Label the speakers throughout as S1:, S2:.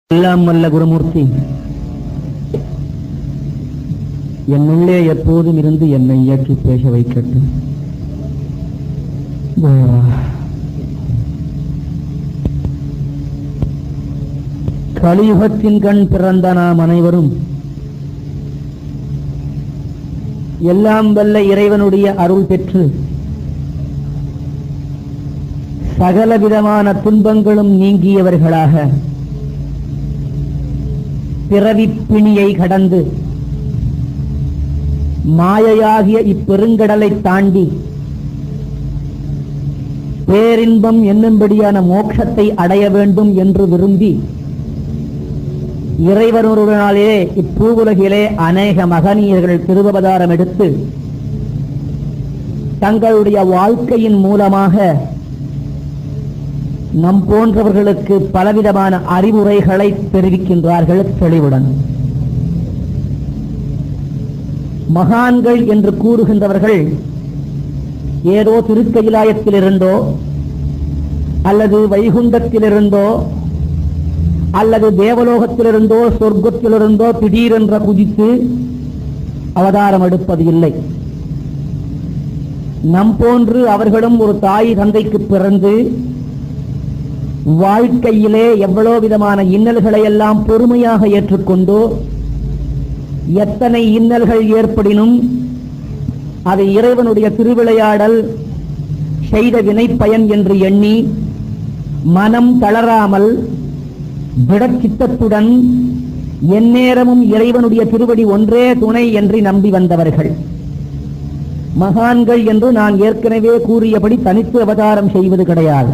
S1: எல்லாம் வல்ல குருமூர்த்தி என்னுள்ளே எப்போதும் இருந்து என்னை இயக்கி பேச வைக்கட்டும் தேவா. கலியுகத்தின் கண் பிறந்த நாம் அனைவரும் எல்லாம் வல்ல இறைவனுடைய அருள் பெற்று சகல விதமான துன்பங்களும் நீங்கியவர்களாக பிறவிப் பிணியை கடந்து மாயையாகிய இப்பெருங்கடலை தாண்டி பேரின்பம் என்னும்படியான மோட்சத்தை அடைய வேண்டும் என்று விரும்பி இறைவனுடனாலே இப்பூவுலகிலே அநேக மகனீயர்கள் திருவவதாரம் எடுத்து தங்களுடைய வாழ்க்கையின் மூலமாக நம் போன்றவர்களுக்கு பலவிதமான அறிவுரைகளை தெரிவிக்கின்றார்கள் தெளிவுடன் மகான்கள் என்று கூறுகின்றவர்கள் ஏதோ திருக்கையிலாயத்திலிருந்தோ அல்லது வைகுண்டத்திலிருந்தோ அல்லது தேவலோகத்திலிருந்தோ சொர்க்கத்திலிருந்தோ திடீரென்ற குதித்து அவதாரம் எடுப்பது இல்லை நம் போன்று அவர்களும் ஒரு தாய் தந்தைக்கு பிறந்து வாழ்க்கையிலே எவ்வளோ விதமான இன்னல்களை எல்லாம் பொறுமையாக ஏற்றுக்கொண்டு எத்தனை இன்னல்கள் ஏற்படினும் அது இறைவனுடைய திருவிளையாடல் செய்த வினைப்பயன் என்று எண்ணி மனம் தளராமல் திடச்சித்தத்துடன் எந்நேரமும் இறைவனுடைய திருவடி ஒன்றே துணை என்று நம்பி வந்தவர்கள் மகான்கள் என்று நான் ஏற்கனவே கூறியபடி தனித்து அவதாரம் செய்வது கிடையாது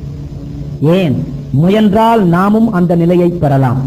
S1: ஏன் முயன்றால் நாமும் அந்த நிலையை பெறலாம்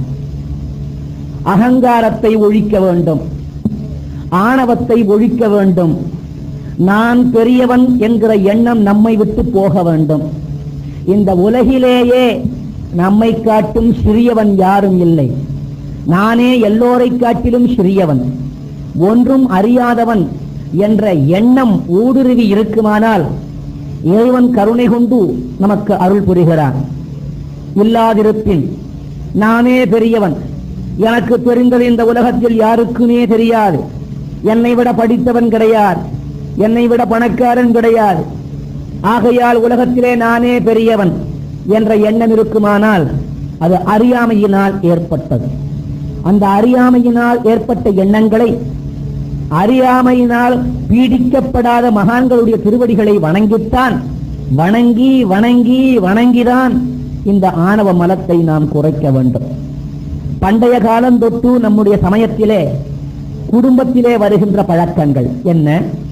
S1: அகங்காரத்தை ஒழிக்க வேண்டும் ஆணவத்தை ஒழிக்க வேண்டும் நான் பெரியவன் என்கிற எண்ணம் நம்மை விட்டு போக வேண்டும் இந்த உலகிலேயே நம்மை காட்டும் சிறியவன் யாரும் இல்லை நானே எல்லோரை காட்டிலும் சிறியவன் ஒன்றும் அறியாதவன் என்ற எண்ணம் ஊடுருவி இருக்குமானால் இறைவன் கருணை கொண்டு நமக்கு அருள் புரிகிறான் இல்லாதிருப்பின் நானே பெரியவன் எனக்கு தெரிந்தது இந்த உலகத்தில் யாருக்குமே தெரியாது என்னை விட படித்தவன் கிடையாது என்னை விட பணக்காரன் கிடையாது ஆகையால் உலகத்திலே நானே பெரியவன் என்ற எண்ணம் இருக்குமானால் அது அறியாமையினால் ஏற்பட்டது அந்த அறியாமையினால் ஏற்பட்ட எண்ணங்களை அறியாமையினால் பீடிக்கப்படாத மகான்களுடைய திருவடிகளை வணங்கித்தான் வணங்கி வணங்கி வணங்கிதான் இந்த ஆணவ மலத்தை நாம் குறைக்க வேண்டும் பண்டைய காலம் தொட்டு நம்முடைய சமயத்திலே குடும்பத்திலே வருகின்ற பழக்கங்கள் என்ன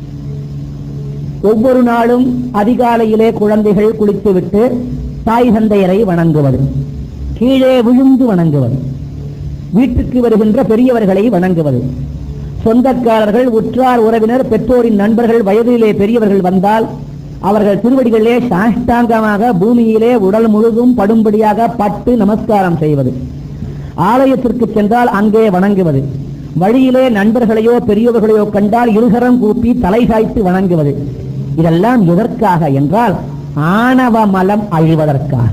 S1: ஒவ்வொரு நாளும் அதிகாலையிலே குழந்தைகள் குளித்துவிட்டு தாய் தந்தையரை வணங்குவது கீழே விழுந்து வணங்குவது வீட்டுக்கு வருகின்ற பெரியவர்களை வணங்குவது சொந்தக்காரர்கள் உற்றார் உறவினர் பெற்றோரின் நண்பர்கள் வயதிலே பெரியவர்கள் வந்தால் அவர்கள் திருவடிகளிலே சாஷ்டாங்கமாக பூமியிலே உடல் முழுதும் படும்படியாக பட்டு நமஸ்காரம் செய்வது ஆலயத்திற்கு சென்றால் அங்கே வணங்குவது வழியிலே நண்பர்களையோ பெரியவர்களையோ கண்டால் இருகரம் கூப்பி தலை சாய்த்து வணங்குவது இதெல்லாம் எதற்காக என்றால் ஆணவ மலம் அழிவதற்காக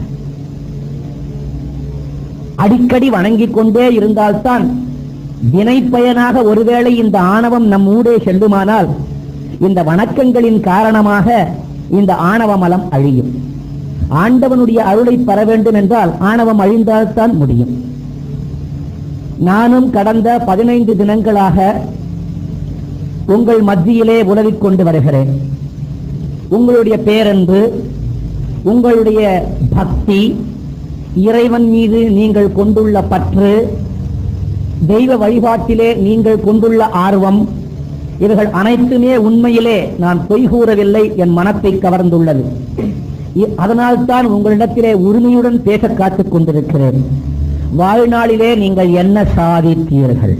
S1: அடிக்கடி வணங்கிக் கொண்டே இருந்தால்தான் வினைப்பயனாக ஒருவேளை இந்த ஆணவம் நம் ஊடே செல்லுமானால் இந்த வணக்கங்களின் காரணமாக இந்த ஆணவ மலம் அழியும் ஆண்டவனுடைய அருளை பெற வேண்டும் என்றால் ஆணவம் அழிந்தால்தான் முடியும் நானும் கடந்த பதினைந்து தினங்களாக உங்கள் மத்தியிலே உலவிக் கொண்டு வருகிறேன் உங்களுடைய பேரன்பு உங்களுடைய பக்தி இறைவன் மீது நீங்கள் கொண்டுள்ள பற்று தெய்வ வழிபாட்டிலே நீங்கள் கொண்டுள்ள ஆர்வம் இவர்கள் அனைத்துமே உண்மையிலே நான் பொய் கூறவில்லை என் மனத்தை கவர்ந்துள்ளது இ- அதனால்தான் உங்களிடத்திலே உரிமையுடன் பேச காத்துக் கொண்டிருக்கிறேன் வாழ்நாளிலே நீங்கள் என்ன சாதித்தீர்கள்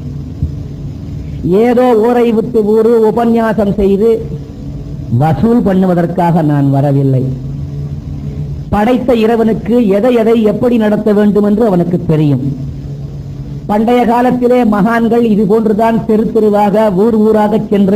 S1: ஏதோ ஊரை விட்டு ஊரு உபன்யாசம் செய்து வசூல் பண்ணுவதற்காக நான் வரவில்லை படைத்த இறைவனுக்கு எதை எதை எப்படி நடத்த வேண்டும் என்று அவனுக்கு தெரியும் பண்டைய காலத்திலே மகான்கள் இது போன்றுதான் தெரு தெருவாக ஊர் ஊராக சென்று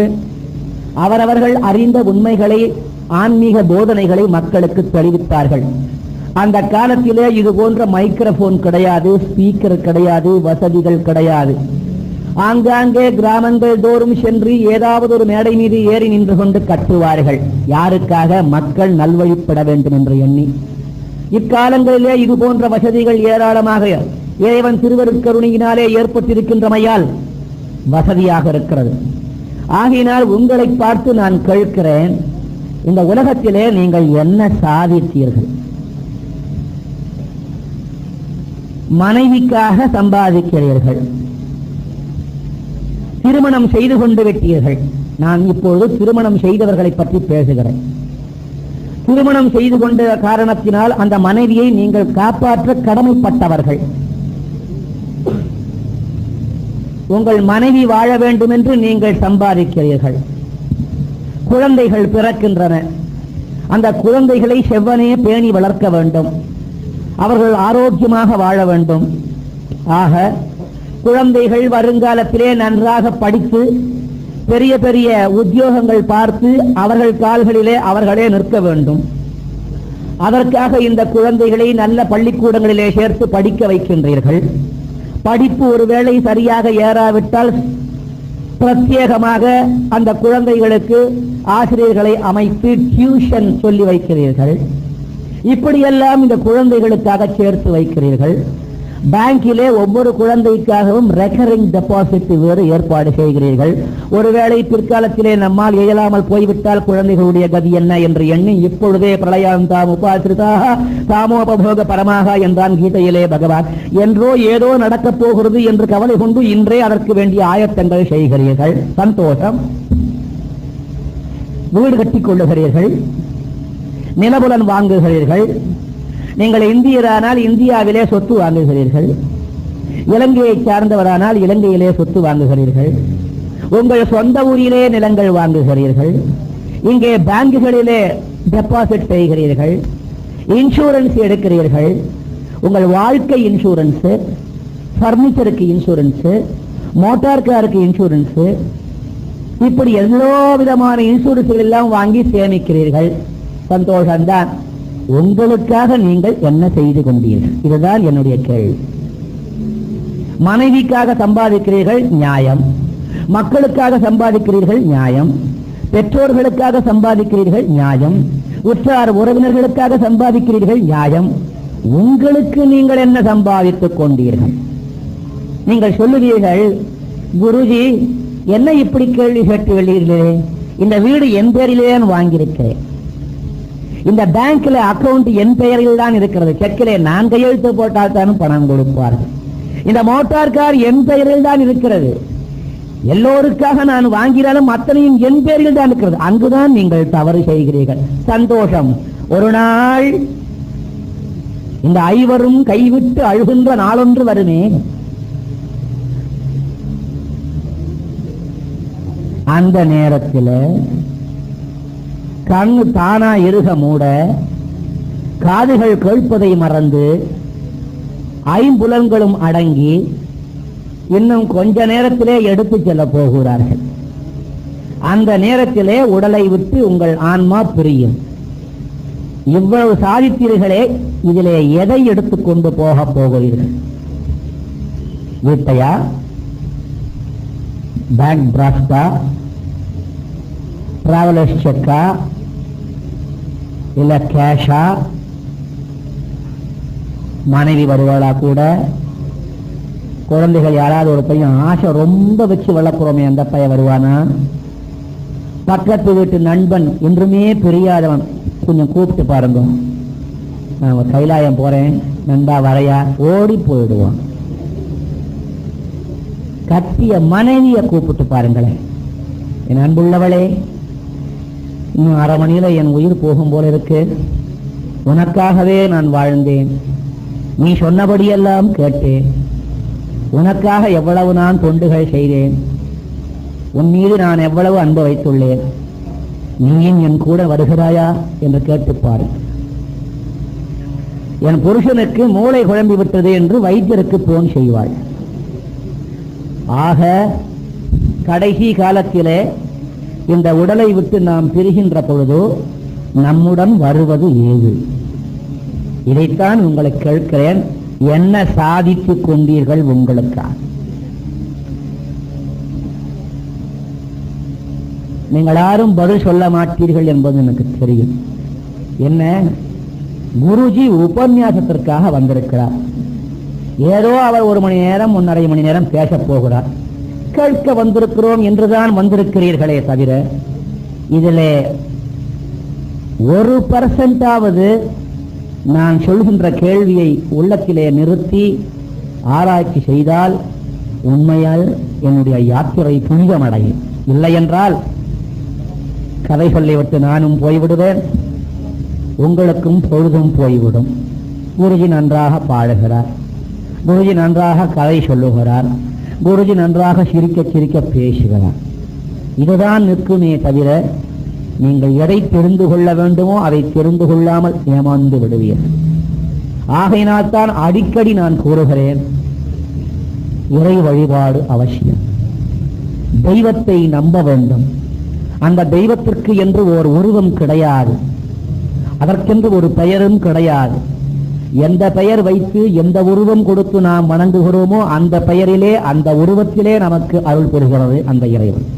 S1: அவரவர்கள் அறிந்த உண்மைகளை ஆன்மீக போதனைகளை மக்களுக்கு தெளிவித்தார்கள் அந்த காலத்திலே இது போன்ற மைக்ரோபோன் கிடையாது ஸ்பீக்கர் கிடையாது வசதிகள் கிடையாது ஆங்காங்கே கிராமங்கள் தோறும் சென்று ஏதாவது ஒரு மேடை மீது ஏறி நின்று கொண்டு கட்டுவார்கள் யாருக்காக மக்கள் நல்வழிப்பட வேண்டும் என்று எண்ணி இக்காலங்களிலே இது போன்ற வசதிகள் ஏராளமாக இறைவன் திருவருட்கருணையினாலே ஏற்பட்டிருக்கின்றமையால் வசதியாக இருக்கிறது ஆகையினால் உங்களை பார்த்து நான் கேட்கிறேன் இந்த உலகத்திலே நீங்கள் என்ன சாதித்தீர்கள் மனைவிக்காக சம்பாதிக்கிறீர்கள் திருமணம் செய்து கொண்டு விட்டீர்கள் நான் இப்பொழுது திருமணம் செய்தவர்களை பற்றி பேசுகிறேன் திருமணம் செய்து கொண்ட காரணத்தினால் அந்த மனைவியை நீங்கள் காப்பாற்ற கடமைப்பட்டவர்கள் உங்கள் மனைவி வாழ வேண்டும் என்று நீங்கள் சம்பாதிக்கிறீர்கள் குழந்தைகள் பிறக்கின்றன அந்த குழந்தைகளை செவ்வனே பேணி வளர்க்க வேண்டும் அவர்கள் ஆரோக்கியமாக வாழ வேண்டும் ஆக குழந்தைகள் வருங்காலத்திலே நன்றாக படித்து பெரிய பெரிய உத்தியோகங்கள் பார்த்து அவர்கள் கால்களிலே அவர்களே நிற்க வேண்டும் அதற்காக இந்த குழந்தைகளை நல்ல பள்ளிக்கூடங்களிலே சேர்த்து படிக்க வைக்கின்றீர்கள் படிப்பு ஒருவேளை சரியாக ஏறாவிட்டால் பிரத்யேகமாக அந்த குழந்தைகளுக்கு ஆசிரியர்களை அமைத்து டியூஷன் சொல்லி வைக்கிறீர்கள் இப்படியெல்லாம் இந்த குழந்தைகளுக்காக சேர்த்து வைக்கிறீர்கள் பேங்கிலே ஒவ்வொரு குழந்தைக்காகவும் ரெக்கரிங் டெபாசிட் வேறு ஏற்பாடு செய்கிறீர்கள் ஒருவேளை பிற்காலத்திலே நம்மால் இயலாமல் போய்விட்டால் குழந்தைகளுடைய கதி என்ன என்று எண்ணி இப்பொழுதே பிரளயம் தாம் உபாசிரிதாக தாமோபபோக பரமாக என்றான் கீதையிலே பகவான் என்றோ ஏதோ நடக்கப் போகிறது என்று கவலை கொண்டு இன்றே அதற்கு வேண்டிய ஆயத்தங்கள் செய்கிறீர்கள் சந்தோஷம் வீடு கட்டிக் கொள்ளுகிறீர்கள் நிலபுலன் வாங்குகிறீர்கள் நீங்கள் இந்தியரானால் இந்தியாவிலே சொத்து வாங்குகிறீர்கள் இலங்கையை சார்ந்தவரானால் இலங்கையிலே சொத்து வாங்குகிறீர்கள் உங்கள் சொந்த ஊரிலே நிலங்கள் வாங்குகிறீர்கள் இங்கே பேங்குகளிலே டெபாசிட் செய்கிறீர்கள் இன்சூரன்ஸ் எடுக்கிறீர்கள் உங்கள் வாழ்க்கை இன்சூரன்ஸ் பர்னிச்சருக்கு இன்சூரன்ஸ் மோட்டார் காருக்கு இன்சூரன்ஸ் இப்படி எல்லா விதமான இன்சூரன்ஸ்கள் எல்லாம் வாங்கி சேமிக்கிறீர்கள் சந்தோஷம்தான் உங்களுக்காக நீங்கள் என்ன செய்து கொண்டீர்கள் இதுதான் என்னுடைய கேள்வி மனைவிக்காக சம்பாதிக்கிறீர்கள் நியாயம் மக்களுக்காக சம்பாதிக்கிறீர்கள் நியாயம் பெற்றோர்களுக்காக சம்பாதிக்கிறீர்கள் நியாயம் உற்றார் உறவினர்களுக்காக சம்பாதிக்கிறீர்கள் நியாயம் உங்களுக்கு நீங்கள் என்ன சம்பாதித்துக் கொண்டீர்கள் நீங்கள் சொல்லுவீர்கள் குருஜி என்ன இப்படி கேள்வி கேட்டு வெளியிலே இந்த வீடு என் பேரிலே நான் வாங்கியிருக்கிறேன் இந்த பேங்க்ல அக்கவுண்ட் என் பெயரில் தான் இருக்கிறது செக்கிலே நான் கையெழுத்து போட்டால் தான் பணம் கொடுப்பார்கள் இந்த மோட்டார் கார் என் பெயரில் தான் இருக்கிறது எல்லோருக்காக நான் வாங்கினாலும் அத்தனையும் என் பேரில் தான் இருக்கிறது அங்குதான் நீங்கள் தவறு செய்கிறீர்கள் சந்தோஷம் ஒரு நாள் இந்த ஐவரும் கைவிட்டு அழுகின்ற நாளொன்று வருமே அந்த நேரத்தில் கண்ணு தானா இருக மூட காதுகள் கேட்பதை மறந்து ஐம்புலன்களும் அடங்கி இன்னும் கொஞ்ச நேரத்திலே எடுத்துச் செல்ல போகிறார்கள் அந்த நேரத்திலே உடலை விட்டு உங்கள் ஆன்மா பிரியும் இவ்வளவு சாதித்தீர்களே இதிலே எதை எடுத்துக்கொண்டு போக போகிறீர்கள் வீட்டையா பேங்க் டிராஃப்டா டிராவலர்ஸ் செக்கா இல்ல கேஷா மனைவி வருவாளா கூட குழந்தைகள் யாராவது ஒரு பையன் ஆசை ரொம்ப வச்சு வளர்க்குறோமே அந்த பையன் வருவானா பக்கத்து வீட்டு நண்பன் என்றுமே பிரியாதவன் கொஞ்சம் கூப்பிட்டு பாருங்க நான் கைலாயம் போறேன் நண்பா வரையா ஓடி போயிடுவான் கட்டிய மனைவியை கூப்பிட்டு பாருங்களேன் என் அன்புள்ளவளே இன்னும் அரை மணியில என் உயிர் போகும் போல இருக்கு உனக்காகவே நான் வாழ்ந்தேன் நீ சொன்னபடியெல்லாம் கேட்டேன் உனக்காக எவ்வளவு நான் தொண்டுகள் செய்தேன் உன் மீது நான் எவ்வளவு அன்பு வைத்துள்ளேன் நீயும் என் கூட வருகிறாயா என்று கேட்டுப்பாரு என் புருஷனுக்கு மூளை குழம்பி விட்டது என்று வைத்தியருக்கு போன் செய்வாள் ஆக கடைசி காலத்திலே இந்த உடலை விட்டு நாம் பிரிகின்ற பொழுது நம்முடன் வருவது ஏது இதைத்தான் உங்களை கேட்கிறேன் என்ன சாதித்துக் கொண்டீர்கள் உங்களுக்காக நீங்கள் யாரும் பதில் சொல்ல மாட்டீர்கள் என்பது எனக்கு தெரியும் என்ன குருஜி உபன்யாசத்திற்காக வந்திருக்கிறார் ஏதோ அவர் ஒரு மணி நேரம் ஒன்றரை மணி நேரம் பேசப் போகிறார் கேட்க வந்திருக்கிறோம் என்றுதான் வந்திருக்கிறீர்களே தவிர இதிலே ஒரு பர்சன்டாவது நான் சொல்கின்ற கேள்வியை உள்ளத்திலே நிறுத்தி ஆராய்ச்சி செய்தால் உண்மையால் என்னுடைய யாத்திரை புனிதமடையும் இல்லை என்றால் கதை சொல்லிவிட்டு நானும் போய்விடுவேன் உங்களுக்கும் பொழுதும் போய்விடும் குருஜி நன்றாக பாடுகிறார் குருஜி நன்றாக கதை சொல்லுகிறார் குருஜி நன்றாக சிரிக்க சிரிக்க பேசுகிறார் இதுதான் நிற்குமே தவிர நீங்கள் எதை தெரிந்து கொள்ள வேண்டுமோ அதை தெரிந்து கொள்ளாமல் ஏமாந்து விடுவீர்கள் ஆகையினால் தான் அடிக்கடி நான் கூறுகிறேன் இறை வழிபாடு அவசியம் தெய்வத்தை நம்ப வேண்டும் அந்த தெய்வத்திற்கு என்று ஒரு உருவம் கிடையாது அதற்கென்று ஒரு பெயரும் கிடையாது எந்த பெயர் வைத்து எந்த உருவம் கொடுத்து நாம் வணங்குகிறோமோ அந்த பெயரிலே அந்த உருவத்திலே நமக்கு அருள் பெறுகிறது அந்த இறைவன்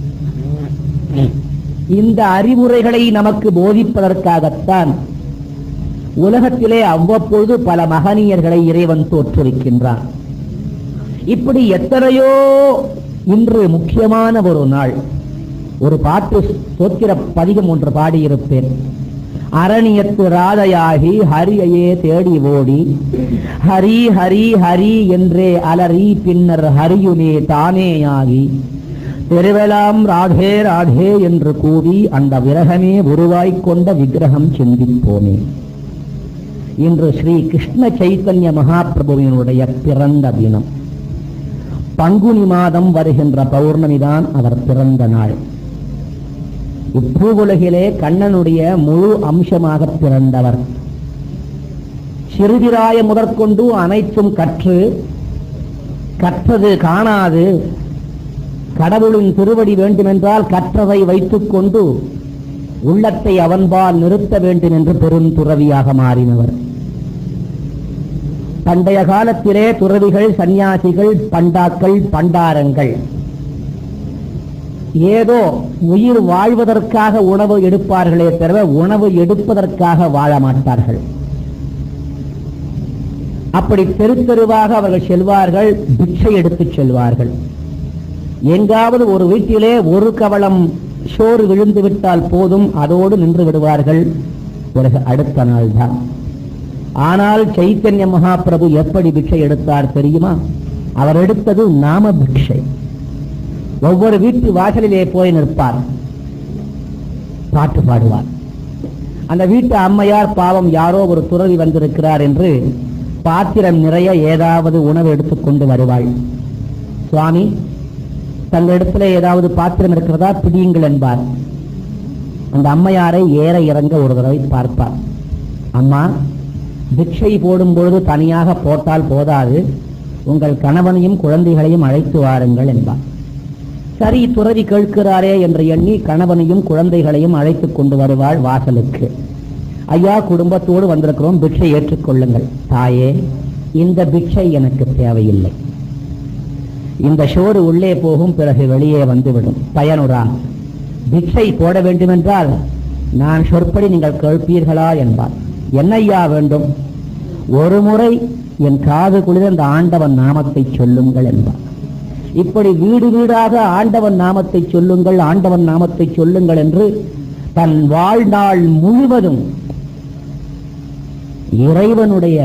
S1: இந்த அறிவுரைகளை நமக்கு போதிப்பதற்காகத்தான் உலகத்திலே அவ்வப்பொழுது பல மகனியர்களை இறைவன் தோற்றுவிக்கின்றான் இப்படி எத்தனையோ இன்று முக்கியமான ஒரு நாள் ஒரு பாட்டு சோத்திர பதிகம் ஒன்று பாடியிருப்பேன் அரணியத்து ராதையாகி ஹரியையே தேடி ஓடி ஹரி ஹரி ஹரி என்றே அலறி பின்னர் ஹரியுமே தானேயாகி தெருவெல்லாம் ராதே ராதே என்று கூவி அந்த விரகமே உருவாய்க் கொண்ட விக்கிரகம் சிந்திப்போமே இன்று ஸ்ரீ கிருஷ்ண சைத்தன்ய மகாபிரபுவினுடைய பிறந்த தினம் பங்குனி மாதம் வருகின்ற பௌர்ணமிதான் அவர் பிறந்த நாள் இப்பூவுலகிலே கண்ணனுடைய முழு அம்சமாக பிறந்தவர் சிறுபிராய முதற்கொண்டு அனைத்தும் கற்று கற்றது காணாது கடவுளின் திருவடி வேண்டுமென்றால் கற்றதை வைத்துக் கொண்டு உள்ளத்தை அவன்பால் நிறுத்த வேண்டும் என்று பெருந்துறவியாக மாறினவர் பண்டைய காலத்திலே துறவிகள் சந்நியாசிகள் பண்டாக்கள் பண்டாரங்கள் ஏதோ உயிர் வாழ்வதற்காக உணவு எடுப்பார்களே தவிர உணவு எடுப்பதற்காக வாழ மாட்டார்கள் அப்படி தெரு தெருவாக அவர்கள் செல்வார்கள் பிச்சை எடுத்துச் செல்வார்கள் எங்காவது ஒரு வீட்டிலே ஒரு கவளம் சோறு விழுந்து விட்டால் போதும் அதோடு நின்று விடுவார்கள் பிறகு அடுத்த நாள் தான் ஆனால் சைத்தன்ய மகாபிரபு எப்படி பிக்ஷை எடுத்தார் தெரியுமா அவர் எடுத்தது நாம பிக்ஷை ஒவ்வொரு வீட்டு வாசலிலே போய் நிற்பார் பாட்டு பாடுவார் அந்த வீட்டு அம்மையார் பாவம் யாரோ ஒரு துறவி வந்திருக்கிறார் என்று பாத்திரம் நிறைய ஏதாவது உணவு எடுத்துக்கொண்டு வருவாள் சுவாமி தங்களிடத்துல ஏதாவது பாத்திரம் இருக்கிறதா பிடியுங்கள் என்பார் அந்த அம்மையாரை ஏற இறங்க ஒரு தடவை பார்ப்பார் அம்மா பிக்ஷை போடும் பொழுது தனியாக போட்டால் போதாது உங்கள் கணவனையும் குழந்தைகளையும் அழைத்து வாருங்கள் என்பார் சரி துறவி கேட்கிறாரே என்று எண்ணி கணவனையும் குழந்தைகளையும் அழைத்துக் கொண்டு வருவாள் வாசலுக்கு ஐயா குடும்பத்தோடு வந்திருக்கிறோம் பிக்ஷை ஏற்றுக்கொள்ளுங்கள் தாயே இந்த பிக்ஷை எனக்கு தேவையில்லை இந்த சோறு உள்ளே போகும் பிறகு வெளியே வந்துவிடும் பயனுரா பிக்ஷை போட வேண்டுமென்றால் நான் சொற்படி நீங்கள் கேட்பீர்களா என்பார் என்னையா வேண்டும் ஒரு முறை என் காது குளிர அந்த ஆண்டவன் நாமத்தை சொல்லுங்கள் என்பார் இப்படி வீடு வீடாக ஆண்டவன் நாமத்தை சொல்லுங்கள் ஆண்டவன் நாமத்தை சொல்லுங்கள் என்று தன் வாழ்நாள் முழுவதும் இறைவனுடைய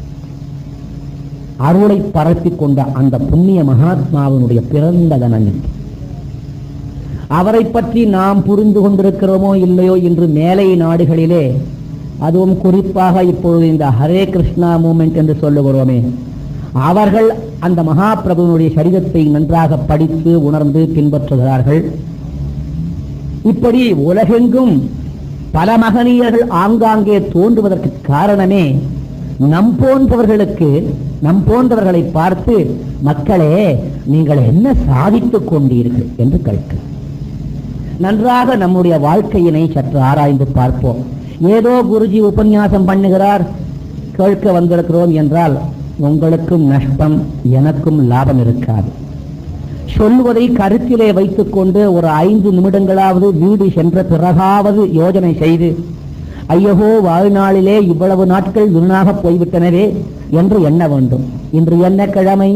S1: அருளை பரப்பிக் கொண்ட அந்த புண்ணிய மகாத்மாவினுடைய பிறந்த தினம் இது. அவரை பற்றி நாம் புரிந்து கொண்டிருக்கிறோமோ இல்லையோ என்று மேலை நாடுகளிலே அதுவும் குறிப்பாக இப்பொழுது இந்த ஹரே கிருஷ்ணா மூமெண்ட் என்று சொல்லுகிறோமே அவர்கள் அந்த மகாபிரபுவினுடைய சரீரத்தை நன்றாக படித்து உணர்ந்து பின்பற்றுகிறார்கள் இப்படி உலகெங்கும் பல மகனீயர்கள் ஆங்காங்கே தோன்றுவதற்கு காரணமே நம் போன்றவர்களுக்கு நம் போன்றவர்களை பார்த்து மக்களே நீங்கள் என்ன சாதித்துக் கொண்டீர்கள் என்று கேட்க நன்றாக நம்முடைய வாழ்க்கையினை சற்று ஆராய்ந்து பார்ப்போம் ஏதோ குருஜி உபன்யாசம் பண்ணுகிறார் கேட்க வந்திருக்கிறோம் என்றால் உங்களுக்கும் நஷ்டம் எனக்கும் லாபம் இருக்காது சொல்வதை கருத்திலே வைத்துக்கொண்டு ஒரு ஐந்து நிமிடங்களாவது வீடு சென்ற பிறகாவது யோஜனை செய்து ஐயகோ வாழ்நாளிலே இவ்வளவு நாட்கள் வீணாக போய்விட்டனவே என்று எண்ண வேண்டும் இன்று என்ன கிழமை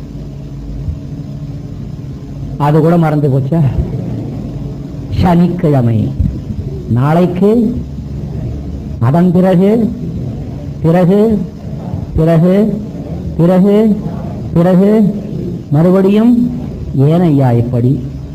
S1: அது கூட மறந்து போச்சா சனிக்கிழமை நாளைக்கு அதன் பிறகு பிறகு பிறகு பிறகு பிறகு மறுபடியும் ஏனையா இப்படி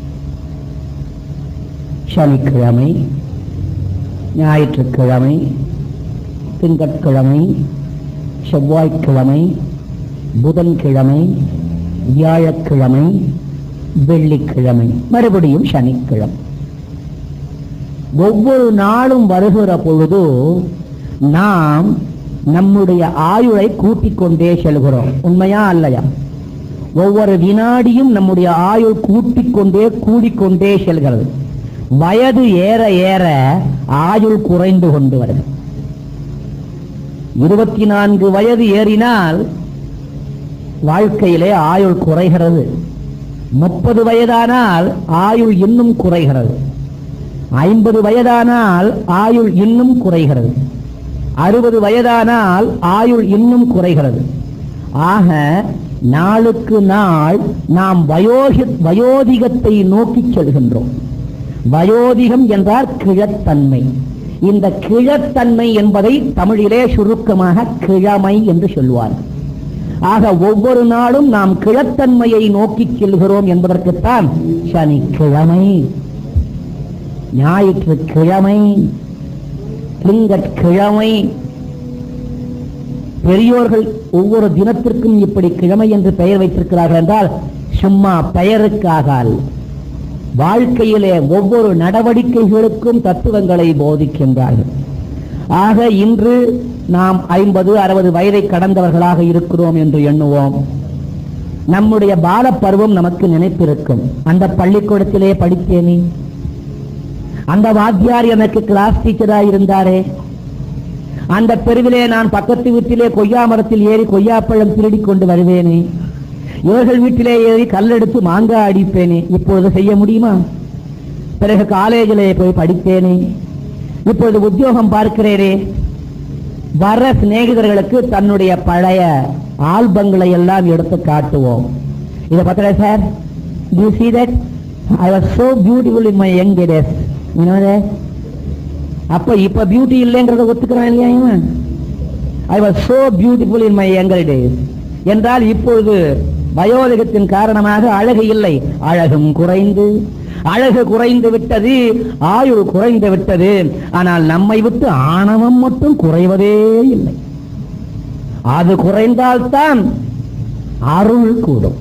S1: சனிக்கிழமை ஞாயிற்றுக்கிழமை திங்கட்கிழமை செவ்வாய்க்கிழமை புதன்கிழமை வியாழக்கிழமை வெள்ளிக்கிழமை மறுபடியும் சனிக்கிழமை ஒவ்வொரு நாளும் வருகிற பொழுது நாம் நம்முடைய ஆயுளை கூட்டிக் கொண்டே செல்கிறோம் உண்மையா அல்லையா ஒவ்வொரு வினாடியும் நம்முடைய ஆயுள் கூட்டிக் கொண்டே கூடிக்கொண்டே செல்கிறது வயது ஏற ஏற ஆயுள் குறைந்து கொண்டு வருகிறது இருபத்தி நான்கு வயது ஏறினால் வாழ்க்கையிலே ஆயுள் குறைகிறது முப்பது வயதானால் ஆயுள் இன்னும் குறைகிறது ஐம்பது வயதானால் ஆயுள் இன்னும் குறைகிறது அறுபது வயதானால் ஆயுள் இன்னும் குறைகிறது ஆக நாளுக்கு நாள் நாம் வயோகி வயோதிகத்தை நோக்கி செல்கின்றோம் வயோதிகம் என்றால் கிழத்தன்மை இந்த கிழத்தன்மை என்பதை தமிழிலே சுருக்கமாக கிழமை என்று சொல்வார்கள் ஆக ஒவ்வொரு நாளும் நாம் கிழத்தன்மையை நோக்கி செல்கிறோம் என்பதற்குத்தான் சனிக்கிழமை ஞாயிற்றுக்கிழமை திங்கட்கிழமை பெரியோர்கள் ஒவ்வொரு தினத்திற்கும் இப்படி கிழமை என்று பெயர் வைத்திருக்கிறார்கள் என்றால் சும்மா பெயருக்காக அல்ல. வாழ்க்கையிலே ஒவ்வொரு நடவடிக்கைகளுக்கும் தத்துவங்களை போதிக்கின்றார்கள் ஆக இன்று நாம் ஐம்பது அறுபது வயதை கடந்தவர்களாக இருக்கிறோம் என்று எண்ணுவோம் நம்முடைய பால பருவம் நமக்கு நினைப்பிருக்கும் அந்த பள்ளிக்கூடத்திலே படித்தேனே அந்த வாத்தியார் எனக்கு கிளாஸ் டீச்சரா இருந்தாரே அந்த தெருவிலே நான் பக்கத்து வீட்டிலே கொய்யா மரத்தில் ஏறி கொய்யாப்பழம் திருடி கொண்டு வருவேனே இவர்கள் வீட்டிலே ஏறி கல்லெடுத்து மாங்காய் அடிப்பேனே இப்பொழுது செய்ய முடியுமா பிறகு காலேஜிலே போய் படித்தேனே இப்பொழுது உத்தியோகம் பார்க்கிறேனே வர சிநேகிதர்களுக்கு தன்னுடைய பழைய ஆல்பங்களை எல்லாம் எடுத்து காட்டுவோம் இதை பார்த்தா sir you see that I was so beautiful in my young days you know that அப்ப இப்ப பியூட்டி இல்லைங்கிறத ஒத்துக்கிறான் இல்லையா இவன் I was so beautiful in my younger days என்றால் இப்பொழுது வயோதிகத்தின் காரணமாக அழகு இல்லை அழகும் குறைந்து அழகு குறைந்து விட்டது ஆயுள் குறைந்து விட்டது ஆனால் நம்மை விட்டு ஆணவம் மட்டும் குறைவதே இல்லை அது குறைந்தால்தான் அருள் கூடும்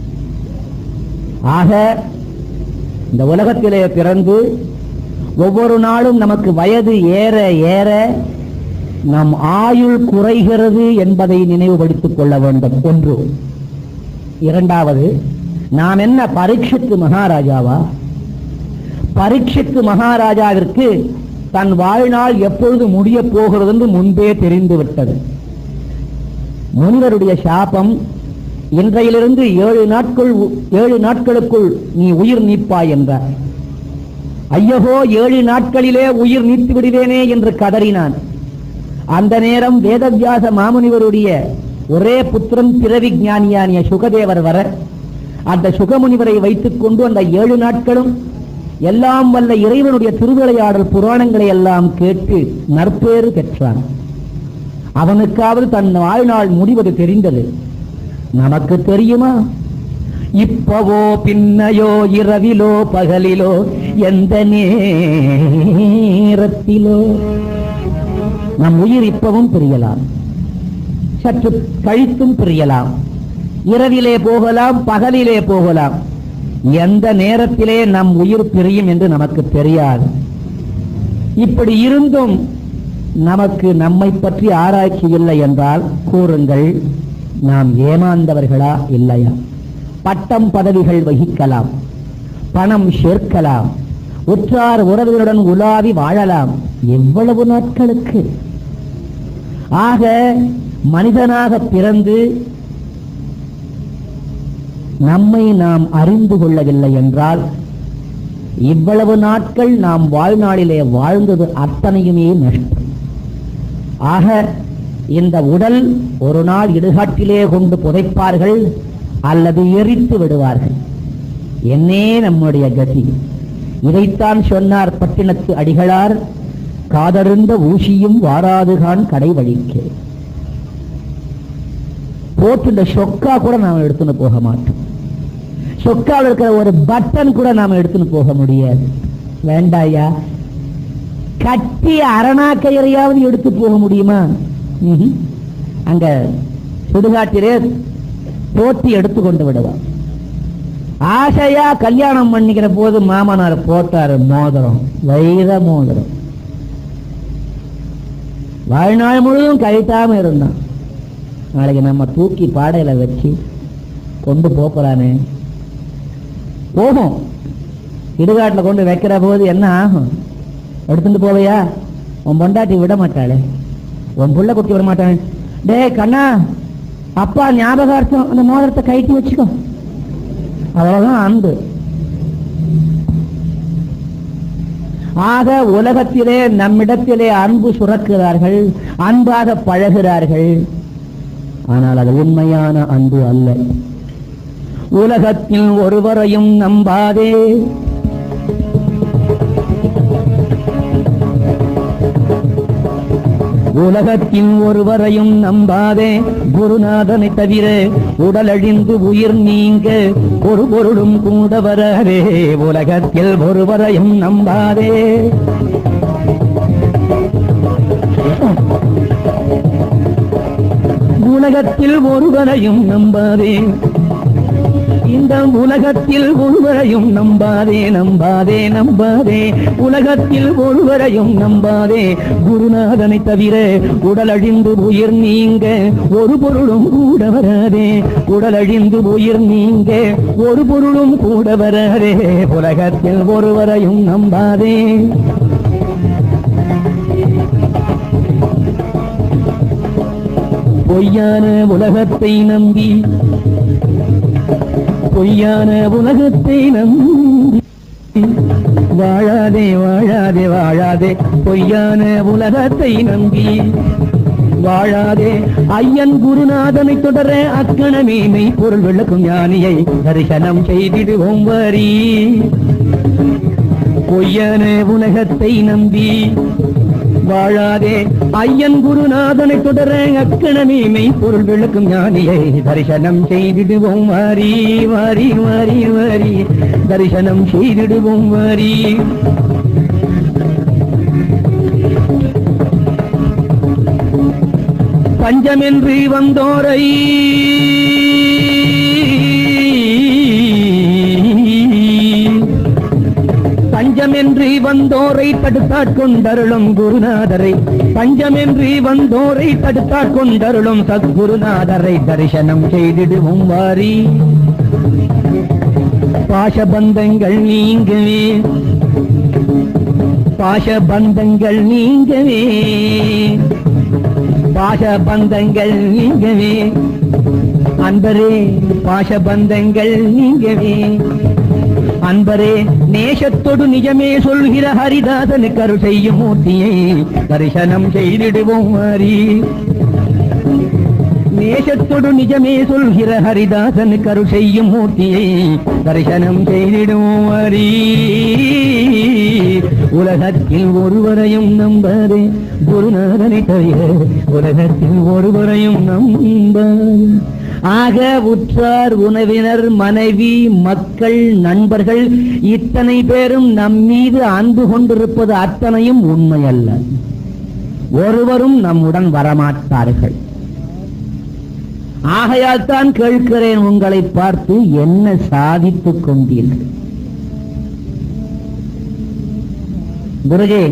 S1: ஆக இந்த உலகத்திலே பிறந்து ஒவ்வொரு நாளும் நமக்கு வயது ஏற ஏற நம் ஆயுள் குறைகிறது என்பதை நினைவுபடுத்திக் கொள்ள வேண்டும் ஒன்று இரண்டாவது நாம் என்ன பரீட்சித்து மகாராஜாவா பரீட்சித்து மகாராஜாவிற்கு தன் வாழ்நாள் எப்பொழுது முடிய போகிறது என்று முன்பே தெரிந்து விட்டது முனிவருடைய சாபம் இன்றையிலிருந்து ஏழு நாட்கள் ஏழு நாட்களுக்குள் நீ உயிர் நீப்பாய் என்றார் ஐயகோ ஏழு நாட்களிலே உயிர் நீத்து விடுவேனே என்று கதறினான் அந்த நேரம் வேதவியாச மாமுனிவருடைய ஒரே புத்திரன் பிறவி ஞானியானிய சுகதேவர் வர அந்த சுகமுனிவரை வைத்துக் கொண்டு அந்த ஏழு நாட்களும் எல்லாம் வல்ல இறைவனுடைய திருவிளையாடல் புராணங்களை எல்லாம் கேட்டு நற்பேறு பெற்றான் அவனுக்காவது தன் வாழ்நாள் முடிவது தெரிந்தது நமக்கு தெரியுமா இப்பவோ பின்னையோ இரவிலோ பகலிலோ எந்த நேரத்திலோ நம் உயிர் இப்பவும் பிரியலாம் சற்று கழித்தும் பிரியலாம் இரவிலே போகலாம் பகலிலே போகலாம் எந்த நேரத்திலே நம் உயிர் பிரியும் என்று நமக்கு தெரியாது இப்படி இருந்தும் நமக்கு நம்மை பற்றி ஆராய்ச்சி இல்லை என்றால் கூறுங்கள் நாம் ஏமாந்தவர்களா இல்லையா பட்டம் பதவிகள் வகிக்கலாம் பணம் சேர்க்கலாம் உற்றார் உறவுகளுடன் உலாவி வாழலாம் எவ்வளவு நாட்களுக்கு ஆக மனிதனாக பிறந்து நம்மை நாம் அறிந்து கொள்ளவில்லை என்றால் இவ்வளவு நாட்கள் நாம் வாழ்நாளிலே வாழ்ந்தது அத்தனையுமே நஷ்டம் ஆக இந்த உடல் ஒரு நாள் இடுகாட்டிலே கொண்டு புதைப்பார்கள் அல்லது எரித்து விடுவார்கள் என்னே நம்முடைய கதி இதைத்தான் சொன்னார் பட்டினத்து அடிகளார் காதறிந்த ஊசியும் வாராதுகான் கடை வழிக்கு போட்டு இந்த சொக்கா கூட நாம் எடுத்துன்னு போக மாட்டோம் சொக்காவில் இருக்கிற ஒரு பட்டன் கூட நாம எடுத்துன்னு போக முடியாது வேண்டாயா கட்டி அரணாக்கயிறையாவது எடுத்து போக முடியுமா ம்ஹும். அங்க சுடுகாட்டிலே போட்டி எடுத்து கொண்டு விடுவான் ஆசையா கல்யாணம் பண்ணிக்கிற போது மாமனார் போட்டாரு மோதிரம் வைர மோதிரம் வாழ்நாள் முழுவதும் கழித்தாம இருந்தான் நாளைக்கு நம்ம தூக்கி பாடையில வச்சு கொண்டு போறானே போகும் இடுகாட்டில் கொண்டு வைக்கிற போது என்ன ஆகும் எடுத்துட்டு போவையா உன் பொண்டாட்டி விட மாட்டாளே உன் புள்ள குட்டி விட மாட்டானே டேய் கண்ணா அப்பா ஞாபகார்த்தம் அந்த மோதிரத்தை கைட்டி வச்சுக்கோ அவ்வளவுதான் அன்பு ஆக உலகத்திலே நம்மிடத்திலே அன்பு சுரக்கிறார்கள் அன்பாக பழகிறார்கள் ஆனால் அது உண்மையான அன்பு அல்ல உலகத்தில் ஒருவரையும் நம்பாதே உலகத்தில் ஒருவரையும் நம்பாதே குருநாதனை தவிர உடலழிந்து உயிர் நீங்க ஒரு பொருளும் கூட வரவே உலகத்தில் ஒருவரையும் நம்பாதே உலகத்தில் ஒருவரையும் நம்பாதே இந்த உலகத்தில் ஒருவரையும் நம்பாதே நம்பாதே நம்பாதே உலகத்தில் ஒருவரையும் நம்பாதே குருநாதனை தவிர உடலழிந்து உயிர் நீங்க ஒரு பொருளும் கூட வராதே உடலழிந்து உயிர் நீங்க ஒரு பொருளும் கூட வராதே உலகத்தில் ஒருவரையும் நம்பாதே பொய்யான உலகத்தை நம்பி பொய்யான உலகத்தை நம்பி வாழாதே வாழாதே வாழாதே பொய்யான உலகத்தை நம்பி வாழாதே ஐயன் குருநாதனை தொடர அக்கணமே மெய் பொருள் விளக்கும் ஞானியை தரிசனம் செய்திடுவோம் வரி பொய்யான உலகத்தை நம்பி வாழாதே ஐயன் குருநாதனை தொடர அக்கணமே மெய் பொருள் விளக்கும் ஞானியை தரிசனம் செய்திடுவோம் வாரி வாரி வாரி வாரி தரிசனம் செய்திடுவோம் வாரி பஞ்சமென்று வந்தோரை பஞ்சமென்று வந்தோரை தடுத்தாற் கொண்டருளும் குருநாதரை பஞ்சமென்று வந்தோரை தடுத்தாற் கொண்டருளும் சத்குருநாதரை தரிசனம் செய்திடுவோம் வாரி பாசபந்தங்கள் நீங்கவே பாசபந்தங்கள் நீங்கவே பாசபந்தங்கள் நீங்கவே அன்பரே பாசபந்தங்கள் நீங்கவே அன்பரே நேசத்தொடு நிஜமே சொல்கிற ஹரிதாசனு கரு செய்யும் மூர்த்தியை தரிசனம் செய்திடுவோம் மாறி நேசத்தொடு நிஜமே சொல்கிற ஹரிதாசன் கரு செய்யும் மூர்த்தியை தரிசனம் செய்திடுவோம் மாறி உலகத்தில் ஒருவரையும் நம்பாதே குருநாதனை தவிர உலகத்தில் ஒருவரையும் நம்பாதே ஆக உற்றார் உணவினர் மனைவி மக்கள் நண்பர்கள் இத்தனை பேரும் நம் மீது அன்பு கொண்டிருப்பது அத்தனையும் உண்மையல்ல ஒருவரும் நம்முடன் வரமாட்டார்கள் ஆகையால் தான் கேட்கிறேன் உங்களை பார்த்து என்ன சாதித்துக் கொண்டீர்கள் குருஜி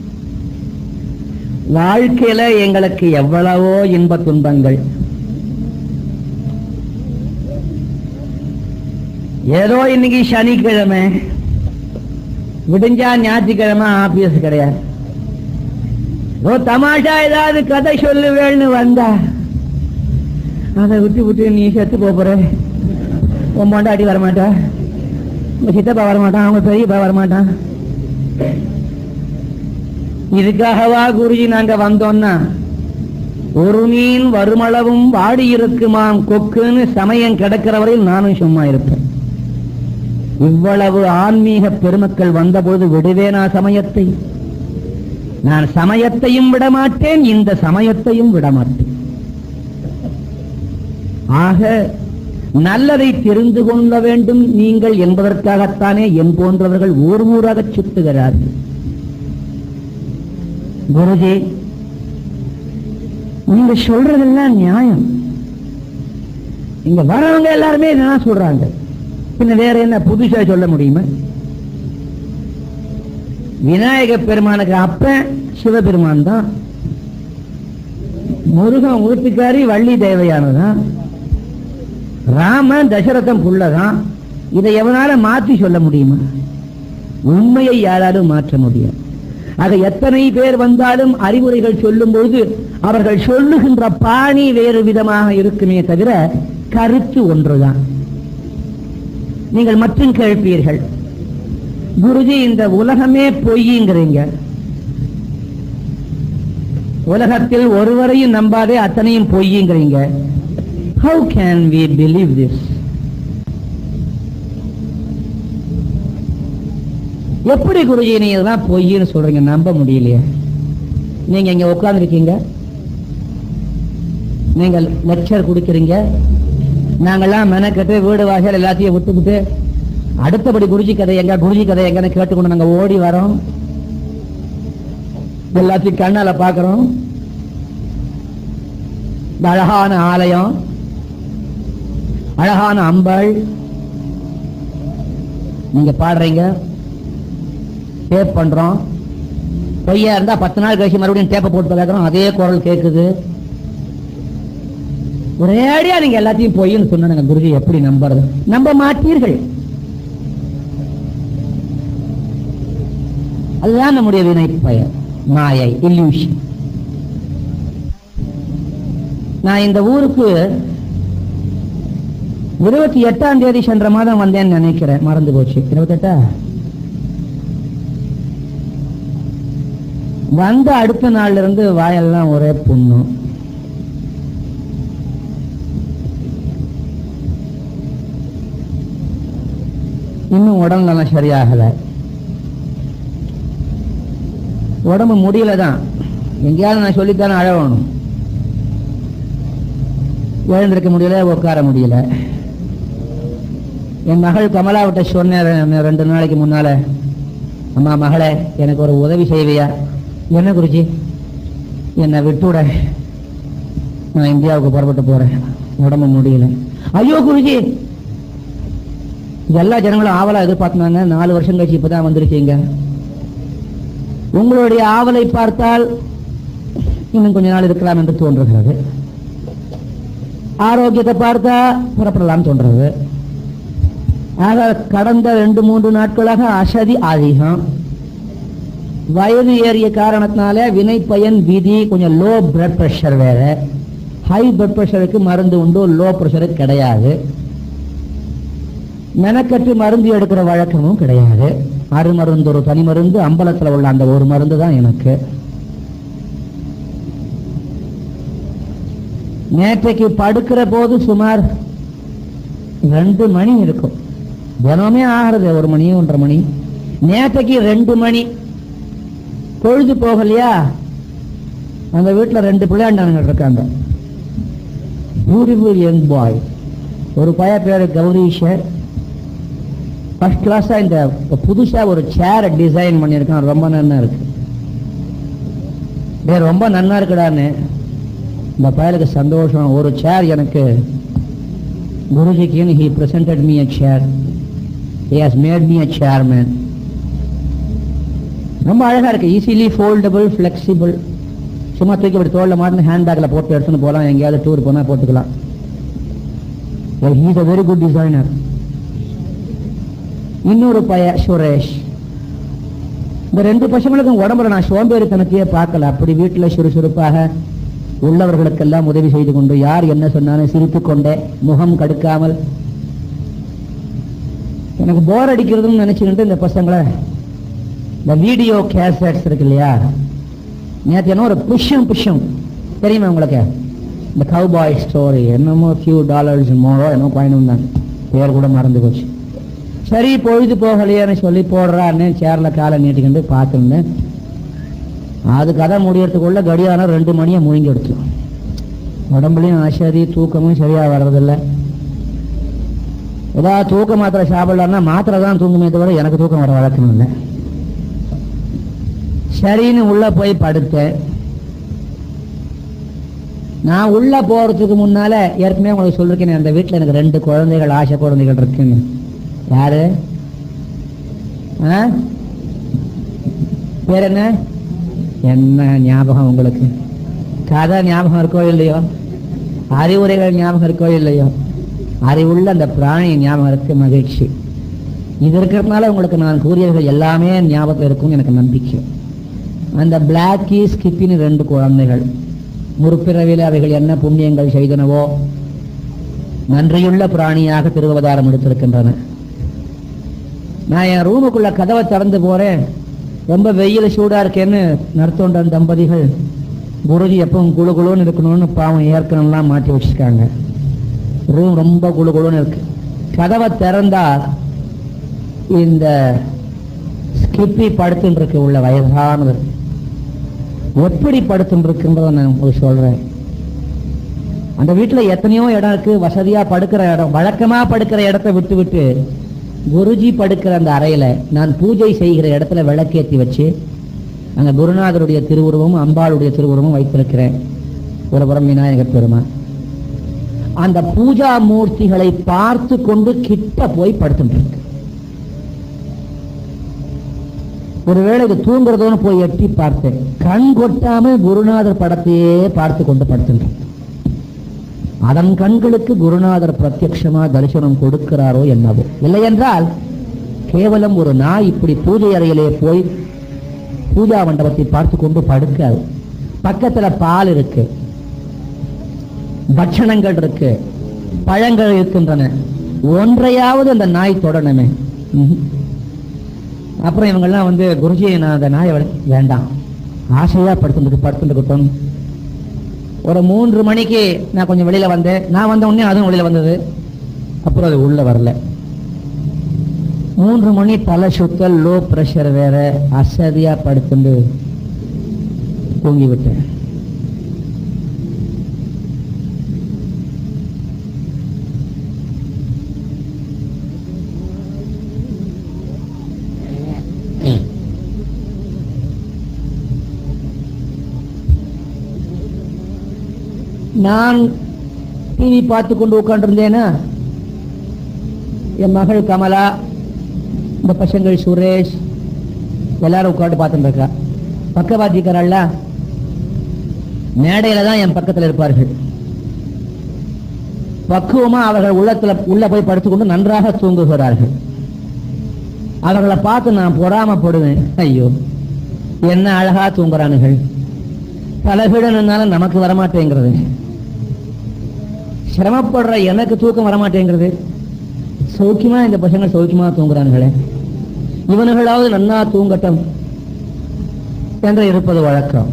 S1: வாழ்க்கையில எங்களுக்கு எவ்வளவோ இன்ப துன்பங்கள் ஏதோ இன்னைக்கு சனிக்கிழமை விடிஞ்சா ஞாயிற்றுக்கிழமை ஆபீஸ் கிடையாது ஓ தமாஷா ஏதாவது கதை சொல்லுவேன்னு வந்தா அதை விட்டு விட்டு நீ செத்து போப் போற உன் பொண்டாட்டி வரமாட்டா உங்க சித்தப்பா வரமாட்டான் அவங்க பெரியப்பா வரமாட்டான் இதுக்காகவா குருஜி நாங்க வந்தோம்னா ஒரு மீன் வருமளவும் வாடி இருக்குமாம் கொக்குன்னு சமயம் கிடக்கிற வரையில் நானும் சும்மா இருப்பேன் இவ்வளவு ஆன்மீக பெருமக்கள் வந்தபோது விடுவேனா சமயத்தை நான் சமயத்தையும் விடமாட்டேன் இந்த சமயத்தையும் விடமாட்டேன் ஆக நல்லதை தெரிந்து கொள்ள வேண்டும் நீங்கள் என்பதற்காகத்தானே என் போன்றவர்கள் ஊர் ஊராக சுத்துகிறார்கள் குருஜி நீங்க சொல்றதெல்லாம் நியாயம் இங்க வரவங்க எல்லாருமே நான் சொல்றாங்க பின்ன வேற என்ன புதுசா சொல்ல முடியுமா விநாயக பெருமானுக்கு அப்பன் சிவபெருமான் தான் முருகன் ஊத்துக்காரி வள்ளி தேவையானதான் ராமன் தசரதம் புள்ளதான் இதை எவனால மாற்றி சொல்ல முடியுமா உண்மையை யாராலும் மாற்ற முடியாது ஆக எத்தனை பேர் வந்தாலும் அறிவுரைகள் சொல்லும் பொழுது அவர்கள் சொல்லுகின்ற பாணி வேறு விதமாக இருக்குமே தவிர கருத்து ஒன்றுதான் நீங்கள் மற்றும் கேட்பீர்கள் குருஜி இந்த உலகமே பொய்யுங்கிறீங்க உலகத்தில் ஒருவரையும் நம்பாதே அத்தனையும் பொய்யுங்கிறீங்க how can we believe this எப்படி குருஜி நீங்க இதெல்லாம் பொய்ன்னு சொல்றீங்க நம்ப முடியலையே நீங்க இங்க உட்கார்ந்துருக்கீங்க நீங்க லெக்சர் கொடுக்குறீங்க நாங்கெல்லாம் மெனக்கட்டு வீடு வாசல் எல்லாத்தையும் விட்டுவிட்டு அடுத்தபடி குருஜி கதை எங்க குருஜி கதை எங்கன்னு கேட்டுக்கொண்டு நாங்க ஓடி வரோம் எல்லாத்தையும் கண்ணால பாக்குறோம் இந்த அழகான ஆலயம் அழகான அம்பாள் நீங்க பாடுறீங்க டேப் பண்றோம் பொய்யா இருந்தா பத்து நாள் கழிச்சு மறுபடியும் டேப்பை போட்டு கேட்கறோம் அதே குரல் கேட்குது ஒரேடியா நீங்க எல்லாத்தையும் பொய்ன்னு சொன்னாங்க குருஜி எப்படி நம்புறது நம்ப மாட்டீர்கள் அதுதான் நம்முடைய வினை பயன் மாயை illusion நான் இந்த ஊருக்கு இருபத்தி எட்டாம் தேதி சென்ற மாதம் வந்தேன்னு நினைக்கிறேன் மறந்து போச்சு இருபத்தெட்டா வந்த அடுத்த நாள்ல இருந்து வாயெல்லாம் ஒரே புண்ணு இன்னும் உடம்பு நல்லா சரியாகல உடம்பு முடியல தான் எங்கேயாவது நான் சொல்லித்தானே அழகணும் எழுந்திருக்க முடியல உட்கார முடியல என் மகள் கமலாவிட்ட சொன்னேன் ரெ- ரெண்டு நாளைக்கு முன்னால அம்மா மகளே எனக்கு ஒரு உதவி செய்வியா என்ன குறிச்சி என்னை விட்டுவிட நான் இந்தியாவுக்கு புறப்பட்டு போறேன் உடம்பு முடியல ஐயோ குருஜி எல்லா ஜனங்களும் ஆவலா எதிர்பார்த்தாங்க நாலு வருஷம் கழிச்சு இப்பதான் வந்திருக்கீங்க உங்களுடைய ஆவலை பார்த்தால் இன்னும் கொஞ்ச நாள் இருக்கலாம் என்று தோன்றுகிறது ஆரோக்கியத்தை பார்த்தா புறப்படலாம் தோன்றது ஆக கடந்த ரெண்டு மூன்று நாட்களாக அசதி அதிகம் வயது ஏறிய காரணத்தினால வினை பயன் விதி கொஞ்சம் லோ பிளட் பிரஷர் வேற ஹை பிளட் பிரஷருக்கு மருந்து உண்டு லோ பிரஷருக்கு கிடையாது மெனக்கட்டு மருந்து எடுக்கிற வழக்கமும் கிடையாது அரு மருந்து ஒரு தனி மருந்து அம்பலத்துல உள்ள அந்த ஒரு மருந்து தான் எனக்கு நேற்றைக்கு படுக்கிற போது சுமார் ரெண்டு மணி இருக்கும் தினமே ஆகிறது ஒரு மணி ஒன்றரை மணி நேற்றைக்கு ரெண்டு மணி பொழுது போகலையா அந்த வீட்டுல ரெண்டு பிள்ளையாண்டானுங்க இருக்காங்க பியூட்டிஃபுல் யங் பாய் ஒரு பைய பேரு கௌரீஷர் ஃபர்ஸ்ட் கிளாஸா இந்த இப்ப புதுசா ஒரு சேரை டிசைன் பண்ணியிருக்கான் ரொம்ப நன்னா இருக்கு டேய் ரொம்ப நன்னா இருக்குடான்னு இந்த பயலுக்கு சந்தோஷம் ஒரு சேர் எனக்கு குருஜிக்கு he presented me a chair he has made me a chairman ரொம்ப அழகா இருக்கு ஈஸிலி ஃபோல்டபுள் ஃபிளெக்சிபிள் சும்மா தூக்கி இப்படி தோல்ல மாட்டின ஹேண்ட் பேக்ல போட்டு எடுத்துன்னு போகலாம் எங்கேயாவது டூர் போனா போட்டுக்கலாம் he's a very good designer இன்னொரு பைய சுரேஷ் இந்த ரெண்டு பசங்களுக்கும் உடம்புல நான் சோம்பேறித்தனத்தையே பார்க்கல அப்படி வீட்டுல சுறுசுறுப்பாக உள்ளவர்களுக்கெல்லாம் உதவி செய்து கொண்டு யார் என்ன சொன்னாலும் சிரித்துக் கொண்டே முகம் கடுக்காமல் எனக்கு போர் அடிக்கிறதுன்னு நினைச்சுக்கிட்டு இந்த பசங்களை இந்த வீடியோ கேசட்ஸ் இருக்கு இல்லையா நேற்று என்ன ஒரு புஷ்யம் புஷ்யம் தெரியுமா உங்களுக்கு இந்த கவுபாய் ஸ்டோரி என்னமோ ஃபியூ டாலர்ஸ் மோரோ என்னமோ பாயிண்ட் வந்தாங்க பேர் கூட மறந்து போச்சு சரி பொழுது போகலையேன்னு சொல்லி போடுறான்னு சேர்ல காலை நீட்டிக்கிட்டு பார்த்துருந்தேன் அது கதை முடியறதுக்குள்ள கடியாரம் ரெண்டு மணியை முழுங்கி எடுத்து உடம்புலையும் அசதி தூக்கமும் சரியா வர்றதில்ல ஏதாவது தூக்க மாத்திரை சாப்பிடலாம்னா மாத்திரை தான் தூங்குமே தவிர எனக்கு தூக்கம் வர வழக்கம் இல்லை சரின்னு உள்ள போய் படுத்தேன் நான் உள்ள போறதுக்கு முன்னால ஏற்கனவே உங்களுக்கு சொல்லிருக்கேன் அந்த வீட்டுல எனக்கு ரெண்டு குழந்தைகள் ஆசை குழந்தைகள் இருக்குன்னு யாரு ஆ? பேர் என்ன என்ன ஞாபகம் உங்களுக்கு கதை ஞாபகம் இருக்கோ இல்லையோ அறிவுரைகள் ஞாபகம் இருக்கோ இல்லையோ அறிவுள்ள அந்த பிராணி ஞாபகம் இருக்கு மகிழ்ச்சி இது இருக்கிறதுனால உங்களுக்கு நான் கூறியவர்கள் எல்லாமே ஞாபகத்தில் இருக்கும்னு எனக்கு நம்பிக்கை அந்த பிளாக்கி ஸ்கிப்பின்னு ரெண்டு குழந்தைகள் முற்பிறவியில் அவைகள் என்ன புண்ணியங்கள் செய்தனவோ நன்றியுள்ள பிராணியாக திருவதாரம் எடுத்திருக்கின்றன நான் என் ரூமுக்குள்ள கதவை திறந்து போறேன் ரொம்ப வெயில் சூடா இருக்கேன்னு நடுத்தோண்டன் தம்பதிகள் குருஜி எப்பவும் குழு குழுன்னு இருக்கணும்னு பாவம் ஏற்கனம்லாம் மாட்டி வச்சிருக்காங்க ரூம் ரொம்ப குழு குழுன்னு இருக்கு கதவை திறந்தா இந்த ஸ்கிப்பி படுத்துட்டு இருக்கு உள்ள வயதானது எப்படி படுத்துட்டு இருக்குன்றத நான் உங்களுக்கு சொல்றேன் அந்த வீட்டுல எத்தனையோ இடம் இருக்கு வசதியா படுக்கிற இடம் வழக்கமா படுக்கிற இடத்தை விட்டு விட்டு குருஜி படுக்கிற அந்த அறையில நான் பூஜை செய்கிற இடத்துல விளக்கேத்தி வச்சு அங்க குருநாதருடைய திருவுருவமும் அம்பாளுடைய திருவுருவமும் வைத்திருக்கிறேன் ஒரு புறம் விநாயகர் பெருமான் அந்த பூஜா மூர்த்திகளை பார்த்து கொண்டு கிட்ட போய் படுத்துட்டு இருக்கு ஒருவேளை இது தூங்குறதோன்னு போய் எட்டி பார்த்தேன் கண் கொட்டாம குருநாதர் படத்தையே பார்த்து கொண்டு படுத்துட்டு இருக்கு. அதன் கண்களுக்கு குருநாதர் பிரத்யட்சமா தரிசனம் கொடுக்கிறாரோ என்னவோ இல்லை என்றால் கேவலம் ஒரு நாய் இப்படி பூஜை அறையிலே போய் பூஜா மண்டபத்தை பார்த்து கொண்டு படுக்காது பக்கத்துல பால் இருக்கு பட்சணங்கள் இருக்கு பழங்கள் இருக்கின்றன ஒன்றையாவது அந்த நாய் தொடணுமே ம்ஹும். அப்புறம் இவங்கெல்லாம் வந்து குருஜி நான் அந்த நாயை விட வேண்டாம் ஆசையா படுத்துட்டு படுத்துட்டு ஒரு மூன்று மணிக்கு நான் கொஞ்சம் வெளியில வந்தேன் நான் வந்த உடனே அதுவும் வெளியில வந்தது அப்புறம் அது உள்ள வரல மூன்று மணி தலை சுத்தல் லோ பிரஷர் வேற அசதியா படுத்துண்டு தூங்கி விட்டேன் நான் டிவி பார்த்து கொண்டு உட்காந்துருந்தேனா என் மகள் கமலா இந்த பசங்கள் சுரேஷ் எல்லாரும் உட்காந்து பார்த்துட்டு இருக்கா பக்கவாத்திக்கிறாள்ல மேடையில தான் என் பக்கத்துல இருப்பார்கள் பக்குவமா அவர்கள் உள்ளத்துல உள்ள போய் படுத்துக்கொண்டு நன்றாக தூங்குகிறார்கள் அவர்களை பார்த்து நான் பொறாமப்படுவேன் ஐயோ என்ன அழகா தூங்குறானுகள் தலைகீழனாலும் நமக்கு வரமாட்டேங்கிறது சிரமப்படுற எனக்கு தூக்கம் வரமாட்டேங்கிறது சௌக்கியமா இந்த பசங்க சௌக்கியமா தூங்குறானுங்களே இவனுங்களாவது நன்னா தூங்கட்டும் என்று இருப்பது வழக்கம்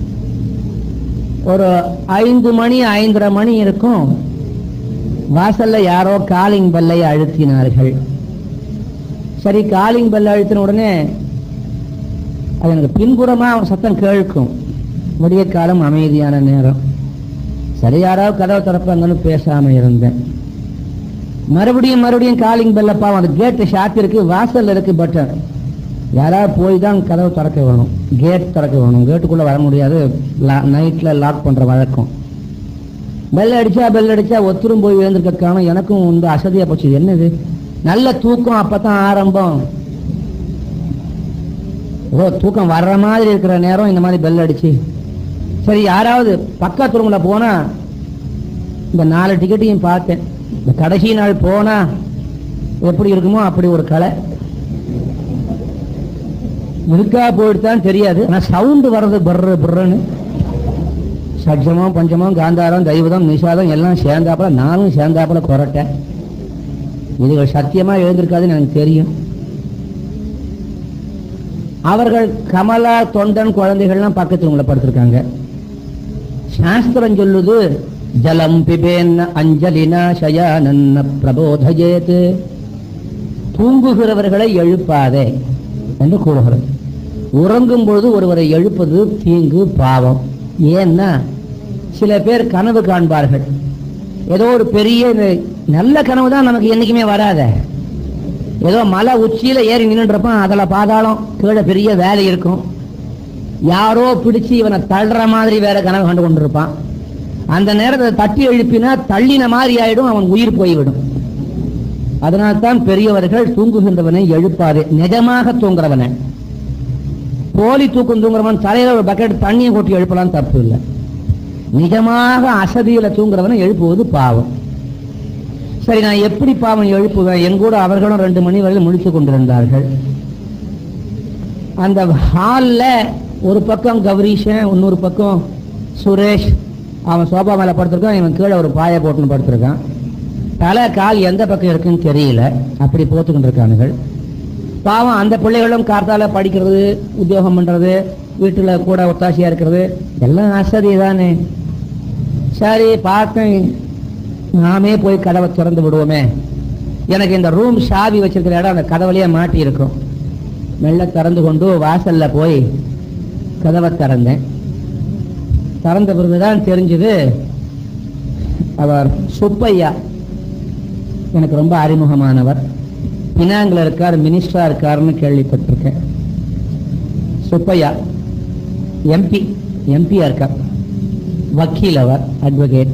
S1: ஒரு ஐந்து மணி ஐந்தரை மணி இருக்கும் வாசல்ல யாரோ காலிங் பெல்லை அழுத்தினார்கள் சரி காலிங் பெல் அழுத்தின உடனே அது எனக்கு பின்புறமா சத்தம் கேட்கும் விடிய காலம் அமைதியான நேரம் சரி யாராவது கதவை திறப்பாங்கன்னு பேசாம இருந்தேன் மறுபடியும் மறுபடியும் காலிங் பெல்ல பாவம் அந்த கேட்டு ஷாட் இருக்கு வாசல்ல இருக்கு பட்டன் யாராவது போய் தான் கதவை திறக்க வேணும் கேட் திறக்க வேணும் கேட்டுக்குள்ள வர முடியாது நைட்ல லாக் பண்ற வழக்கம் பெல் அடிச்சா பெல் அடிச்சா ஒத்துரும் போய் எழுந்திருக்க காணும் எனக்கும் வந்து அசதியா போச்சு இது என்னது நல்ல தூக்கம் அப்பதான் ஆரம்பம் ஓ தூக்கம் வர்ற மாதிரி இருக்கிற நேரம் இந்த மாதிரி பெல் அடிச்சு சரி யாராவது பக்கத்து ரூம்ல போனா இந்த நாலு டிக்கெட்டையும் பார்த்தேன் இந்த கடைசி நாள் போனா எப்படி இருக்குமோ அப்படி ஒரு கலை இருக்கா போயிடுதான் தெரியாது ஆனா சவுண்டு வர்றது பர்ற பர்றன்னு சட்சமம் பஞ்சமம் காந்தாரம் தெய்வதம் நிஷாதம் எல்லாம் சேர்ந்தாப்புல நானும் சேர்ந்தாப்புல குரட்டேன் இதுகள் சத்தியமா எழுந்திருக்காதுன்னு எனக்கு தெரியும் அவர்கள் கமலா தொண்டன் குழந்தைகள்லாம் பக்கத்துல உங்களை படுத்திருக்காங்க சாஸ்திரம் சொல்லுது ஜலம் பிபேன் அஞ்சலினா சயானன்ன பிரபோதயேத் தூங்குகிறவர்களை எழுப்பாதே என்று கூறுகிறது உறங்கும் பொழுது ஒருவரை எழுப்பது தீங்கு பாவம் ஏன்னா சில பேர் கனவு காண்பார்கள் ஏதோ ஒரு பெரிய இந்த நல்ல கனவு தான் நமக்கு என்னைக்குமே வராத ஏதோ மலை உச்சியில ஏறி நின்றுருப்பான் அதுல பாதாளம் கீழே பெரிய வேலை இருக்கும் யாரோ பிடிச்சு இவனை தள்ளுற மாதிரி வேற கனவு கண்டு கொண்டிருப்பான் அந்த நேரத்தை தட்டி எழுப்பினா தள்ளின மாதிரி ஆயிடும் அவன் உயிர் போய்விடும் அதனால்தான் பெரியவர்கள் தூங்குகின்றவனை எழுப்பாது நிஜமாக தூங்குறவனை போலி தூக்கம் தூங்குறவன் தலையில ஒரு பக்கெட் தண்ணியை கொட்டி எழுப்பலாம் தப்பு இல்லை நிஜமாக அசதியில தூங்குறவனை எழுப்புவது பாவம் சரி நான் எப்படி பாவம் எழுப்புவேன் என் கூட அவர்களும் ரெண்டு மணி வரையில் முடித்துக் கொண்டிருந்தார்கள் அந்த ஹால்ல ஒரு பக்கம் கௌரீஷன் இன்னொரு பக்கம் சுரேஷ் அவன் சோபா மேல படுத்திருக்கான் இவன் கீழே ஒரு பாயை போட்டுன்னு படுத்திருக்கான் தலை கால் எந்த பக்கம் இருக்குன்னு தெரியல அப்படி போத்துக்கிட்டு இருக்கானுகள் பாவம் அந்த பிள்ளைகளும் கார்த்தால படிக்கிறது உத்தியோகம் பண்றது வீட்டுல கூட ஒத்தாசையா இருக்கிறது எல்லாம் அசதி தானே சரி பார்த்தேன் நாமே போய் கதவை திறந்து விடுவோமே எனக்கு இந்த ரூம் சாவி வச்சிருக்கிற இடம் அந்த கதவுலயே மாட்டி இருக்கும் மெல்ல திறந்து கொண்டு வாசல்ல போய் கதவை திறந்தேன் திறந்த பிறகுதான் தெரிஞ்சது அவர் சுப்பையா எனக்கு ரொம்ப அறிமுகமானவர் பினாங்கில் இருக்கார் மினிஸ்டரா இருக்காருன்னு கேள்விப்பட்டிருக்கேன் சுப்பையா எம்பி எம்பியா இருக்கார் வக்கீல் அவர் அட்வொகேட்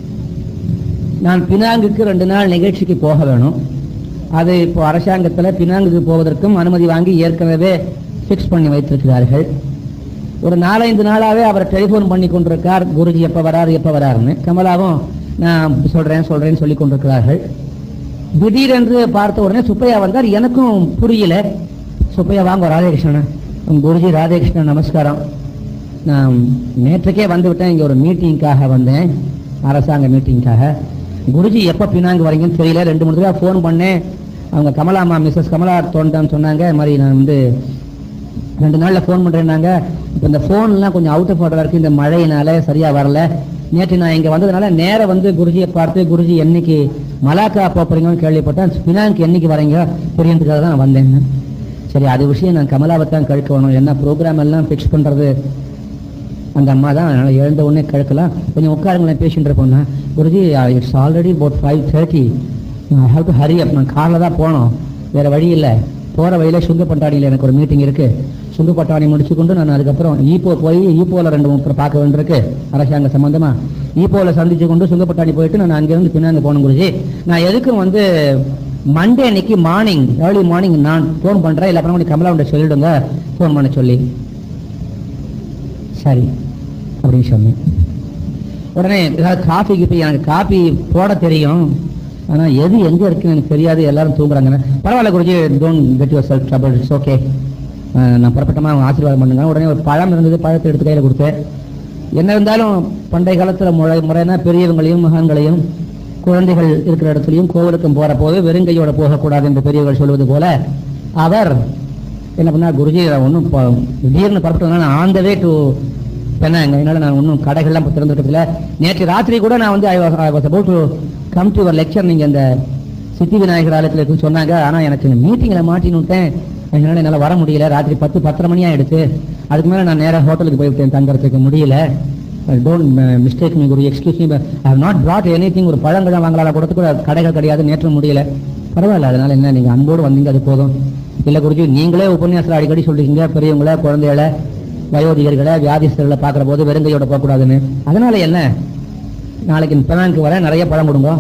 S1: நான் பினாங்குக்கு ரெண்டு நாள் நிகழ்ச்சிக்கு போக வேணும் அது இப்போ அரசாங்கத்தில் பினாங்குக்கு போவதற்கும் அனுமதி வாங்கி ஏற்கனவே ஃபிக்ஸ் பண்ணி வைத்திருக்கிறார்கள் ஒரு நாலஞ்சு நாளாவே அவர் டெலிஃபோன் பண்ணி கொண்டிருக்கார் குருஜி எப்ப வராரு எப்ப வராருன்னு கமலாவும் நான் சொல்றேன் சொல்றேன்னு சொல்லி கொண்டிருக்கிறார்கள் திடீரென்று பார்த்த உடனே சுப்பையா வந்தார் எனக்கும் புரியல சுப்பையா வாங்க ராதேகிருஷ்ணன் உம் குருஜி ராதேகிருஷ்ணன் நமஸ்காரம் நான் நேற்றுக்கே வந்து விட்டேன் இங்க ஒரு மீட்டிங்காக வந்தேன் அரசாங்க மீட்டிங்காக குருஜி எப்ப பின்னாங்க வரீங்கன்னு தெரியல ரெண்டு மூணு தடவை ஃபோன் பண்ணேன் அவங்க கமலாமா மிஸ்ஸஸ் கமலா தோண்டான்னு சொன்னாங்க இது மாதிரி நான் வந்து ரெண்டு நாள்ல ஃபோன் பண்றேன்னாங்க இப்போ இந்த ஃபோன்லாம் கொஞ்சம் அவுட் ஆஃப் ஆர்டர் இருக்கு இந்த மழையினால சரியா வரல நேற்று நான் இங்க வந்ததுனால நேரா வந்து குருஜியை பார்த்து குருஜி என்னைக்கு மலாக்கா போறீங்கன்னு கேள்விப்பட்டேன் பினாங்க்கு என்னைக்கு வரீங்க புரியறதுக்காக தான் நான் வந்தேன் சரி அது விஷயம் நான் கமலாவை தான் கழுக்க வேணும் என்ன ப்ரோக்ராம் எல்லாம் ஃபிக்ஸ் பண்றது அந்த அம்மா தான் அதனால எழுந்த உடனே கிழக்கலாம் கொஞ்சம் உட்காருங்களேன் பேசிட்டு இருப்போம்னா Guruji it's already about five thirty I have to hurry up நான் காரில் தான் போனோம் வேற வழி இல்லை போகிற வழியில சுங்கப்பட்டாணியில் எனக்கு ஒரு மீட்டிங் இருக்கு சுங்கப்பட்டாணி முடிச்சு கொண்டு நான் அதுக்கப்புறம் ஈப்போ போய் ஈப்போவில் ரெண்டு மூணு பேர் பார்க்க வேண்டியிருக்கு அரசாங்க சம்பந்தமா ஈப்போவில் சந்திச்சு கொண்டு சுங்கப்பட்டாணி போயிட்டு நான் அங்கேருந்து பின்னாங்க போகணும் குருஜி நான் எதுக்கும் வந்து மண்டே அன்னைக்கு மார்னிங் ஏர்லி மார்னிங் நான் ஃபோன் பண்றேன் இல்லை அப்புறம் கமலா உண்ட சொல்லிடுங்க ஃபோன் பண்ண சொல்லி சரி அப்படின்னு சொன்னேன் உடனே ஏதாவது காஃபி கிப்பி எனக்கு காஃபி போட தெரியும் ஆனா எது எங்க இருக்குன்னு எனக்கு தெரியாது எல்லாரும் தூங்குறாங்க பரவாயில்ல Guruji don't get yourself trouble it's okay நான் புறப்பட்டமா அவங்க ஆசீர்வாதம் பண்ணுங்க உடனே ஒரு பழம் இருந்தது பழத்தை எடுத்து கையில கொடுத்தேன் என்ன இருந்தாலும் பண்டைய காலத்துல முறை முறைனா பெரியவங்களையும் மகான்களையும் குழந்தைகள் இருக்கிற இடத்துலையும் கோவிலுக்கும் போற போது வெறுங்கையோட போகக்கூடாது என்று பெரியவர்கள் சொல்வது போல அவர் என்ன பண்ணா குருஜி ஒன்றும் திடீர்னு புறப்பட்டதுனால நான் ஆன் த வே டு பெண்ணாங்க அதனால நான் ஒன்றும் கடைகள்லாம் இப்போ திறந்துட்டதில்ல நேற்று ராத்திரி கூட நான் வந்து I was about to come to lecture நீங்க இந்த சித்தி விநாயகர் ஆலயத்தில் இருக்குன்னு சொன்னாங்க ஆனா எனக்கு மீட்டிங்கில் மாட்டினுட்டேன் அதனால என்னால் வர முடியல ராத்திரி பத்து பத்தரை மணி ஆயிடுச்சு அதுக்கு மேலே நான் நேராக ஹோட்டலுக்கு போய்விட்டேன் தங்கறதுக்கு முடியல don't mistake me Guru excuse me I have not brought anything ஒரு பழங்கள்லாம் வாங்கலாம் கொடுத்து கூட கடைகள் கிடையாது நேற்று முடியல பரவாயில்ல அதனால என்ன நீங்க அன்போடு வந்தீங்க அது போதும் இல்ல குருஜி நீங்களே உபன்யாசம் அடிக்கடி சொல்றீங்க பெரியவங்கள குழந்தைகளை வயோதிகர்களை வியாதிஸ்தர்களை பார்க்குற போது வெறுங்கையோட போகக்கூடாதுன்னு அதனால என்ன நாளைக்கு பினாங்கு வர நிறைய பழம் கொடுங்க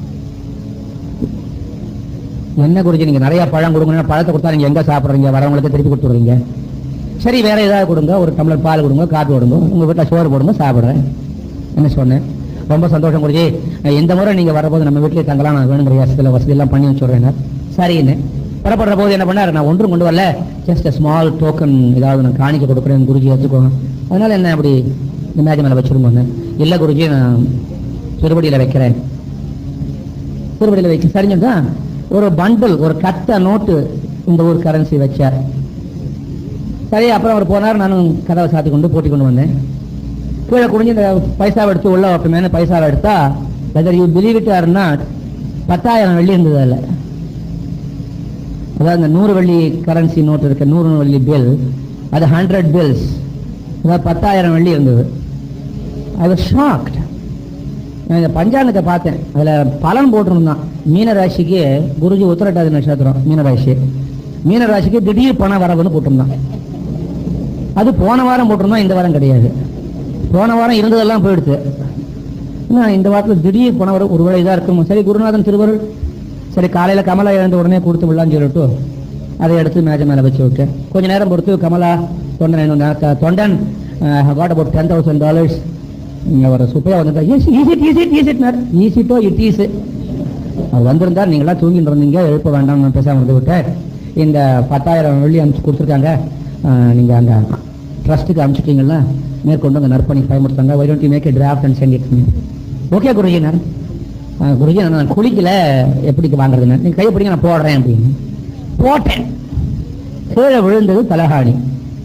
S1: என்ன குருஜி நீங்க நிறைய பழம் கொடுங்க பழத்தை கொடுத்தா நீங்க எங்க சாப்பிடுறீங்க வரவங்களுக்கு திருப்பி கொடுத்துடுறீங்க சரி வேற ஏதாவது கொடுங்க ஒரு டம்ளர் பால் கொடுங்க காப்பி கொடுங்க உங்க வீட்டில் சோறு போடுங்க சாப்பிடுறேன் என்ன சொன்னேன் ரொம்ப சந்தோஷம் குருஜி இந்த முறை நீங்க வரும்போது நம்ம வீட்டிலேயே தங்கலாம் நான் வேணுங்கிற வசதியில் வசதி எல்லாம் பண்ணி வச்சுடுறேன் சரின்னு புறப்படுற போது என்ன பண்ணாரு நான் ஒன்றும் கொண்டு வரல ஜஸ்ட் ஸ்மால் டோக்கன் ஏதாவது நான் காணிக்க கொடுக்குறேன் குருஜி வச்சுக்கோங்க அதனால என்ன அப்படி இந்த மேஜை மேலே வச்சிருந்தோன்னு இல்லை குருஜி நான் திருவடியில் வைக்கிறேன் திருவடியில் வைக்க சரிஞ்சுதான் ஒரு பண்டில் ஒரு கட்ட நோட்டு இந்த ஊர் கரன்சி வச்சார் சரி அப்புறம் அவர் போனார் நானும் கதவை சாத்தி கொண்டு போட்டி கொண்டு வந்தேன் கீழே குடிஞ்சு இந்த பைசாவை எடுத்து உள்ள வைப்பமேனு பைசாவை எடுத்தா whether you believe it or not பத்தாயிரம் வெள்ளி இருந்தது அதில் அதாவது இந்த நூறு வெள்ளி கரன்சி நோட்டு இருக்கு நூறு வெள்ளி பில் அது ஹண்ட்ரட் பில்ஸ் அதாவது பத்தாயிரம் வெள்ளி இருந்தது ஐ வாஸ் ஷாக்ட் நான் இந்த பஞ்சாங்கத்தை பார்த்தேன் அதில் பலன் போட்டிருந்தான் மீனராசிக்கு குருஜி உத்தரட்டாதி நட்சத்திரம் மீனராசி மீனராசிக்கு திடீர் பண வரவுன்னு போட்டிருந்தான் அது போன வாரம் போட்டிருந்தோம் இந்த வாரம் கிடையாது போன வாரம் இருந்ததெல்லாம் போயிடுச்சு நான் இந்த வாரத்தில் திடீர் பண வர ஒருவேளை இதாக இருக்கும் சரி குருநாதன் திருவருள் சரி காலையில் கமலா எழுந்த உடனே கொடுத்து விடலான்னு சொல்லிட்டு அதை எடுத்து மேஜை மேலே வச்சு விட்டேன் கொஞ்ச நேரம் பொறுத்து கமலா தொண்டன் என்ன தொண்டன் what about ten thousand dollars இங்கே ஒரு சுப்பையா வந்துட்டா ஈஸ் ஈஸிட் ஈஸிட் ஈஸிட்னார் ஈஸிட்டோ இட் ஈஸ் அவர் வந்திருந்தார் நீங்களாம் தூங்கிட்டு இருந்தீங்க எழுப்ப வேண்டாம் நான் பேசாம இருந்து விட்டேன் இந்த பத்தாயிரம் வெள்ளி அனுப்பிச்சு கொடுத்துருக்காங்க அஹ், நீங்க அந்த ட்ரஸ்ட்டுக்கு அனுப்பிச்சிட்டீங்களா மேற்கொண்டு அங்கே நற்பணி பயமுறுத்தாங்க why don't you make draft and send it okay Guruji நான் அஹ், குருஜி நான் நான் குளிக்கல எப்படி வாங்குறதுன்னு நீங்க கையை பிடிங்க நான் போடுறேன் அப்படின்னு போட்டேன் கீழே விழுந்தது தலகாணி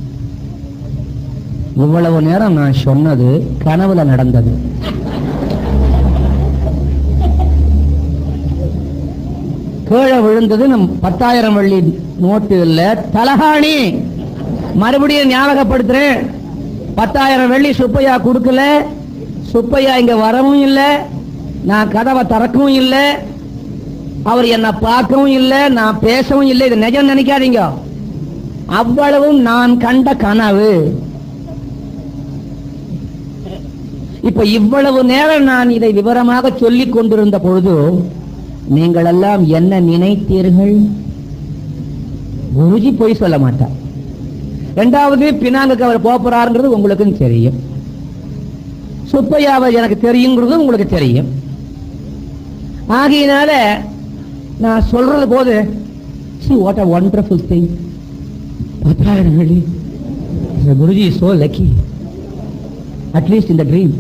S1: இவ்வளவு நேரம் நான் சொன்னது கனவுல நடந்தது கீழே விழுந்தது நம் பத்தாயிரம் வெள்ளி நோட்டு இல்ல தலகாணி மறுபடியும் ஞாபகப்படுத்துறேன் பத்தாயிரம் வெள்ளி சுப்பையா கொடுக்கல சுப்பையா இங்க வரவும் இல்ல நான் கதவை திறக்கவும் இல்ல அவர் என்ன பார்க்கவும் இல்ல நான் பேசவும் இல்லை இது நிஜம் நினைக்காதீங்க அவ்வளவும் நான் கண்ட கனவு இப்ப இவ்வளவு நேரம் நான் இதை விவரமாக சொல்லிக் கொண்டிருந்த பொழுது நீங்கள் எல்லாம் என்ன நினைத்தீர்கள் குருஜி பொய் சொல்ல மாட்டார் ரெண்டாவது பினாங்குக்கு அவர் போறாருங்கிறது உங்களுக்கும் தெரியும் சுப்பையாவை எனக்கு தெரியுங்கிறது உங்களுக்கு தெரியும் ஆகையினால நான் சொல்றது போது see what a wonderful thing பத்தாயிரம் வெள்ளி குருஜி சோ லக்கி அட்லீஸ்ட் இந்த ட்ரீம்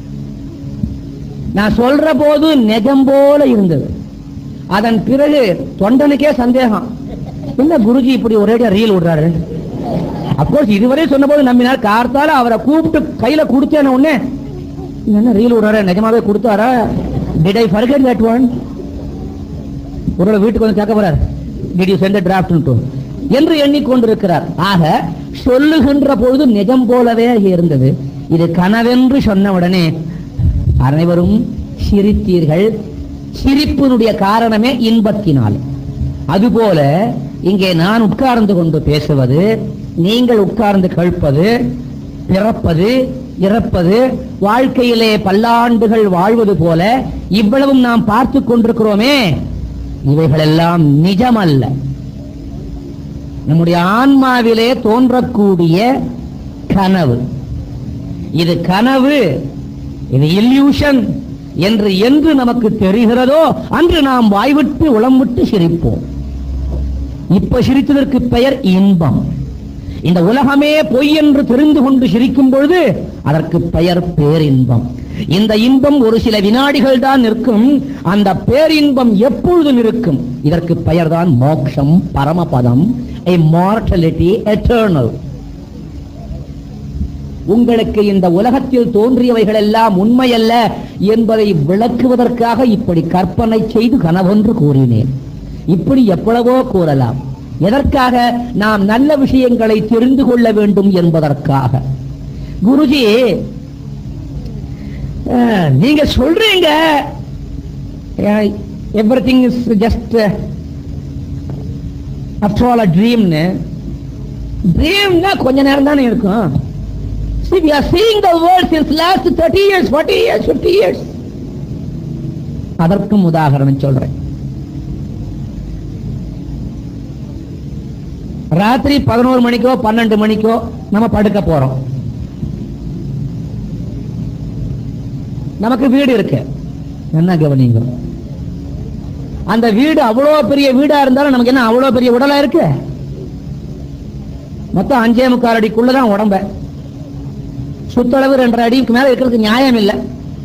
S1: நான் சொல்ற போது நெஜம் போல இருந்தது அதன் பிறகு தொண்டனுக்கே சந்தேகம் என்ன குருஜி இப்படி ஒரேடியா ரீல் விடுறாரு அப்கோர்ஸ் இதுவரை சொன்னபோது நம்பினார் கார்த்தால அவரை கூப்பிட்டு கையில கொடுத்தேன உடனே இது என்ன ரீல் விடுறாரு நிஜமாவே கொடுத்தாரா did I forget that one ஒருவேளை வீட்டுக்கு வந்து கேட்க போறார் டிட் யூ சென்ட் டிராஃப்ட் என்று எண்ணிக்கொண்டிருக்கிறார் ஆக சொல்லுகின்ற பொழுது நிஜம் போலவே இருந்தது இது கனவென்று சொன்ன உடனே அனைவரும் சிரித்தீர்கள் சிரிப்பினுடைய காரணமே இன்பத்தினால் அதுபோல இங்கே நான் உட்கார்ந்து கொண்டு பேசுவது நீங்கள் உட்கார்ந்து கேட்பது பிறப்பது இறப்பது வாழ்க்கையிலே பல்லாண்டுகள் வாழ்வது போல இவ்வளவும் நாம் பார்த்து கொண்டிருக்கிறோமே இவைகளெல்லாம் நிஜமல்ல நம்முடைய ஆன்மாவிலே தோன்றக்கூடிய கனவு இது கனவு இது இல்யூஷன் என்று என்று நமக்கு தெரிகிறதோ அன்று நாம் வாய்விட்டு உளம் விட்டு சிரிப்போம் இப்ப சிரித்ததற்கு பெயர் இன்பம் இந்த உலகமே பொய் என்று தெரிந்து கொண்டு சிரிக்கும் பொழுது அதற்கு பெயர் பேரின்பம் இந்த இன்பம் ஒரு சில வினாடிகள் தான் நிற்கும் அந்த பேரின்பம் எப்பொழுதும் இருக்கும் இதற்கு பெயர்தான் மோக்ஷம் பரமபதம் a mortality eternal உங்களுக்கு இந்த உலகத்தில் தோன்றியவைகள் எல்லாம் உண்மையல்ல என்பதை விளக்குவதற்காக இப்படி கற்பனை செய்து கனவொன்று கூறினேன் இப்படி எவ்வளவோ கூறலாம் எதற்காக நாம் நல்ல விஷயங்களை தெரிந்து கொள்ள வேண்டும் என்பதற்காக குருஜி அஹ், நீங்க சொல்றீங்க everything is just after all ட்ரீம்னு ட்ரீம்னா கொஞ்ச நேரம் தானே இருக்கும் See, we are seeing the world since last 30 years, 40 years, 50 years. அதற்கும் உதாகரணம் சொல்றேன் ராத்திரி பதினோரு மணிக்கோ பன்னெண்டு மணிக்கோ நம்ம படுக்க போறோம் நமக்கு வீடு இருக்கு என்ன கவனிங்க அந்த வீடு அவ்வளவு பெரிய வீடா இருந்தாலும் நமக்கு என்ன அவ்வளவு பெரிய உடலா இருக்கு மொத்தம் அஞ்சே முக்கால் அடிக்குள்ளதான் உடம்ப சுத்தளவு ரெண்டரை அடிக்கு மேல இருக்கிறதுக்கு நியாயம் இல்லை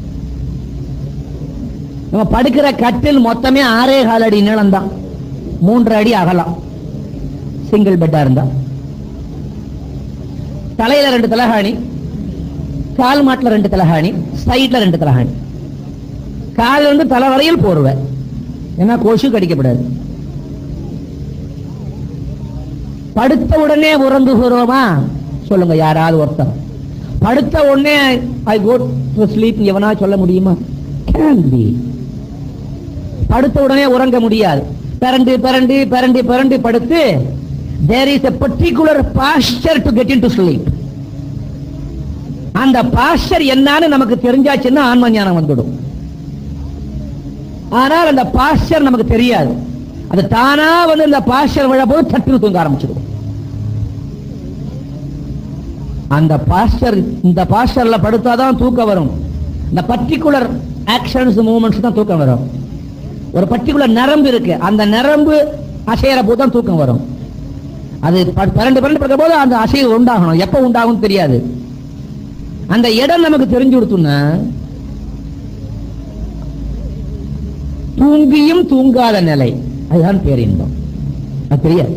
S1: நம்ம படுக்கிற கட்டில் மொத்தமே ஆறே கால் அடி நீளம் தான் மூன்று அடி அகலம் சிங்கிள் பெட்டா இருந்தா தலையில ரெண்டு தலகாணி கால் மாட்டுல ரெண்டு தலகாணி சைட்ல ரெண்டு தலகாணி கால் இருந்து தலை வரையில் போர்வை ஏன்னா கொசு கடிக்கப்படாது படுத்த உடனே உறங்குகிறோமா சொல்லுங்க யாராவது ஒருத்தர் படுத்த உடனே ஐ கோ டு ஸ்லீப் எவனா சொல்ல முடியுமா கேன் பி படுத்த உடனே உறங்க முடியாது பிறண்டு பிறண்டு பிறண்டு பிறண்டு படுத்து there is a particular posture to get into sleep அந்த பாஸ்டர் என்னன்னு நமக்கு தெரிஞ்சாச்சுன்னா ஆன்ம ஞானம் வந்துடும் ஆனால் அந்த பாஸ்டர் நமக்கு தெரியாது அது தானா வந்து இந்த பாஸ்டர் விழப்போது தட்டு தூங்க ஆரம்பிச்சிடும் அந்த பாஸ்டர் இந்த பாஸ்டர்ல படுத்தாதான் தூக்கம் வரும் இந்த பர்டிகுலர் ஆக்ஷன்ஸ் மூமெண்ட்ஸ் தான் தூக்கம் வரும் ஒரு பர்டிகுலர் நரம்பு இருக்கு அந்த நரம்பு அசையற போது தான் தூக்கம் வரும் அது ப- பரண்டு பரண்டு படுக்கிற போது அந்த அசைவு உண்டாகணும் எப்ப உண்டாகும் தெரியாது அந்த இடம் நமக்கு தெரிஞ்சு கொடுத்தோம்னா தூங்கியும் தூங்காத நிலை அதுதான் பேரின்பம் அது தெரியாது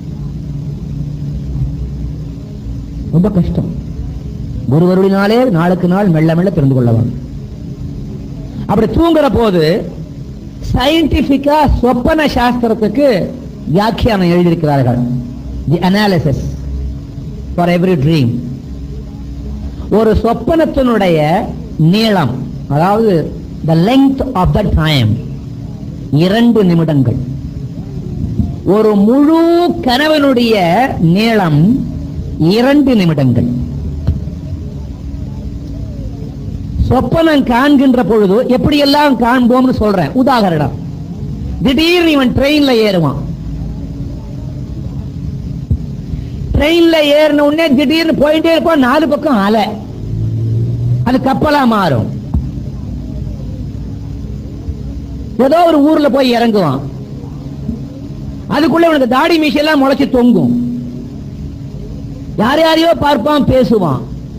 S1: ரொம்ப கஷ்டம் ஒருவருடினாலே நாளுக்கு நாள் மெல்ல மெல்ல தெரிந்து கொள்ளலாம் அப்படி தூங்குற போது சயின்டிபிக்கா சொப்பன சாஸ்திரத்துக்கு வியாக்கியானம் எழுதியிருக்கிறார்கள் the analysis for every dream ஒரு சொப்பனத்தினுடைய நீளம் அதாவது the length of the time இரண்டு நிமிடங்கள் ஒரு முழு கனவனுடைய நீளம் இரண்டு நிமிடங்கள் சொப்பனம் காண்கின்ற பொழுது எப்படியெல்லாம் காண்போம்னு சொல்றேன் உதாகரணம் திடீர்னு இவன் ட்ரெயின்ல ஏறுவான் ட்ரெயின்ல ஏறின உடனே திடீர்னு போயிட்டே இருப்பான் நாலு பக்கம் அலை அது கப்பலா மாறும் ஏதோ ஒரு ஊர்ல போய் இறங்குவான் அதுக்குள்ள உனக்கு தாடி மீசையெல்லாம் முளைச்சு தொங்கும் யார் யாரையோ பார்ப்பான் பேசுவான்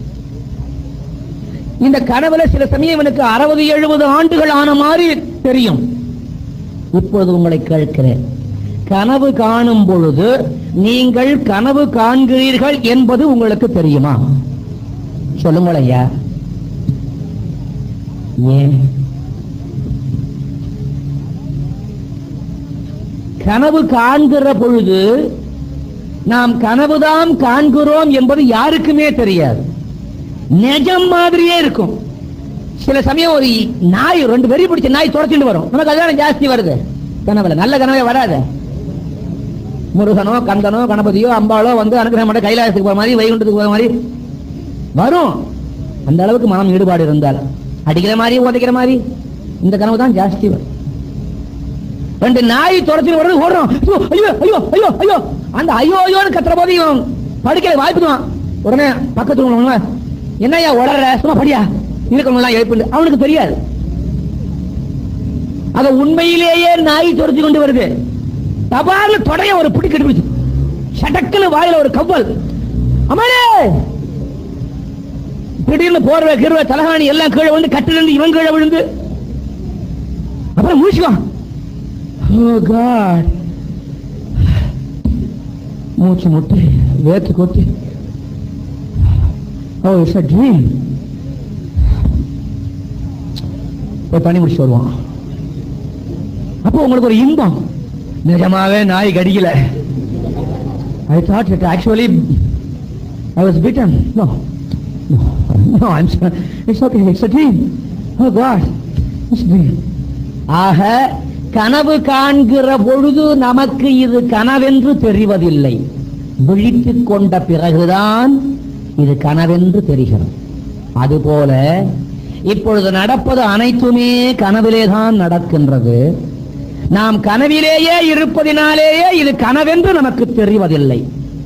S1: இந்த கனவுல சில சமயம் இவனுக்கு அறுபது எழுபது ஆண்டுகள் ஆன மாதிரி தெரியும் இப்பொழுது உங்களை கேட்கிறேன் கனவு காணும் பொழுது நீங்கள் கனவு காண்கிறீர்கள் என்பது உங்களுக்கு தெரியுமா சொல்லுங்கள் ஐயா ஏன் கனவு காண்கிற பொழுது நாம் கனவுதான் காண்கிறோம் என்பது யாருக்குமே தெரியாது நிஜம் மாதிரியே இருக்கும் சில சமயம் ஒரு நாய் ரெண்டு வெறி பிடிச்ச நாய் துரத்திட்டு வரும் நமக்கு அதுதான் ஜாஸ்தி வருது கனவுல நல்ல கனவே வராது முருகனோ கந்தனோ கணபதியோ அம்பாளோ வந்து அனுகிரகம் பண்ண கைலாசத்துக்கு போற மாதிரி வைகுண்டத்துக்கு போற மாதிரி வரும் அந்த அளவுக்கு மனம் ஈடுபாடு இருந்தால் அடிக்கிற மாதிரி உதைக்கிற மாதிரி இந்த கனவு தான் ஜாஸ்தி வரும் ரெண்டு நாய் துரத்தி வருது ஓடுறோம் ஐயோ, ஐயோ ஐயோ ஐயோ ஐயோ அந்த ஐயோ ஐயோன்னு கத்துற போது இவன் படுக்கல வாய்ப்புதான் உடனே பக்கத்துல உள்ளவங்க, என்னய்யா உளற சும்மா படியா இருக்கவங்க எல்லாம் எழுப்பு அவனுக்கு தெரியாது அத உண்மையிலேயே நாய் துரத்தி கொண்டு வருது தபார்ல தொடைய ஒரு பிடி கட்டி சடக்குல வாயில ஒரு கவ்வல் அம்மாடே திடீர்னு போர்வை கிருவை தலகாணி எல்லாம் கீழே விழுந்து கட்டில இருந்து இவன் கீழே விழுந்து அப்புறம் மூச்சுவான் Oh God. மூச்சு முட்டி வேத்து கொட்டி ஓ இட்ஸ் அ ட்ரீம் போய் தண்ணி முடிச்சு வருவான் அப்போ உங்களுக்கு ஒரு இன்பம் நிஜமாவே நாய் கடிக்கல I thought it actually I was bitten no no I'm it's okay it's a dream oh God it's dream ஆக கனவு காண்கிற பொழுது நமக்கு இது கனவென்று தெரிவதில்லை விழித்துக் கொண்ட பிறகுதான் இது கனவென்று தெரிகிறது அதுபோல இப்பொழுது நடப்பது அனைத்துமே கனவிலேதான் நடக்கின்றது நாம் கனவிலேயே இருப்பதினாலேயே இது கனவென்று நமக்கு தெரிவதில்லை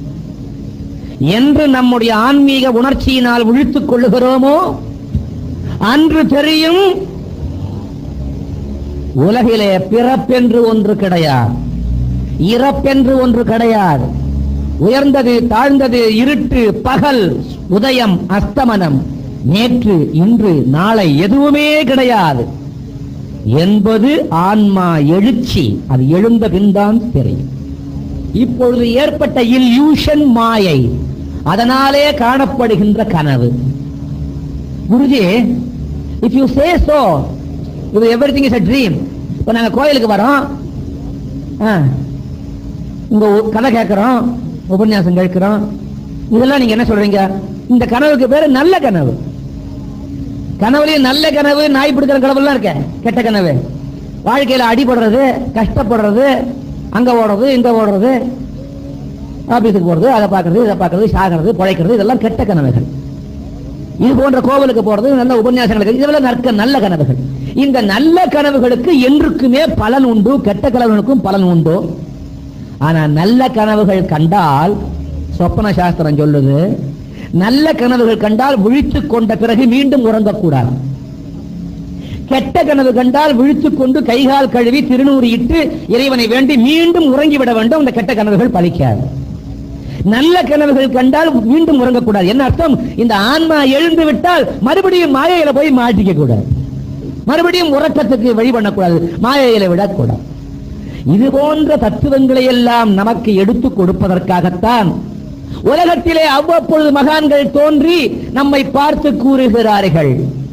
S1: என்று நம்முடைய ஆன்மீக உணர்ச்சியினால் விழித்துக் கொள்ளுகிறோமோ அன்று தெரியும் உலகிலே பிறப்பென்று ஒன்று கிடையாது இறப்பென்று ஒன்று கிடையாது உயர்ந்தது தாழ்ந்தது இருட்டு பகல் உதயம் அஸ்தமனம் நேற்று இன்று நாளை எதுவுமே கிடையாது என்பது ஆன்மா எழுச்சி அது எழுந்த பின்தான் தெரியும் இப்பொழுது ஏற்பட்ட இல்யூஷன் மாயை அதனாலே காணப்படுகின்ற கனவு Guruji if you say so இது everything is a dream இப்போ நாங்கள் கோயிலுக்கு வரோம் ஆ, உங்க ஊ- கதை கேட்குறோம் உபன்யாசம் கேட்கிறோம் இதெல்லாம் நீங்க என்ன சொல்றீங்க இந்த கனவுக்கு பேரு நல்ல கனவு கனவுலயும் நல்ல கனவு நாய் பிடிக்கிற கனவுலாம் இருக்க கெட்ட கனவு வாழ்க்கையில அடிபடுறது கஷ்டப்படுறது அங்க ஓடுறது இங்க ஓடுறது ஆபீஸுக்கு போறது அதை பார்க்கறது இதை பார்க்கறது சாகிறது பிழைக்கிறது இதெல்லாம் கெட்ட கனவுகள் இது போன்ற கோவிலுக்கு போறது நல்ல உபன்யாசங்களுக்கு இதெல்லாம் நற்க நல்ல கனவுகள் இந்த நல்ல கனவுகளுக்கு என்றுக்குமே பலன் உண்டு கெட்ட கனவுகளுக்கும் பலன் உண்டு ஆனா நல்ல கனவுகள் கண்டால் சொப்பன சாஸ்திரம் சொல்லுது நல்ல கனவுகள் கண்டால் விழித்துக் கொண்ட பிறகு மீண்டும் உறங்கக்கூடாது கெட்ட கனவு கண்டால் விழித்துக் கொண்டு கைகால் கழுவி திருநூறு இட்டு இறைவனை வேண்டி மீண்டும் உறங்கிவிட வேண்டும் அந்த கெட்ட கனவுகள் பலிக்காது நல்ல கனவுகள் கண்டால் மீண்டும் உறங்கக்கூடாது என்ன அர்த்தம் இந்த ஆன்மா எழுந்து விட்டால் மறுபடியும் மாயையில போய் மாட்டிக்க கூடாது மறுபடியும் உறக்கத்துக்கு வழி பண்ணக்கூடாது மாயையில விடக்கூடாது இது போன்ற தத்துவங்களை எல்லாம் நமக்கு எடுத்துக் கொடுப்பதற்காகத்தான் உலகத்திலே அவ்வப்பொழுது மகான்கள் தோன்றி நம்மை பார்த்து கூறுகிறார்கள்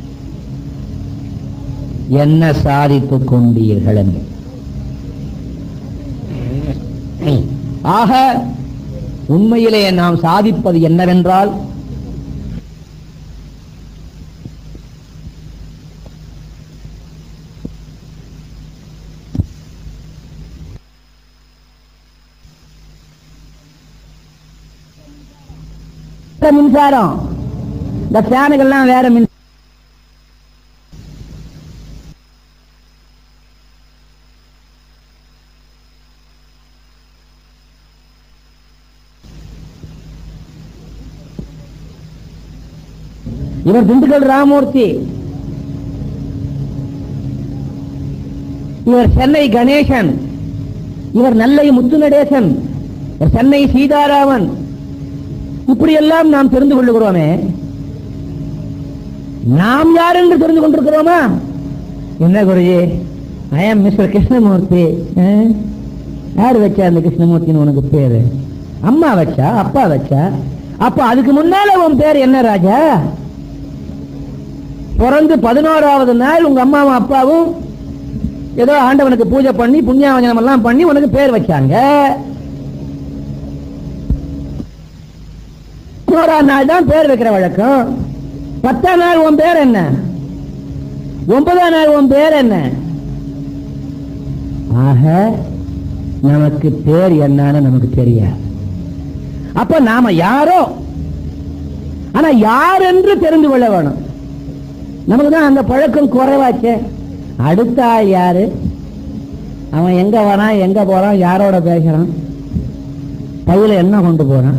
S1: என்ன சாதித்துக் கொண்டீர்கள் என்று ஆக உண்மையிலே நாம் சாதிப்பது என்னவென்றால் வேற மின்சாரம் இந்த ஃபேனுகள்லாம் வேற மின் இவர் திண்டுக்கல் ராமூர்த்தி இவர் சென்னை கணேசன் இவர் நெல்லை முத்துநடேசன் இவர் சென்னை சீதாராமன் இப்படியெல்லாம் நாம் தெரிந்து கொள்ளுகிறோமே நாம் யார் என்று தெரிந்து கொண்டிருக்கிறோமா என்ன Guruji I am mister Krishnamurthy ஆ? யார் வச்சா அந்த கிருஷ்ணமூர்த்தின்னு உனக்கு பேரு அம்மா வச்சா அப்பா வச்சா அப்ப அதுக்கு முன்னால உன் பேர் என்ன ராஜா பிறந்து பதினோராவது நாள் உங்க அம்மாவும் அப்பாவும் ஏதோ ஆண்டவனுக்கு பூஜை பண்ணி புண்ணியாவஞ்சனம் எல்லாம் பண்ணி உனக்கு பேர் வச்சாங்க பதினோராம் நாள் தான் பேர் வைக்கிற வழக்கம் பத்தாம் நாள் உன் பேர் என்ன ஒன்பதாம் நாள் உன் பேர் என்ன ஆக நமக்கு பேர் என்னன்னு நமக்கு தெரியாது அப்ப நாம யாரோ ஆனா யார் என்று தெரிந்து கொள்ள வேணும் நமக்கு தான் அந்த பழக்கம் குறைவாச்சே அடுத்த ஆள் யாரு அவன் எங்க வரான் எங்க போறான் யாரோட பேசுறான் பையில என்ன கொண்டு போறான்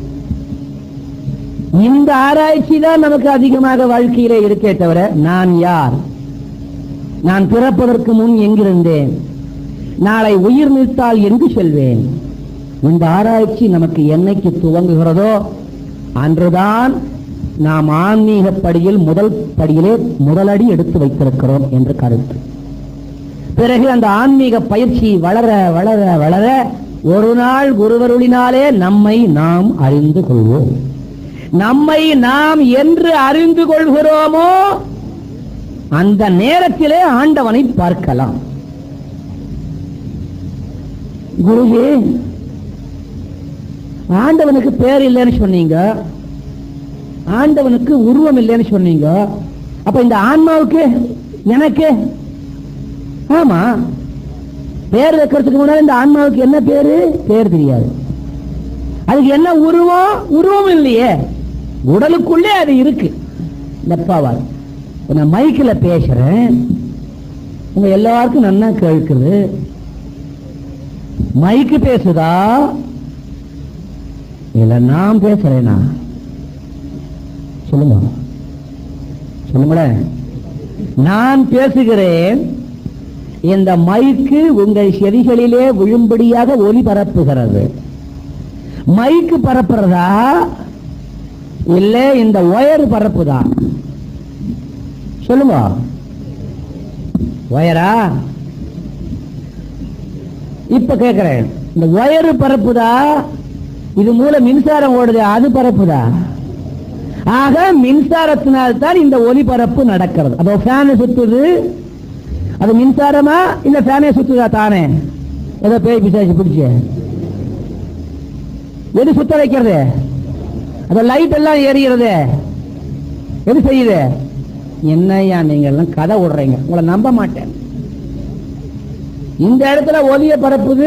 S1: இந்த ஆராய்ச்சி தான் நமக்கு அதிகமாக வாழ்க்கையிலே இருக்கே தவிர நான் யார் நான் பிறப்பதற்கு முன் எங்கிருந்தேன் நாளை உயிர் நீத்தால் எங்கு செல்வேன் இந்த ஆராய்ச்சி நமக்கு என்னைக்கு துவங்குகிறதோ அன்றுதான் நாம் ஆன்மீக படியில் முதல் படியிலே முதலடி எடுத்து வைத்திருக்கிறோம் என்று கருத்து பிறகு அந்த ஆன்மீக பயிற்சி வளர வளர வளர ஒரு நாள் குருவருளினாலே நம்மை நாம் அறிந்து கொள்வோம் நம்மை நாம் என்று அறிந்து கொள்கிறோமோ அந்த நேரத்திலே ஆண்டவனை பார்க்கலாம் குருஜி ஆண்டவனுக்கு பேர் இல்லைன்னு சொன்னீங்க ஆண்டவனுக்கு உருவம் இல்லைன்னு சொன்னீங்க அப்ப இந்த ஆன்மாவுக்கு எனக்கு ஆமா பேர் வைக்கிறதுக்கு முன்னாடி இந்த ஆன்மாவுக்கு என்ன பேரு பேர் தெரியாது அதுக்கு என்ன உருவம் உருவம் இல்லையே உடலுக்குள்ளே அது இருக்கு டப்பாவால் இப்ப நான் மைக்கில் பேசுறேன் உங்க எல்லாருக்கும் நன்னா கேட்குது மைக்கு பேசுதா இல்ல நான் பேசுறேனா சொல்லுங்க சொல்லுங்களேன் நான் பேசுகிறேன் இந்த மைக்கு உங்கள் செவிகளிலே விழும்படியாக ஒலி பரப்புகிறது மைக்கு பரப்புறதா இல்ல இந்த ஒயர் பரப்புதா சொல்லுங்க ஒயரா இப்ப கேக்குறேன் இந்த ஒயர் பரப்புதா இது மூலம் மின்சாரம் ஓடுது அது பரப்புதா ஆக மின்சாரத்தினால்தான் இந்த ஒலிபரப்பு நடக்கிறது அப்போ ஃபேன் சுத்துது அது மின்சாரமா இல்ல ஃபேனே சுத்துதா தானே ஏதோ பேய் பிசாச்சு பிடிச்சு எது சுத்த வைக்கிறது அந்த லைட் எல்லாம் எரிகிறது எது செய்யுது என்னய்யா நீங்க எல்லாம் கதை விடுறீங்க உங்களை நம்ப மாட்டேன் இந்த இடத்துல ஒலிய பரப்புது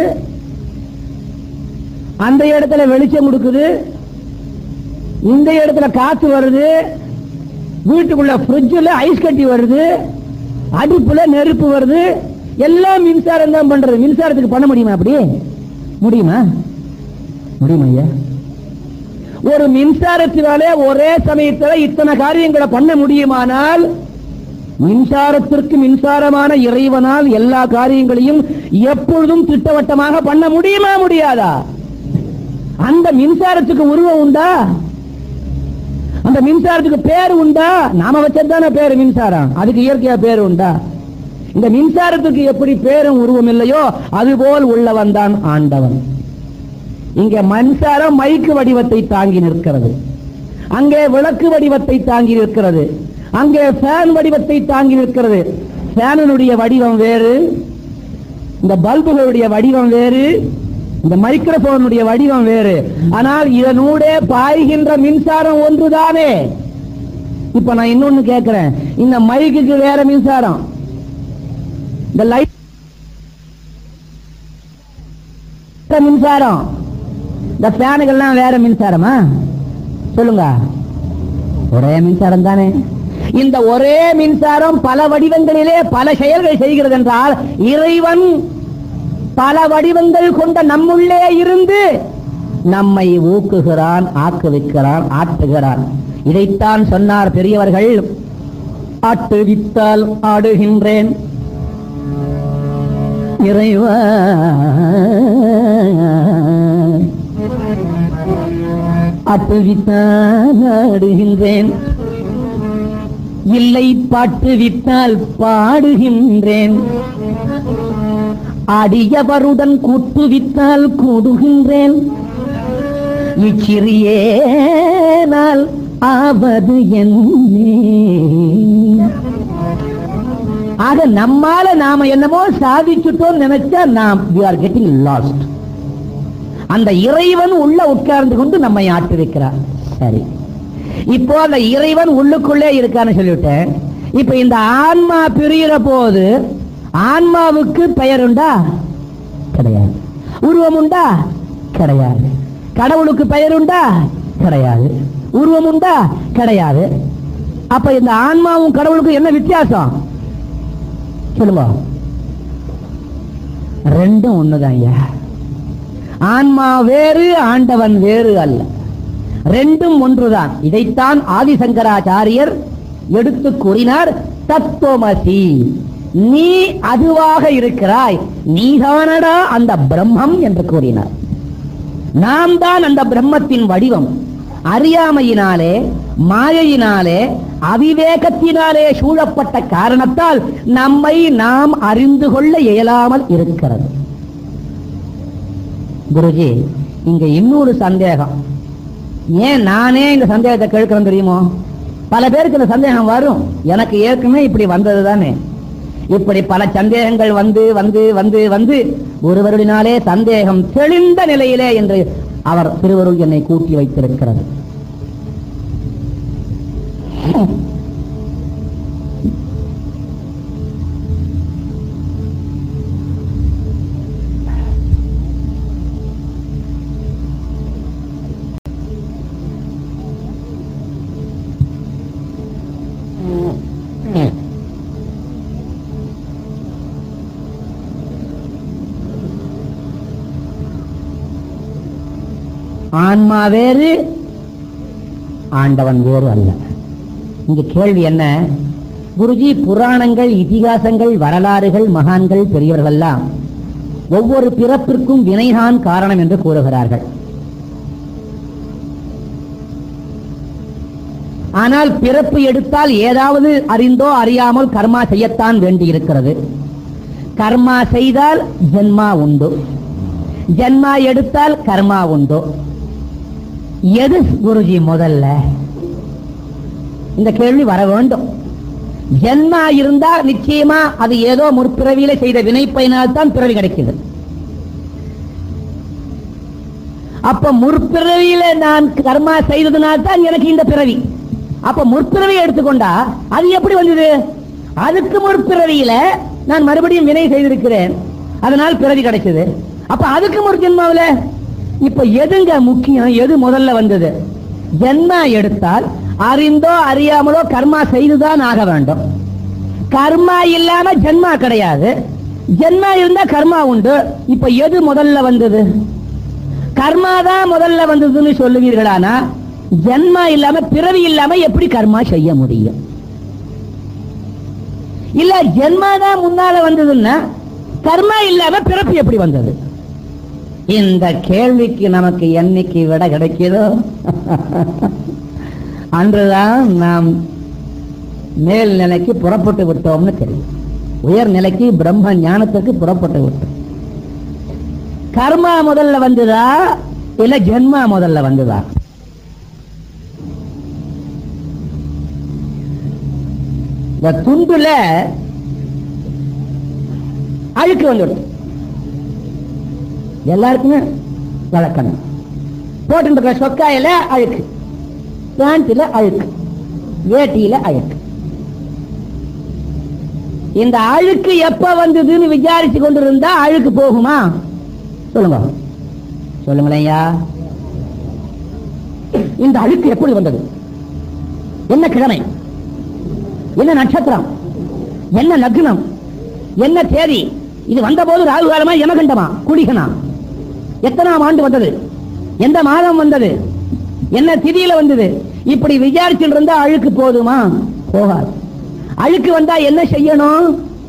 S1: அந்த இடத்துல வெளிச்சம் கொடுக்குது இந்த இடத்துல காத்து வருது வீட்டுக்குள்ள ஃப்ரிட்ஜில் ஐஸ் கட்டி வருது அடுப்புல நெருப்பு வருது எல்லாம் மின்சாரம் தான் பண்றது மின்சாரத்துக்கு பண்ண முடியுமா அப்படி முடியுமா முடியுமா ஐயா ஒரு மின்சாரத்தினாலே ஒரே சமயத்தில் இத்தனை காரியங்களை பண்ண முடியுமானால் மின்சாரத்திற்கு மின்சாரமான இறைவனால் எல்லா காரியங்களையும் எப்பொழுதும் திட்டவட்டமாக பண்ண முடியுமா முடியாதா அந்த மின்சாரத்துக்கு உருவம் உண்டா அந்த மின்சாரத்துக்கு பேர் உண்டா நாம வச்சதுதானே பேரு மின்சாரம் அதுக்கு இயற்கையா பேர் உண்டா இந்த மின்சாரத்துக்கு எப்படி பேரும் உருவம் இல்லையோ அதுபோல் உள்ளவன் தான் ஆண்டவன் இங்க மின்சாரம் மைக்கு வடிவத்தை தாங்கி நிற்கிறது அங்கே விளக்கு வடிவத்தை தாங்கி நிற்கிறது அங்கே ஃபேன் வடிவத்தை தாங்கி நிற்கிறது ஃபேனுடைய வடிவம் வேறு இந்த பல்புகளுடைய வடிவம் வேறு இந்த மைக்ரோபோனுடைய வடிவம் வேறு ஆனால் இதனூடே பாய்கின்ற மின்சாரம் ஒன்றுதானே இப்ப நான் இன்னொன்னு கேட்கிறேன் இந்த மைக்குக்கு வேற மின்சாரம் இந்த லைட் மின்சாரம் இந்த ஃபேனுகள்லாம் வேற மின்சாரமா சொல்லுங்க ஒரே மின்சாரம் தானே இந்த ஒரே மின்சாரம் பல வடிவங்களிலே பல செயல்கள் செய்கிறது என்றால் இறைவன் பல வடிவங்கள் கொண்ட நம்முள்ளே இருந்து நம்மை ஊக்குகிறான் ஆக்குவிக்கிறான் ஆட்டுகிறான் இதைத்தான் சொன்னார் பெரியவர்கள் ஆட்டுவித்தால் ஆடுகின்றேன் இறைவா ஆட்டுவித்தால் ஆடுகின்றேன் இல்லை பாட்டு விட்டால் பாடுகின்றேன் அடியவருடன் கூட்டுவித்தால் கூடுகின்றேன் இச்சிறியேனால் ஆவது என்னே ஆக நம்மால நாம என்னமோ சாதிச்சுட்டோம் நினைச்சா நாம் we are getting lost அந்த இறைவன் உள்ள உட்கார்ந்து கொண்டு நம்மை ஆட்டு வைக்கிறார் சரி இப்போ அந்த இறைவன் உள்ளுக்குள்ளே இருக்கான்னு சொல்லிவிட்டேன் இப்ப இந்த ஆன்மா பிரிகிற போது ஆன்மாவுக்கு பெயர் உண்டா கிடையாது உருவம் உண்டா கிடையாது கடவுளுக்கு பெயர் உண்டா கிடையாது உருவம் உண்டா கிடையாது அப்ப இந்த ஆன்மாவும் கடவுளுக்கும் என்ன வித்தியாசம் சொல்லுங்க ரெண்டும் ஒண்ணுதான் ஐயா ஆன்மா வேறு ஆண்டவன் வேறு அல்ல ரெண்டும் ஒன்றுதான் இதைத்தான் ஆதிசங்கராச்சாரியர் எடுத்து கூறினார் தத்துவமசி நீ அதுவாக இருக்கிறாய் நீதானடா அந்த பிரம்மம் என்று கூறினார் நாம் தான் அந்த பிரம்மத்தின் வடிவம் அறியாமையினாலே மாயையினாலே அவிவேகத்தினாலே சூழப்பட்ட காரணத்தால் நம்மை நாம் அறிந்து கொள்ள இயலாமல் இருக்கிறது குருஜி இங்க இன்னொரு சந்தேகம் ஏன் நானே இந்த சந்தேகத்தை கேட்கிறேன் தெரியுமோ பல பேருக்கு இந்த சந்தேகம் வரும் எனக்கு ஏற்கனவே இப்படி வந்தது தானே இப்படி பல சந்தேகங்கள் வந்து வந்து வந்து வந்து ஒருவருடினாலே சந்தேகம் தெளிந்த நிலையிலே என்று அவர் திருவருள் என்னை கூட்டி வைத்திருக்கிறது ஆன்மா வேறு ஆண்டவன் வேறு அல்ல இங்க கேள்வி என்ன குருஜி புராணங்கள் இதிகாசங்கள் வரலாறுகள் மகான்கள் பெரியவர்கள்லாம் ஒவ்வொரு பிறப்பிற்கும் வினைதான் காரணம் என்று கூறுகிறார்கள் ஆனால் பிறப்பு எடுத்தால் ஏதாவது அறிந்தோ அறியாமல் கர்மா செய்யத்தான் வேண்டியிருக்கிறது கர்மா செய்தால் ஜென்மா உண்டு ஜென்மா எடுத்தால் கர்மா உண்டு எது குருஜி முதல்ல இந்த கேள்வி வர வேண்டும் ஜென்மா இருந்தா நிச்சயமா அது ஏதோ முற்பிறவியில செய்த வினைப்பையினால் தான் பிறவி கிடைக்குது அப்ப முற்பிறவியில நான் கர்மா செய்ததுனால் தான் எனக்கு இந்த பிறவி அப்ப முற்பிறவி எடுத்துக்கொண்டா அது எப்படி வந்தது அதுக்கு முற்பிறவியில நான் மறுபடியும் வினை செய்திருக்கிறேன் அதனால் பிறவி கிடைச்சது அப்ப அதுக்கு முற் ஜென்மாவில இப்ப எதுங்க முக்கியம் எது முதல்ல வந்தது ஜென்மா எடுத்தால் அறிந்தோ அறியாமலோ கர்மா செய்துதான் ஆக வேண்டும் கர்மா இல்லாம ஜென்மா கிடையாது ஜென்மா இருந்தா கர்மா உண்டு இப்ப எது முதல்ல வந்தது கர்மா தான் முதல்ல வந்ததுன்னு சொல்லுவீர்களானா ஜென்மா இல்லாம பிறவி இல்லாம எப்படி கர்மா செய்ய முடியும் இல்ல ஜென்மா தான் முன்னால வந்ததுன்னா கர்மா இல்லாம பிறப்பு எப்படி வந்தது இந்த கேள்விக்கு நமக்கு என்னைக்கு விட கிடைக்குதோ அன்றுதான் நாம் மேல் நிலைக்கு புறப்பட்டு விட்டோம்னு தெரியும் உயர் நிலைக்கு பிரம்ம ஞானத்துக்கு புறப்பட்டு விட்டோம் கர்மா முதல்ல வந்ததா இல்ல ஜென்மா முதல்ல வந்ததா இந்த துண்டுல அழுக்கு வந்துடும் எல்லாருக்குமே வழக்கணும் போட்டு சொக்காயில அழுக்கு பேண்ட்ல அழுக்கு வேட்டியில அழுக்கு இந்த அழுக்கு எப்ப வந்ததுன்னு விசாரிச்சு கொண்டிருந்தா அழுக்கு போகுமா சொல்லுங்க சொல்லுங்களேன் ஐயா இந்த அழுக்கு எப்படி வந்தது என்ன கிழமை என்ன நட்சத்திரம் என்ன லக்னம் என்ன தேதி இது வந்தபோது ராகு காலமா யமகண்டமா குடிகனா எத்தனாம் ஆண்டு வந்தது எந்த மாதம் வந்தது என்ன திதியில வந்தது இப்படி விசாரிச்சுட்டு இருந்தா அழுக்கு போதுமா போகாது அழுக்கு வந்தா என்ன செய்யணும்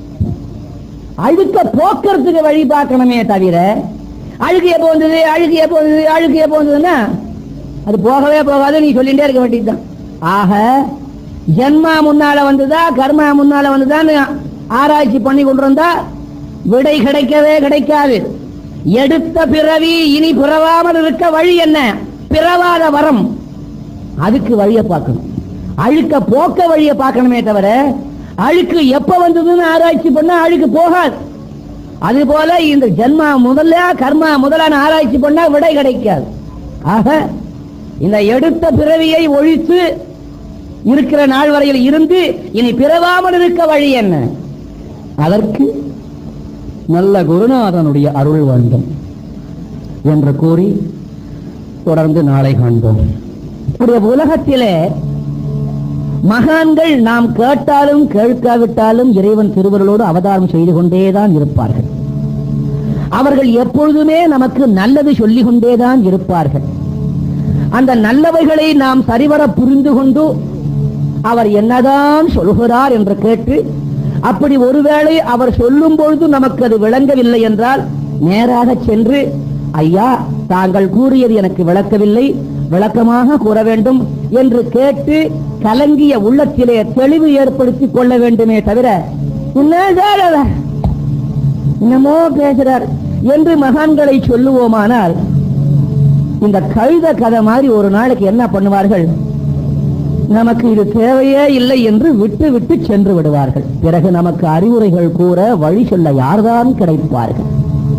S1: அழுக்க போக்குறதுக்கு வழி பார்க்கணுமே தவிர அழுக்கு எப்போ வந்தது அழுக்கு எப்போ வந்தது அழுக்கு எப்போ வந்ததுன்னா அது போகவே போகாது நீ சொல்லிட்டே இருக்க வேண்டியதுதான் ஆக ஜென்மா முன்னால வந்ததா கர்மா முன்னால வந்ததான்னு ஆராய்ச்சி பண்ணி கொண்டு இருந்தா விடை கிடைக்கவே கிடைக்காது எடுத்த பிறவி இனி பிறவாமல் இருக்க வழி என்ன பிறவாத வரம் அதுக்கு வழியை பார்க்கணும் அழுக்க போக்க வழியை பார்க்கணுமே தவிர அழுக்கு எப்ப வந்ததுன்னு ஆராய்ச்சி பண்ணா அழுக்கு போகாது அது போல இந்த ஜென்மா முதல்ல கர்மா முதலான ஆராய்ச்சி பண்ணா விடை கிடைக்காது ஆக இந்த எடுத்த பிறவியை ஒழித்து இருக்கிற நாள் வரையில் இருந்து இனி பிறவாமல் இருக்க வழி என்ன அதற்கு நல்ல குருநாதனுடைய அருள் வேண்டும் என்று கூறி தொடர்ந்து நாளை காண்போம் இப்படிய உலகத்திலே மகான்கள் நாம் கேட்டாலும் கேட்காவிட்டாலும் இறைவன் திருவருளோடு அவதாரம் செய்து கொண்டேதான் இருப்பார்கள் அவர்கள் எப்பொழுதுமே நமக்கு நல்லது சொல்லிக் கொண்டேதான் இருப்பார்கள் அந்த நல்லவைகளை நாம் சரிவர புரிந்து கொண்டு அவர் என்னதான் சொல்கிறார் என்று கேட்டு அப்படி ஒருவேளை அவர் சொல்லும் பொழுது நமக்கு அது விளங்கவில்லை என்றால் நேராக சென்று ஐயா தாங்கள் கூறியது எனக்கு விளக்கவில்லை விளக்கமாக கூற வேண்டும் என்று கேட்டு கலங்கிய உள்ளத்திலே தெளிவு ஏற்படுத்திக் கொள்ள வேண்டுமே தவிர "என்ன சார் அவர்? என்னமோ பேசுறார் என்று மகான்களை சொல்லுவோமானால் இந்த கழுத கதை மாதிரி ஒரு நாளைக்கு என்ன பண்ணுவார்கள் நமக்கு இது தேவையே இல்லை என்று விட்டு விட்டு சென்று விடுவார்கள் பிறகு நமக்கு அறிவுரைகள் கூற வழி சொல்ல யார்தான் கிடைப்பார்கள்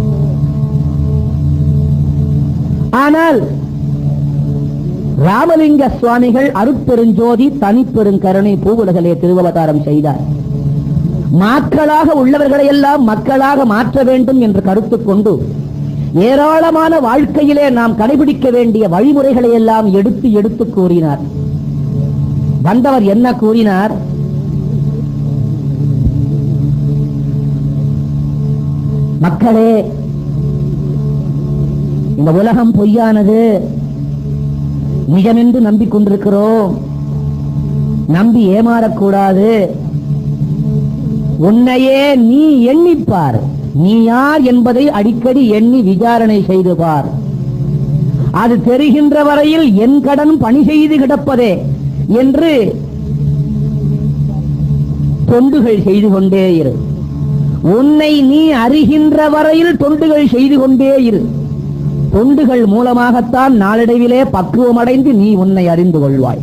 S1: ஆனால் ராமலிங்க சுவாமிகள் அருட்பெருஞ்சோதி தனிப்பெருங்கருணை பூவுலகிலே திருவவதாரம் செய்தார் மாக்களாக உள்ளவர்களை எல்லாம் மக்களாக மாற்ற வேண்டும் என்று கருத்து கொண்டு ஏராளமான வாழ்க்கையிலே நாம் கடைபிடிக்க வேண்டிய வழிமுறைகளை எல்லாம் எடுத்து எடுத்து கூறினார் வந்தவர் என்ன கூறினார் மக்களே இந்த உலகம் பொய்யானது நிஜமென்று நம்பிக்கொண்டிருக்கிறோம் நம்பி ஏமாறக்கூடாது உன்னையே நீ எண்ணிப்பார் நீ யார் என்பதை அடிக்கடி எண்ணி விசாரணை செய்து பார் அது தெரிகின்ற வரையில் என் கடன் பணி செய்து கிடப்பதே என்று தொண்டுகள் செய்து கொண்டே இரு உன்னை நீ அறிகின்ற வரையில் தொண்டுகள் செய்து கொண்டே இரு தொண்டுகள் மூலமாகத்தான் நாளடைவிலே பக்குவமடைந்து நீ உன்னை அறிந்து கொள்வாய்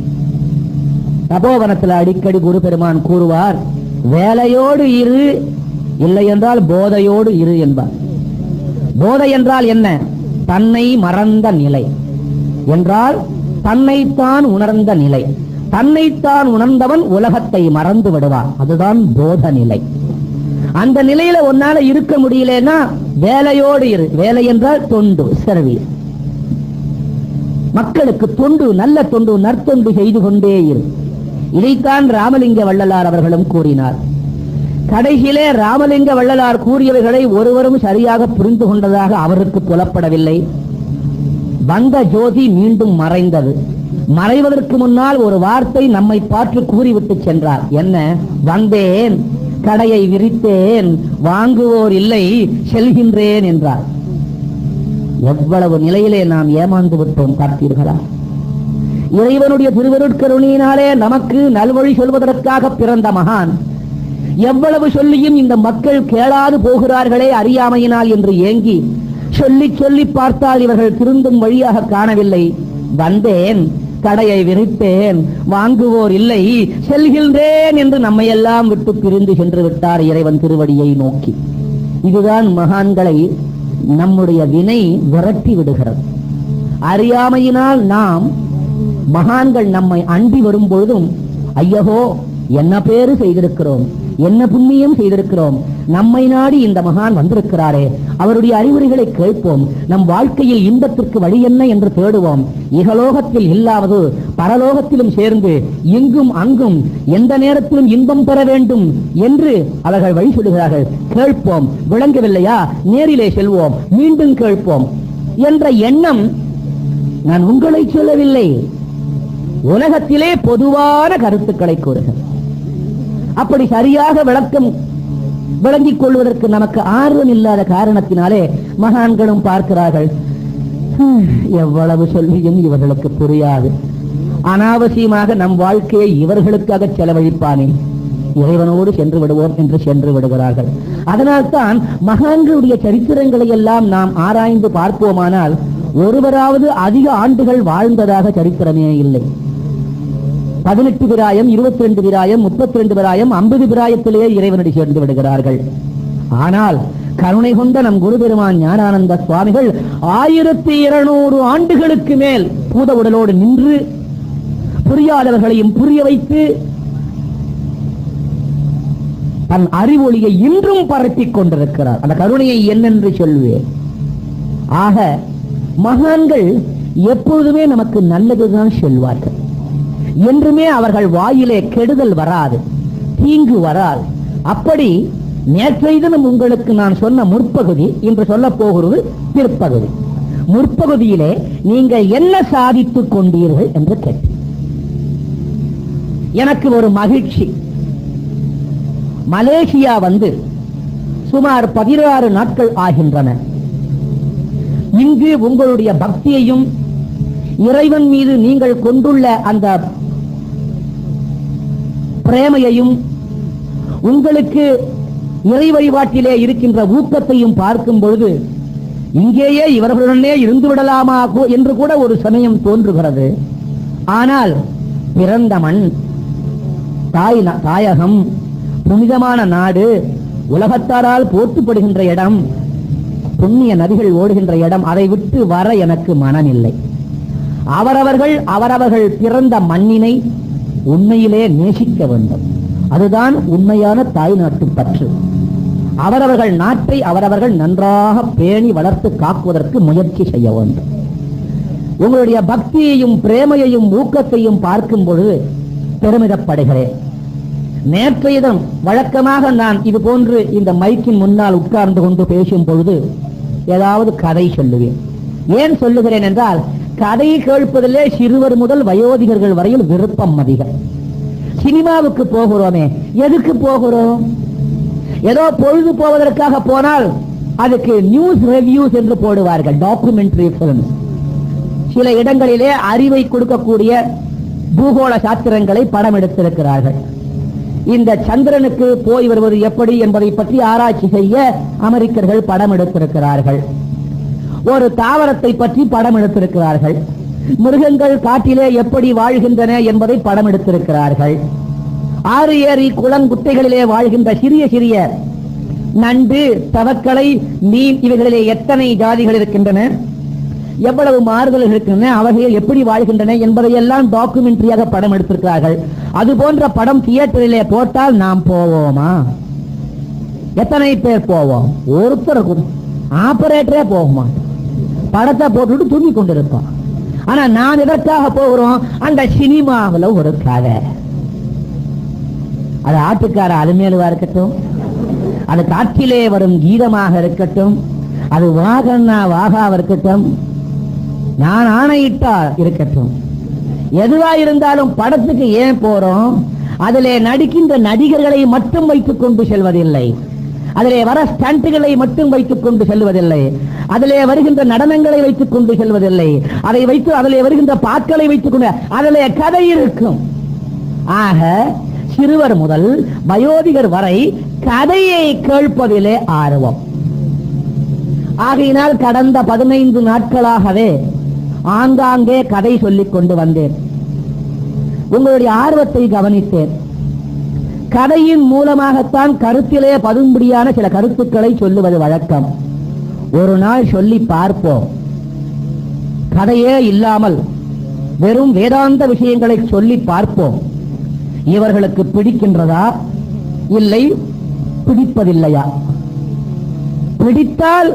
S1: தபோவனத்தில் அடிக்கடி குரு பெருமான் கூறுவார் வேலையோடு இரு இல்லை என்றால் போதையோடு இரு என்பார் போதை என்றால் என்ன தன்னை மறந்த நிலை என்றால் தன்னைத்தான் உணர்ந்த நிலை தன்னைத்தான் உணர்ந்தவன் உலகத்தை மறந்து விடுவான் அதுதான் போத நிலை அந்த நிலையில உன்னால இருக்க முடியலன்னா வேலையோடு இரு வேலை என்றால் தொண்டு சர்வீஸ் மக்களுக்கு தொண்டு நல்ல தொண்டு நற்தொண்டு செய்து கொண்டே இரு இதைத்தான் ராமலிங்க வள்ளலார் அவர்களும் கூறினார் கடைசியிலே ராமலிங்க வள்ளலார் கூறியவைகளை ஒருவரும் சரியாக புரிந்து கொண்டதாக அவருக்கு புலப்படவில்லை வந்த ஜோதி மீண்டும் மறைந்தது மறைவதற்கு முன்னால் ஒரு வார்த்தை நம்மை பார்த்து கூறிவிட்டு சென்றார் என்ன வந்தேன் கடையை விரித்தேன் வாங்குவோர் இல்லை செல்கின்றேன் என்றார் எவ்வளவு நிலையிலே நாம் ஏமாந்து விட்டோம் பார்த்தீர்களா இறைவனுடைய திருவருட்கருணையினாலே நமக்கு நல்வழி சொல்வதற்காக பிறந்த மகான் எவ்வளவு சொல்லியும் இந்த மக்கள் கேளாது போகிறார்களே அறியாமையினால் என்று ஏங்கி சொல்லி சொல்லி பார்த்தால் இவர்கள் திருந்தும் வழியாக காணவில்லை வந்தேன் கடையை விரித்தேன் வாங்குவோர் இல்லை செல்கின்றேன் என்று நம்மையெல்லாம் விட்டு பிரிந்து சென்று விட்டார் இறைவன் திருவடியை நோக்கி இதுதான் மகான்களை நம்முடைய வினை விரட்டி விடுகிறது அறியாமையினால் நாம் மகான்கள் நம்மை அண்டி வரும் பொழுதும் ஐயகோ என்ன பேரு செய்திருக்கிறோம் என்ன புண்ணியம் செய்திருக்கிறோம் நம்மை நாடி இந்த மகான் வந்திருக்கிறாரே அவருடைய அறிவுரைகளை கேட்போம் நம் வாழ்க்கையில் இன்பத்திற்கு வழி என்ன என்று தேடுவோம் இகலோகத்தில் இல்லாவது பரலோகத்திலும் சேர்ந்து இங்கும் அங்கும் எந்த நேரத்திலும் இன்பம் பெற வேண்டும் என்று அவர்கள் வழி சொல்லுகிறார்கள் கேட்போம் விளங்கவில்லையா நேரிலே செல்வோம் மீண்டும் கேட்போம் என்ற எண்ணம் நான் உங்களை சொல்லவில்லை உலகத்திலே பொதுவான கருத்துக்களை கூறுகிறேன் அப்படி சரியாக விளக்கம் விளங்கிக் கொள்வதற்கு நமக்கு ஆர்வம் இல்லாத காரணத்தினாலே மகான்களும் பார்க்கிறார்கள் "ஹம், எவ்வளவு சொல்லியும் இவர்களுக்கு புரியாது அனாவசியமாக நம் வாழ்க்கையை இவர்களுக்காக செலவழிப்பானே இறைவனோடு சென்று விடுவோம் என்று சென்று விடுகிறார்கள் அதனால்தான் மகான்களுடைய சரித்திரங்களை எல்லாம் நாம் ஆராய்ந்து பார்ப்போமானால் ஒருவராவது அதிக ஆண்டுகள் வாழ்ந்ததாக சரித்திரமே இல்லை பதினெட்டு பிராயம் இருபத்தி ரெண்டு பிராயம் முப்பத்தி ரெண்டு பிராயம் ஐம்பது பிராயத்திலேயே இறைவனடி சேர்ந்து விடுகிறார்கள் ஆனால் கருணை கொண்ட நம் குரு பெருமான் ஞானானந்த சுவாமிகள் ஆயிரத்தி இருநூறு ஆண்டுகளுக்கு மேல் பூத உடலோடு நின்று புரியாதவர்களையும் புரிய வைத்து தன் அறிவொளியை இன்றும் பரப்பிக் கொண்டிருக்கிறார் அந்த கருணையை என்னென்று சொல்வேன் ஆக மகான்கள் எப்பொழுதுமே நமக்கு நல்லதுதான் சொல்வார்கள் என்றுமே அவர்கள் வாயிலே கெடுதல் வராது தீங்கு வராது அப்படி நேற்றைய தினம் உங்களுக்கு நான் சொன்ன முற்பகுதி இன்று சொல்ல போகிறது பிற்பகுதி முற்பகுதியிலே நீங்கள் என்ன சாதித்துக் கொண்டீர்கள் என்று கேட்டேன் எனக்கு ஒரு மகிழ்ச்சி மலேசியா வந்து சுமார் பதினாறு நாட்கள் ஆகின்றன இங்கு உங்களுடைய பக்தியையும் இறைவன் மீது நீங்கள் கொண்டுள்ள அந்த பிரேமையையும் உங்களுக்கு இறை வழிபாட்டிலே இருக்கின்ற ஊக்கத்தையும் பார்க்கும் பொழுது இங்கேயே இவர்களுடனே இருந்து விடலாமா கூ- என்று கூட ஒரு சமயம் தோன்றுகிறது ஆனால் பிறந்த மண் தாய் ந- தாயகம் புனிதமான நாடு உலகத்தாரால் போற்றுப்படுகின்ற இடம் புண்ணிய நதிகள் ஓடுகின்ற இடம் அதை விட்டு வர எனக்கு மனமில்லை அவரவர்கள் அவரவர்கள் பிறந்த மண்ணினை உண்மையிலே நேசிக்க வேண்டும் அதுதான் உண்மையான தாய் நாட்டு பற்று அவரவர்கள் நாட்டை அவரவர்கள் நன்றாக பேணி வளர்த்து காக்குவதற்கு முயற்சி செய்ய வேண்டும் உங்களுடைய பக்தியையும் பிரேமையையும் ஊக்கத்தையும் பார்க்கும் பொழுது பெருமிதப்படுகிறேன் நேற்றைய தினம் வழக்கமாக நான் இது போன்று இந்த மைக்கின் முன்னால் உட்கார்ந்து கொண்டு பேசும் பொழுது ஏதாவது கதை சொல்லுவேன் ஏன் சொல்லுகிறேன் என்றால் கதை கேட்பதிலே சிறுவர் முதல் வயோதிகர்கள் வரையில் விருப்பம் அதிகம் சினிமாவுக்கு போகிறோமே எதுக்கு போகிறோம் ஏதோ பொழுது போவதற்காக போனால் அதுக்கு நியூஸ் ரிவ்யூஸ் என்று போடுவார்கள் டாக்குமெண்ட்ரி பிலிம்ஸ் சில இடங்களிலே அறிவை கொடுக்கக்கூடிய பூகோள சாஸ்திரங்களை படம் எடுத்திருக்கிறார்கள் இந்த சந்திரனுக்கு போய் வருவது எப்படி என்பதை பற்றி ஆராய்ச்சி செய்ய அமெரிக்கர்கள் படம் எடுத்திருக்கிறார்கள் ஒரு தாவரத்தை பற்றி படம் எடுத்திருக்கிறார்கள் மிருகங்கள் காட்டிலே எப்படி வாழ்கின்றன என்பதை படம் எடுத்திருக்கிறார்கள் ஆறு ஏரி குளங்குட்டைகளிலே வாழ்கின்ற சிறிய சிறிய நண்டு தவக்களை மீன் இவைகளிலே எத்தனை ஜாதிகள் இருக்கின்றன எவ்வளவு மாறுதல்கள் இருக்கின்றன அவைகள் எப்படி வாழ்கின்றன என்பதை எல்லாம் டாக்குமெண்ட்ரியாக படம் எடுத்திருக்கிறார்கள் அது போன்ற படம் தியேட்டரிலே போட்டால் நாம் போவோமா எத்தனை பேர் போவோம் ஒருத்தர் ஆபரேட்டரே போக மாட்டோம் படத்தை போட்டுட்டு தூங்கி கொண்டிருப்பான் ஆனா நான் எதற்காக போகிறோம் அந்த சினிமாவுல ஒரு கதை அது ஆட்டுக்கார அலுமேலுவா இருக்கட்டும் அது காற்றிலே வரும் கீதமாக இருக்கட்டும் அது வாகனா வாகாவ இருக்கட்டும் நான் ஆணையிட்டா இருக்கட்டும் எதுவா இருந்தாலும் படத்துக்கு ஏன் போறோம் அதிலே நடிக்கின்ற நடிகர்களை மட்டும் வைத்துக் கொண்டு செல்வதில்லை அதிலே வர ஸ்டண்ட்டுகளை மட்டும் வைத்துக் கொண்டு செல்வதில்லை அதிலே வருகின்ற நடனங்களை வைத்துக் கொண்டு செல்வதில்லை அதை வைத்து அதிலே வருகின்ற பாட்களை வைத்துக் கொண்டு அதிலே கதை இருக்கும் ஆக சிறுவர் முதல் வயோதிகர் வரை கதையை கேட்பதிலே ஆர்வம் ஆகையினால் கடந்த பதினைந்து நாட்களாகவே ஆங்காங்கே கதை சொல்லிக் கொண்டு வந்தேன் உங்களுடைய ஆர்வத்தை கவனித்தேன் கதையின் மூலமாகத்தான் கருத்திலே பதும்படியான சில கருத்துக்களை சொல்லுவது வழக்கம் ஒரு நாள் சொல்லி பார்ப்போம் கதையே இல்லாமல் வெறும் வேதாந்த விஷயங்களை சொல்லி பார்ப்போம் இவர்களுக்கு பிடிக்கின்றதா இல்லை பிடிப்பதில்லையா பிடித்தால்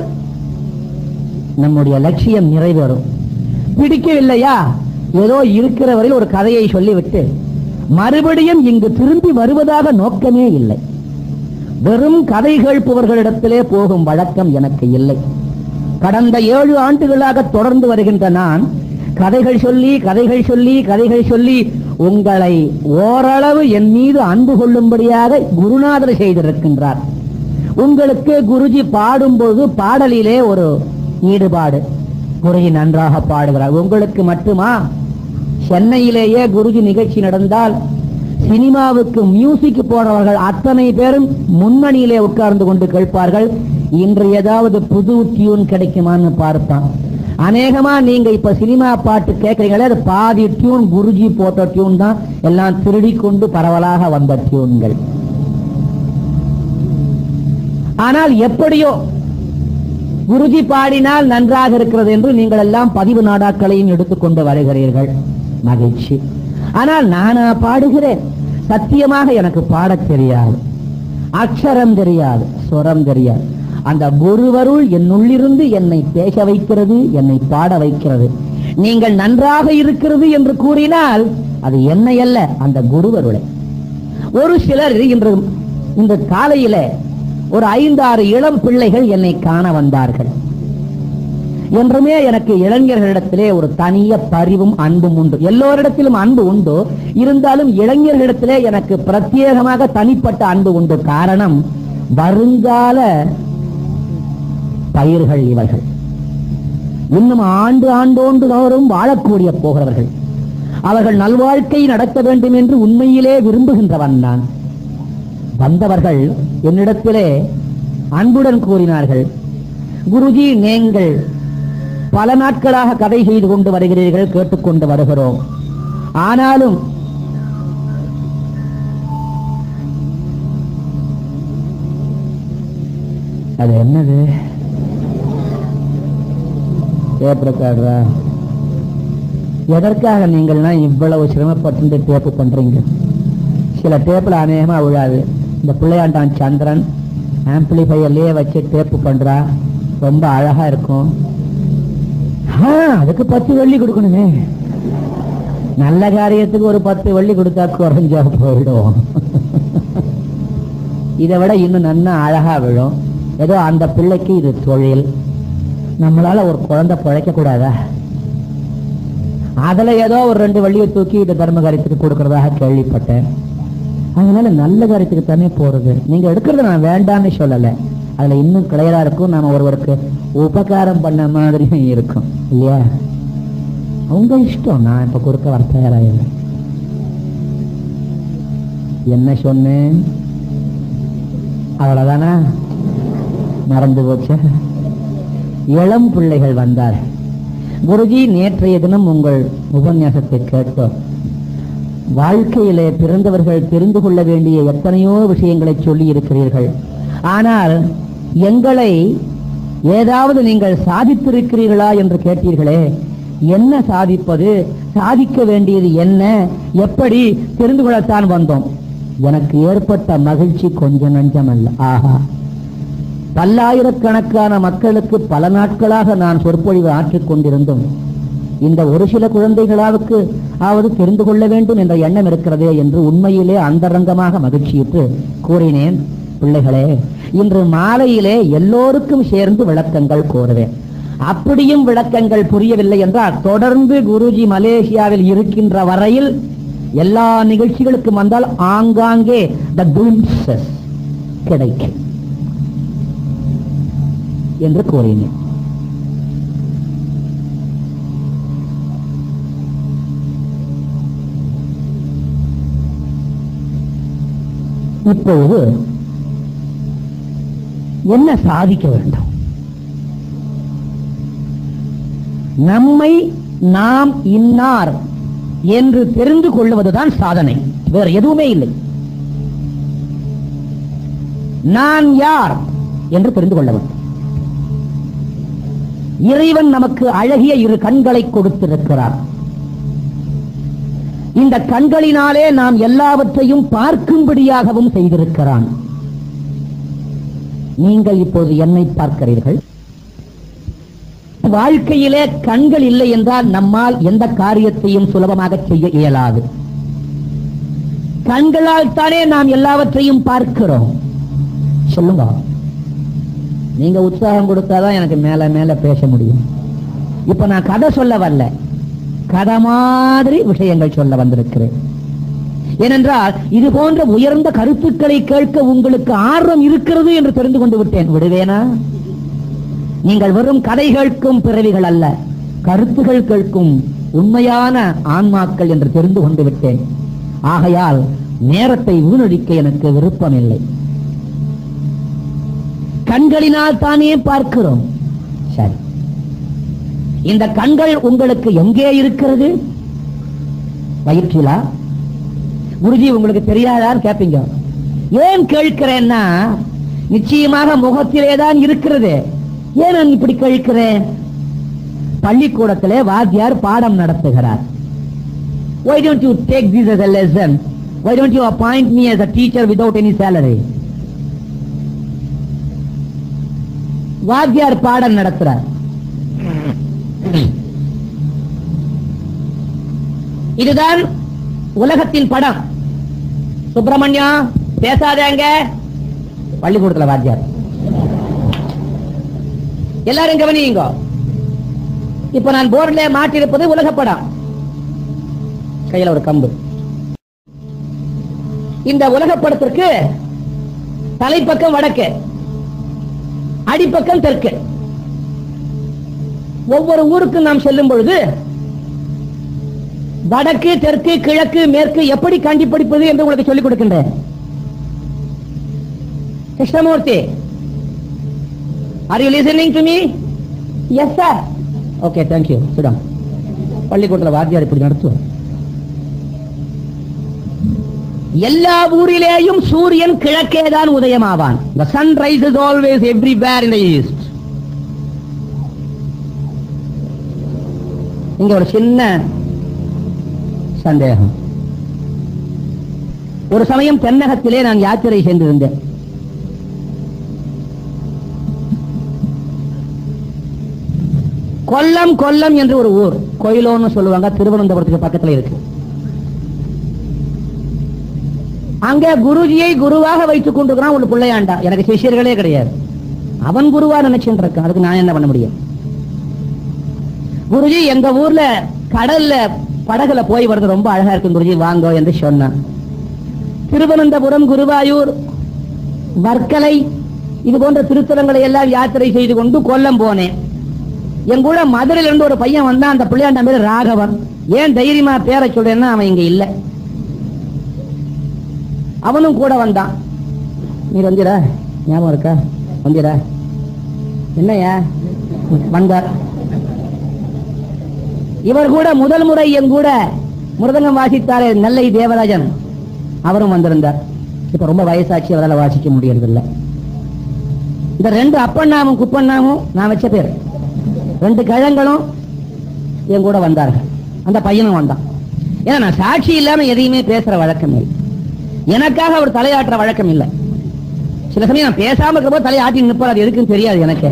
S1: நம்முடைய லட்சியம் நிறைவேறும் பிடிக்கவில்லையா ஏதோ இருக்கிற வரையில் ஒரு கதையை சொல்லிவிட்டு மறுபடியும் இங்கு திரும்பி வருவதாக நோக்கமே இல்லை வெறும் கதை கேட்பவர்களிடத்திலே போகும் வழக்கம் எனக்கு இல்லை கடந்த ஏழு ஆண்டுகளாக தொடர்ந்து வருகின்ற நான் கதைகள் சொல்லி கதைகள் சொல்லி கதைகள் சொல்லி உங்களை ஓரளவு என் மீது அன்பு கொள்ளும்படியாக குருநாதர் செய்திருக்கின்றார் உங்களுக்கு குருஜி பாடும்போது பாடலிலே ஒரு ஈடுபாடு குருஜி நன்றாக பாடுகிறார் உங்களுக்கு மட்டுமா சென்னையிலேயே குருஜி நிகழ்ச்சி நடந்தால் சினிமாவுக்கு மியூசிக் போனவர்கள் அத்தனை பேரும் முன்னணியிலே உட்கார்ந்து கொண்டு கேட்பார்கள் இன்று ஏதாவது புது டியூன் கிடைக்குமான்னு பார்ப்பான் அநேகமா நீங்க இப்ப சினிமா பாட்டு கேட்கறீங்களே அது பாதி டியூன் குருஜி போட்ட டியூன் தான் எல்லாம் திருடி கொண்டு பரவலாக வந்த டியூன்கள் ஆனால் எப்படியோ குருஜி பாடினால் நன்றாக இருக்கிறது என்று நீங்கள் எல்லாம் பதிவு நாடாக்களையும் எடுத்துக்கொண்டு வருகிறீர்கள் மகிழ்ச்சி ஆனால் நானா பாடுகிறேன் சத்தியமாக எனக்கு பாடத் தெரியாது அக்ஷரம் தெரியாது சுரம் தெரியாது அந்த குருவருள் என்னுள்ளிருந்து என்னை பேச வைக்கிறது என்னை பாட வைக்கிறது நீங்கள் நன்றாக இருக்கிறது என்று கூறினால் அது என்னை அல்ல அந்த குருவருளை ஒரு சிலர் இன்று இந்த காலையில ஒரு ஐந்தாறு இளம் பிள்ளைகள் என்னை காண வந்தார்கள் என்றுமே எனக்கு இளைஞர்களிடத்திலே ஒரு தனிய பரிவும் அன்பும் உண்டு எல்லோரிடத்திலும் அன்பு உண்டு இருந்தாலும் இளைஞர்களிடத்திலே எனக்கு பிரத்யேகமாக தனிப்பட்ட அன்பு உண்டு காரணம் வருங்கால பயிர்கள் இவர்கள் இன்னும் ஆண்டு ஆண்டோண்டு தோறும் வாழக்கூடிய போகிறவர்கள் அவர்கள் நல்வாழ்க்கை நடத்த வேண்டும் என்று உண்மையிலே விரும்புகின்றவன் நான் வந்தவர்கள் என்னிடத்திலே அன்புடன் கூறினார்கள் குருஜி நீங்கள் பல நாட்களாக கதை செய்து கொண்டு வருகிறீர்கள் கேட்டுக்கொண்டு வருகிறோம் ஆனாலும் அது என்னது டேப் ரெக்கார்டரா எதற்காக நீங்கள்லாம் இவ்வளவு சிரமப்பட்டு டேப்பு பண்றீங்க சில டேப்ல அநேகமா விழாது இந்த பிள்ளையாண்டான் சந்திரன் ஆம்பிளிஃபையர்லயே வச்சு டேப்பு பண்றா ரொம்ப அழகா இருக்கும் ஆ, அதுக்கு பத்து வெள்ளி கொடுக்கணுமே நல்ல காரியத்துக்கு ஒரு பத்து வெள்ளி கொடுத்தா குறைஞ்சா போயிடும் இதை விட இன்னும் நன்னா அழகா விழும் ஏதோ அந்த பிள்ளைக்கு இது தொழில் நம்மளால ஒரு குழந்தை பிழைக்க கூடாதா அதுல ஏதோ ஒரு ரெண்டு வள்ளியை தூக்கி இந்த தர்ம காரியத்துக்கு கொடுக்கறதாக கேள்விப்பட்டேன் அதனால நல்ல காரியத்துக்கு தானே போறது நீங்க எடுக்கிறத நான் வேண்டாம்னு சொல்லல அதுல இன்னும் கிளியரா இருக்கும் நாம ஒருவருக்கு உபகாரம் பண்ண மாதிரியும் இருக்கும் இல்லையா உங்க இஷ்டம் நான் இப்ப கொடுக்க வர தயாராக என்ன சொன்னேன் அவ்வளவுதானா மறந்து போச்சு இளம் பிள்ளைகள் வந்தார் குருஜி நேற்றைய தினம் உங்கள் உபன்யாசத்தை கேட்டோம் வாழ்க்கையிலே பிறந்தவர்கள் தெரிந்து கொள்ள வேண்டிய எத்தனையோ விஷயங்களை சொல்லி இருக்கிறீர்கள் ஆனால் எங்களை ஏதாவது நீங்கள் சாதித்திருக்கிறீர்களா என்று கேட்டீர்களே என்ன சாதிப்பது சாதிக்க வேண்டியது என்ன எப்படி தெரிந்து கொள்ளத்தான் வந்தோம் எனக்கு ஏற்பட்ட மகிழ்ச்சி கொஞ்சம் நஞ்சம் அல்ல ஆஹா பல்லாயிரக்கணக்கான மக்களுக்கு பல நாட்களாக நான் சொற்பொழிவு ஆற்றிக் கொண்டிருந்தும் இந்த ஒரு சில குழந்தைகளாவுக்கு ஆவது தெரிந்து கொள்ள வேண்டும் என்ற எண்ணம் இருக்கிறதே என்று உண்மையிலே அந்தரங்கமாக மகிழ்ச்சியுற்று கூறினேன் பிள்ளைகளே இன்று மாலையிலே எல்லோருக்கும் சேர்ந்து விளக்கங்கள் கூறுவேன் அப்படியும் விளக்கங்கள் புரியவில்லை என்றால் தொடர்ந்து குருஜி மலேசியாவில் இருக்கின்ற வரையில் எல்லா நிகழ்ச்சிகளுக்கும் வந்தால் ஆங்காங்கே த glimpses கிடைக்கும் என்று கூறினேன் இப்பொழுது என்ன சாதிக்க வேண்டும் நம்மை நாம் இன்னார் என்று தெரிந்து கொள்வதுதான் சாதனை வேற எதுவுமே இல்லை நான் யார் என்று தெரிந்து கொள்ள வேண்டும் இறைவன் நமக்கு அழகிய இரு கண்களை கொடுத்திருக்கிறார் இந்த கண்களினாலே நாம் எல்லாவற்றையும் பார்க்கும்படியாகவும் செய்திருக்கிறான் நீங்கள் இப்போது என்னை பார்க்கிறீர்கள் வாழ்க்கையிலே கண்கள் இல்லை என்றால் நம்மால் எந்த காரியத்தையும் சுலபமாக செய்ய இயலாது கண்களால் தானே நாம் எல்லாவற்றையும் பார்க்கிறோம் சொல்லுங்க நீங்க உற்சாகம் கொடுத்தாதான் எனக்கு மேல மேல பேச முடியும் இப்ப நான் கதை சொல்ல வரல கதை மாதிரி விஷயங்கள் சொல்ல வந்திருக்கிறேன் ஏனென்றால் இது போன்ற உயர்ந்த கருத்துக்களை கேட்க உங்களுக்கு ஆர்வம் இருக்கிறது என்று தெரிந்து கொண்டு விட்டேன் விடுவேனா நீங்கள் வெறும் கதை கேட்கும் பிறவிகள் அல்ல கருத்துகள் கேட்கும் உண்மையான ஆன்மாக்கள் என்று தெரிந்து கொண்டு விட்டேன் ஆகையால் நேரத்தை வீணடிக்க எனக்கு விருப்பம் இல்லை கண்களினால் தானே பார்க்கிறோம் சரி இந்த கண்கள் உங்களுக்கு எங்கே இருக்கிறது வயிற்றிலா குருஜி உங்களுக்கு தெரியாதான்னு கேட்பீங்க ஏன் கேட்கிறேன்னா நிச்சயமாக முகத்திலே தான் இருக்கிறது ஏன் நான் இப்படி கேட்கிறேன் பள்ளிக்கூடத்திலே வாத்தியார் பாடம் நடத்துகிறார் why don't you take this as a lesson why don't you appoint me as a teacher without any salary வாத்தியார் பாடம் நடத்துறார் இதுதான் உலகத்தின் படம் சுப்பிரமணியா பேசாதேங்க பள்ளிக்கூடத்துல வாத்தியார் எல்லாரும் கவனியுங்க இப்ப நான் போர்டிலே மாட்டியிருப்பது உலக படம் கையில ஒரு கம்பு இந்த உலக படத்திற்கு தலைப்பக்கம் வடக்கு அடிப்பக்கம் தெற்கு ஒவ்வொரு ஊருக்கும் நாம் செல்லும் பொழுது வடக்கு தெற்கு கிழக்கு மேற்கு எப்படி கண்டுபிடிப்பது என்று உங்களுக்கு சொல்லிக் கொடுக்கின்றேன் Krishnamurthy are you listening to me yes sir okay thank you சுடம் பள்ளிக்கூடத்தில் வாத்தியார் இப்படி நடத்துவார் எல்லா ஊரிலேயும் சூரியன் கிழக்கே தான் உதயமாவான் the sun rises always everywhere in the east இங்க ஒரு சின்ன சந்தேகம் ஒரு சமயம் தென்னகத்திலே நான் யாத்திரை சென்றிருந்தேன் கொல்லம் கொல்லம் என்று ஒரு ஊர் கோயிலோன்னு சொல்லுவாங்க திருவனந்தபுரத்துக்கு பக்கத்துல இருக்கு அங்க குருஜியை குருவாக வைத்துக் கொண்டிருக்கிறான் ஒரு பிள்ளையாண்டா எனக்கு சிஷியர்களே கிடையாது அவன் குருவா நினைச்சுட்டு இருக்கான் அதுக்கு நான் என்ன பண்ண முடியும் குருஜி எங்க ஊர்ல கடல்ல படகுல போய் வருது ரொம்ப அழகா இருக்கு குருஜி வாங்கோ என்று சொன்னான் திருவனந்தபுரம் குருவாயூர் வர்க்கலை இது போன்ற திருத்தலங்களை எல்லாம் யாத்திரை செய்து கொண்டு கொல்லம் போனேன் என் கூட மதுரையில இருந்து ஒரு பையன் வந்தான் அந்த பிள்ளையாண்ட பேரு ராகவன் ஏன் தைரியமா பேரை சொல்றேன்னா அவன் இங்க இல்ல அவனும் கூட வந்தான் நீ வந்திரா ஞாபகம் இருக்கா வந்திரா என்னையா வந்தார் இவர் கூட முதல் முறை என் கூட மிருதங்கம் வாசித்தாரே நெல்லை தேவராஜன் அவரும் வந்திருந்தார் இப்ப ரொம்ப வயசாச்சு அவரால் வாசிக்க முடியறதில்லை இந்த ரெண்டு அப்பண்ணாமும் குப்பண்ணாமும் நான் வச்ச பேர் ரெண்டு கிழங்களும் என் கூட வந்தார்கள் அந்த பையனும் வந்தான் ஏன்னா நான் சாட்சி இல்லாம எதையுமே பேசுற வழக்கம் இல்லை எனக்காக அவர் தலையாட்டுற வழக்கம் இல்லை சில சமயம் நான் பேசாம இருக்கிறப்போ தலையாட்டி நிற்பார் அது எதுக்குன்னு தெரியாது எனக்கு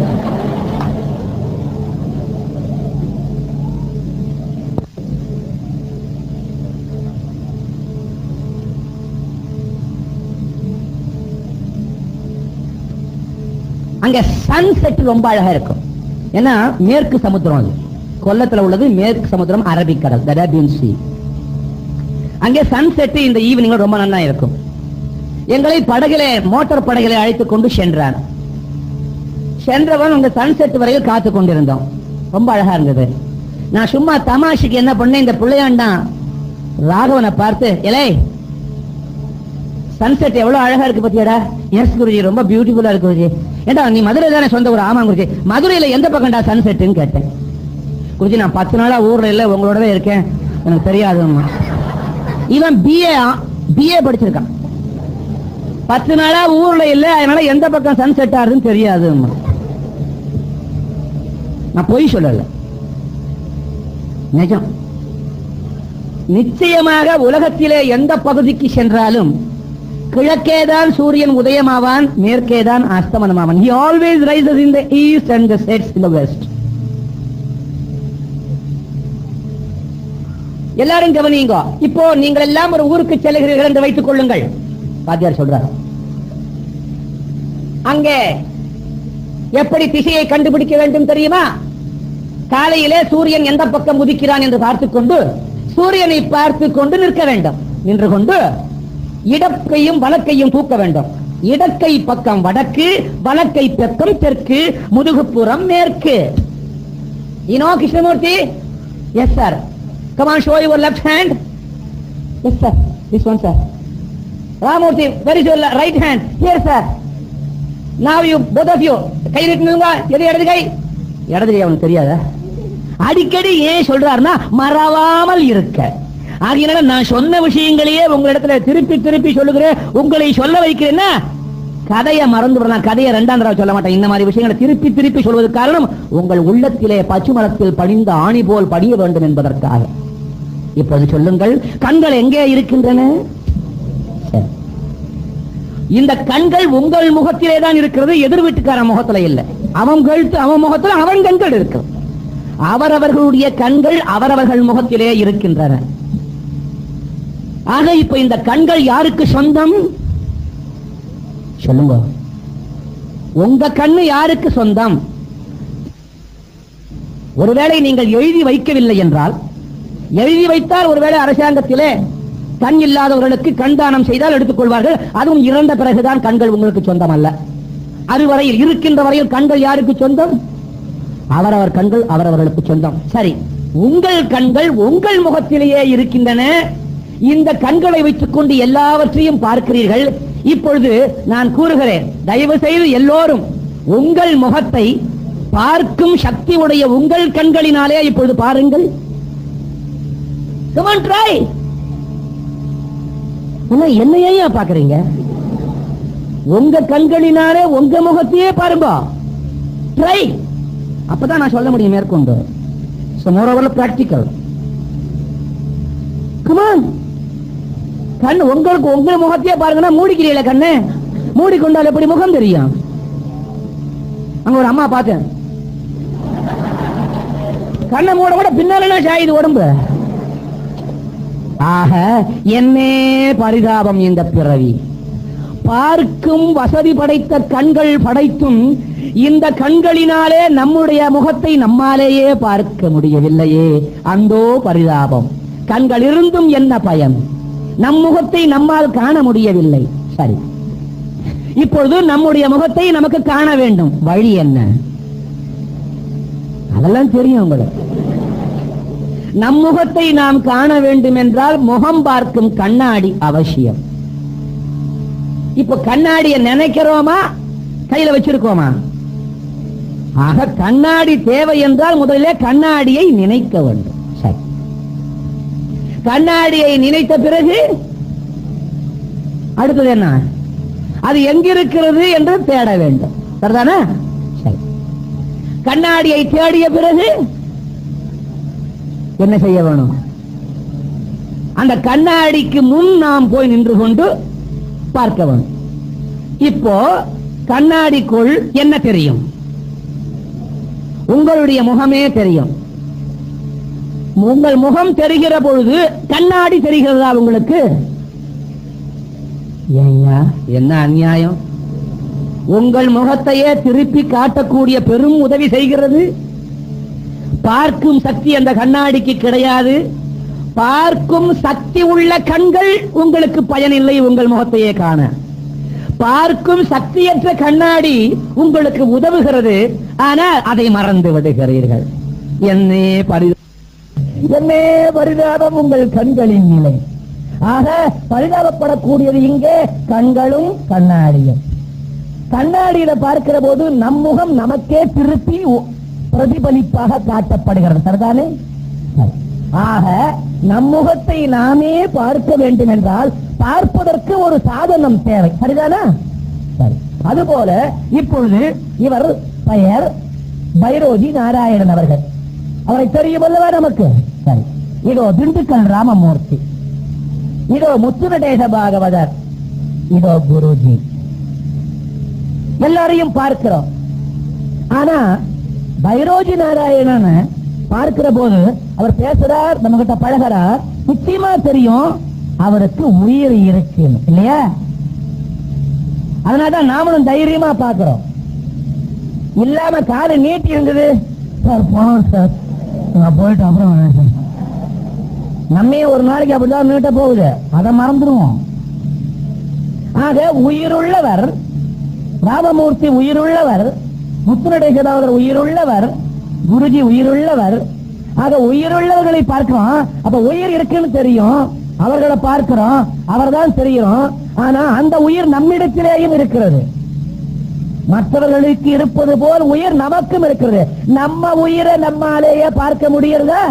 S1: அங்க சன்செட் ரொம்ப அழகா இருக்கும் ஏன்னா மேற்கு சமுத்திரம் அது கொல்லத்துல உள்ளது மேற்கு சமுத்திரம் அரபிக்கடல் the Arabian Sea அங்கே சன்செட் இந்த ஈவினிங் ரொம்ப நல்லா இருக்கும் எங்களை படகிலே மோட்டார் படகிலே அழைத்துக் கொண்டு சென்றான் சென்றவன் அங்க சன்செட் வரையில் காத்து கொண்டிருந்தோம் ரொம்ப அழகா இருந்தது நான் சும்மா தமாஷுக்கு என்ன பண்ணேன் இந்த பிள்ளையாண்டான் ராகவனை பார்த்து எலே சன்செட் எவ்வளவு அழகா இருக்கு பத்தியாடா எஸ் குருஜி ரொம்ப பியூட்டிஃபுல்லா இருக்கு குருஜி ஏண்டா நீ மதுரை தானே சொந்த ஊர் ஆமா குருஜி மதுரையில எந்த பக்கம்டா சன்செட்னு கேட்டேன் குருஜி நான் பத்து நாளா ஊர்ல இல்ல உங்களோடவே இருக்கேன் எனக்கு தெரியாதும்மா இவன் பிஏ பிஏ படிச்சிருக்கான் பத்து நாளா ஊர்ல இல்ல அதனால எந்த பக்கம் சன்செட் ஆகுதுன்னு தெரியாதும்மா நான் பொய் சொல்லல நிஜம் நிச்சயமாக உலகத்திலே எந்த பகுதிக்கு சென்றாலும் கிழக்கேதான் சூரியன் உதயமாவான் மேற்கேதான் அஸ்தமனமாவான் he always rises in the east and the sets in the west எல்லாரும் கவனியுங்க இப்போ நீங்கள் எல்லாம் ஒரு ஊருக்கு செல்கிறீர்கள் என்று வைத்துக் கொள்ளுங்கள் வாத்தியார் சொல்றார் அங்கே எப்படி திசையை கண்டுபிடிக்க வேண்டும் தெரியுமா காலையிலே சூரியன் எந்த பக்கம் உதிக்கிறான் என்று பார்த்துக் கொண்டு சூரியனை பார்த்துக் கொண்டு நிற்க வேண்டும் நின்று கொண்டு இடக்கையும் வலக்கையும் தூக்க வேண்டும் இடக்கை பக்கம் வடக்கு வலக்கை பக்கம் தெற்கு முதுகுப்புறம் மேற்கு இனோ Krishnamurthy yes sir come on show your left hand yes sir this one sir Ramurthy very your right hand here sir now you both of you கை நீட்டுங்க எது இடது கை இடது கை அவனுக்கு தெரியாதா அடிக்கடி ஏன் சொல்றாருன்னா மறவாமல் இருக்க ஆகையினால நான் சொன்ன விஷயங்களையே உங்களிடத்துல திருப்பி திருப்பி சொல்லுகிறேன் உங்களை சொல்ல வைக்கிறேன்னா கதையை மறந்து விடலாம் கதையை ரெண்டாம் தடவை சொல்ல மாட்டேன் இந்த மாதிரி விஷயங்களை திருப்பி திருப்பி சொல்வதற்கு காரணம் உங்கள் உள்ளத்திலே பச்சுமரத்தில் படிந்த ஆணி போல் படிய வேண்டும் என்பதற்காக இப்போது சொல்லுங்கள் கண்கள் எங்கே இருக்கின்றன சரி. இந்த கண்கள் உங்கள் முகத்திலே தான் இருக்கிறது எதிர் வீட்டுக்காரன் முகத்துல இல்லை அவன் கழுத்து அவன் முகத்துல அவன் கண்கள் இருக்கு அவரவர்களுடைய கண்கள் அவரவர்கள் முகத்திலே இருக்கின்றன ஆக இப்ப இந்த கண்கள் யாருக்கு சொந்தம் சொல்லுங்க உங்க கண்ணு யாருக்கு சொந்தம் ஒருவேளை நீங்கள் எழுதி வைக்கவில்லை என்றால் எழுதி வைத்தால் ஒருவேளை அரசாங்கத்திலே கண் இல்லாதவர்களுக்கு கண் தானம் செய்தால் எடுத்துக் கொள்வார்கள் அதுவும் இறந்த பிறகுதான் கண்கள் உங்களுக்கு சொந்தம் அல்ல அதுவரையில் இருக்கின்ற வரையில் கண்கள் யாருக்கு சொந்தம் அவரவர் கண்கள் அவரவர்களுக்கு சொந்தம் சரி உங்கள் கண்கள் உங்கள் முகத்திலேயே இருக்கின்றன இந்த கண்களை வைத்துக் கொண்டு எல்லாவற்றையும் பார்க்கிறீர்கள் இப்பொழுது நான் கூறுகிறேன் தயவு செய்து எல்லோரும் உங்கள் முகத்தை பார்க்கும் சக்தி உடைய உங்கள் கண்களினாலே இப்பொழுது பாருங்கள் Come on, try. ஆனா என்னையா பாக்குறீங்க உங்க கண்களினாலே உங்க முகத்தையே பாருங்க ட்ரை அப்பதான் நான் சொல்ல முடியும் மேற்கொண்டு மோரோவர் பிராக்டிக்கல் கமான் கண்ணு உங்களுக்கு உங்க முகத்தையே பாருங்கன்னா மூடிக்கிறீங்களே கண்ணு மூடிக்கொண்டால் எப்படி முகம் தெரியும் அங்க ஒரு அம்மா பார்த்தேன் கண்ணை மூட கூட பின்னால சாயுது உடம்பு ஆக என்னே பரிதாபம் இந்த பிறவி பார்க்கும் வசதி படைத்த கண்கள் படைத்தும் இந்த கண்களினாலே நம்முடைய முகத்தை நம்மாலேயே பார்க்க முடியவில்லையே அந்தோ பரிதாபம் கண்கள் இருந்தும் என்ன பயன் நம் முகத்தை நம்மால் காண முடியவில்லை சரி இப்பொழுது நம்முடைய முகத்தை நமக்கு காண வேண்டும் வழி என்ன அதெல்லாம் தெரியும் உங்களுக்கு நம் முகத்தை நாம் காண வேண்டும் என்றால் முகம் பார்க்கும் கண்ணாடி அவசியம் இப்ப கண்ணாடியை நினைக்கிறோமா கையில வச்சிருக்கோமா ஆக கண்ணாடி தேவை என்றால் முதலிலே கண்ணாடியை நினைக்க வேண்டும் சரி கண்ணாடியை நினைத்த பிறகு அடுத்தது என்ன அது எங்கிருக்கிறது என்று தேட வேண்டும் சரிதானே சரி கண்ணாடியை தேடிய பிறகு என்ன செய்ய வேணும் அந்த கண்ணாடிக்கு முன் நாம் போய் நின்று கொண்டு பார்க்க வேணும் இப்போ கண்ணாடிக்குள் என்ன தெரியும் உங்களுடைய முகமே தெரியும் உங்கள் முகம் தெரிகிற பொழுது கண்ணாடி தெரிகிறதா உங்களுக்கு ஏய்யா என்ன அநியாயம் உங்கள் முகத்தையே திருப்பி காட்டக்கூடிய பெரும் உதவி செய்கிறது பார்க்கும் சக்தி அந்த கண்ணாடிக்கு கிடையாது பார்க்கும் சக்தி உள்ள கண்கள் உங்களுக்கு பயனில்லை உங்கள் முகத்தையே காண பார்க்கும் சக்தியற்ற கண்ணாடி உங்களுக்கு உதவுகிறது ஆனால் அதை மறந்து விடுகிறீர்கள் என்னே பரி என்னே பரிதாபம் உங்கள் கண்களின் நிலை ஆக பரிதாபப்படக்கூடியது இங்கே கண்களும் கண்ணாடியும் கண்ணாடியில பார்க்கிற போது நம் முகம் நமக்கே திருப்பி ஒ- பிரதிபலிப்பாக காட்டப்படுகிறது சரிதானே சரி. ஆக நம் முகத்தை நாமே பார்க்க வேண்டும் என்றால் பார்ப்பதற்கு ஒரு சாதனம் தேவை சரிதானா சரி அதுபோல இப்பொழுது இவர் பெயர் பைரோஜி நாராயணன் அவர்கள் அவரை தெரியும் அல்லவா நமக்கு சரி இதோ திண்டுக்கல் ராமமூர்த்தி இதோ முத்துநடேச பாகவதர் இதோ குருஜி எல்லாரையும் பார்க்கிறோம் ஆனா பைரோஜி நாராயணன் பார்க்கிற போது அவர் பேசுறார் நம்ம கிட்ட பழகிறார் நிச்சயமா தெரியும் அவருக்கு உயிர் இருக்கு இல்லையா அதனாலதான் நாமளும் தைரியமா பார்க்கிறோம் இல்லாம காது நீட்டி இருந்தது சார் போனோம் சார் நான் போயிட்டு அப்புறம் வரேன் சார். நம்மையே ஒரு நாளைக்கு அப்படிதான் நீட்ட போகுது அதை மறந்துடுவோம் ஆக உயிருள்ளவர் ராமமூர்த்தி உயிருள்ளவர் முத்துநடேசதாவதர் உயிருள்ளவர் குருஜி உயிருள்ளவர் ஆக உயிருள்ளவர்களை பார்க்கிறோம் அப்ப உயிர் இருக்குன்னு தெரியும் அவர்களை பார்க்கிறோம் அவர்தான் தெரியும் ஆனா அந்த உயிர் நம்மிடத்திலேயும் இருக்கிறது மற்றவர்களுக்கு இருப்பது போல் உயிர் நமக்கும் இருக்கிறது நம்ம உயிரை நம்மாலேயே பார்க்க முடியறதா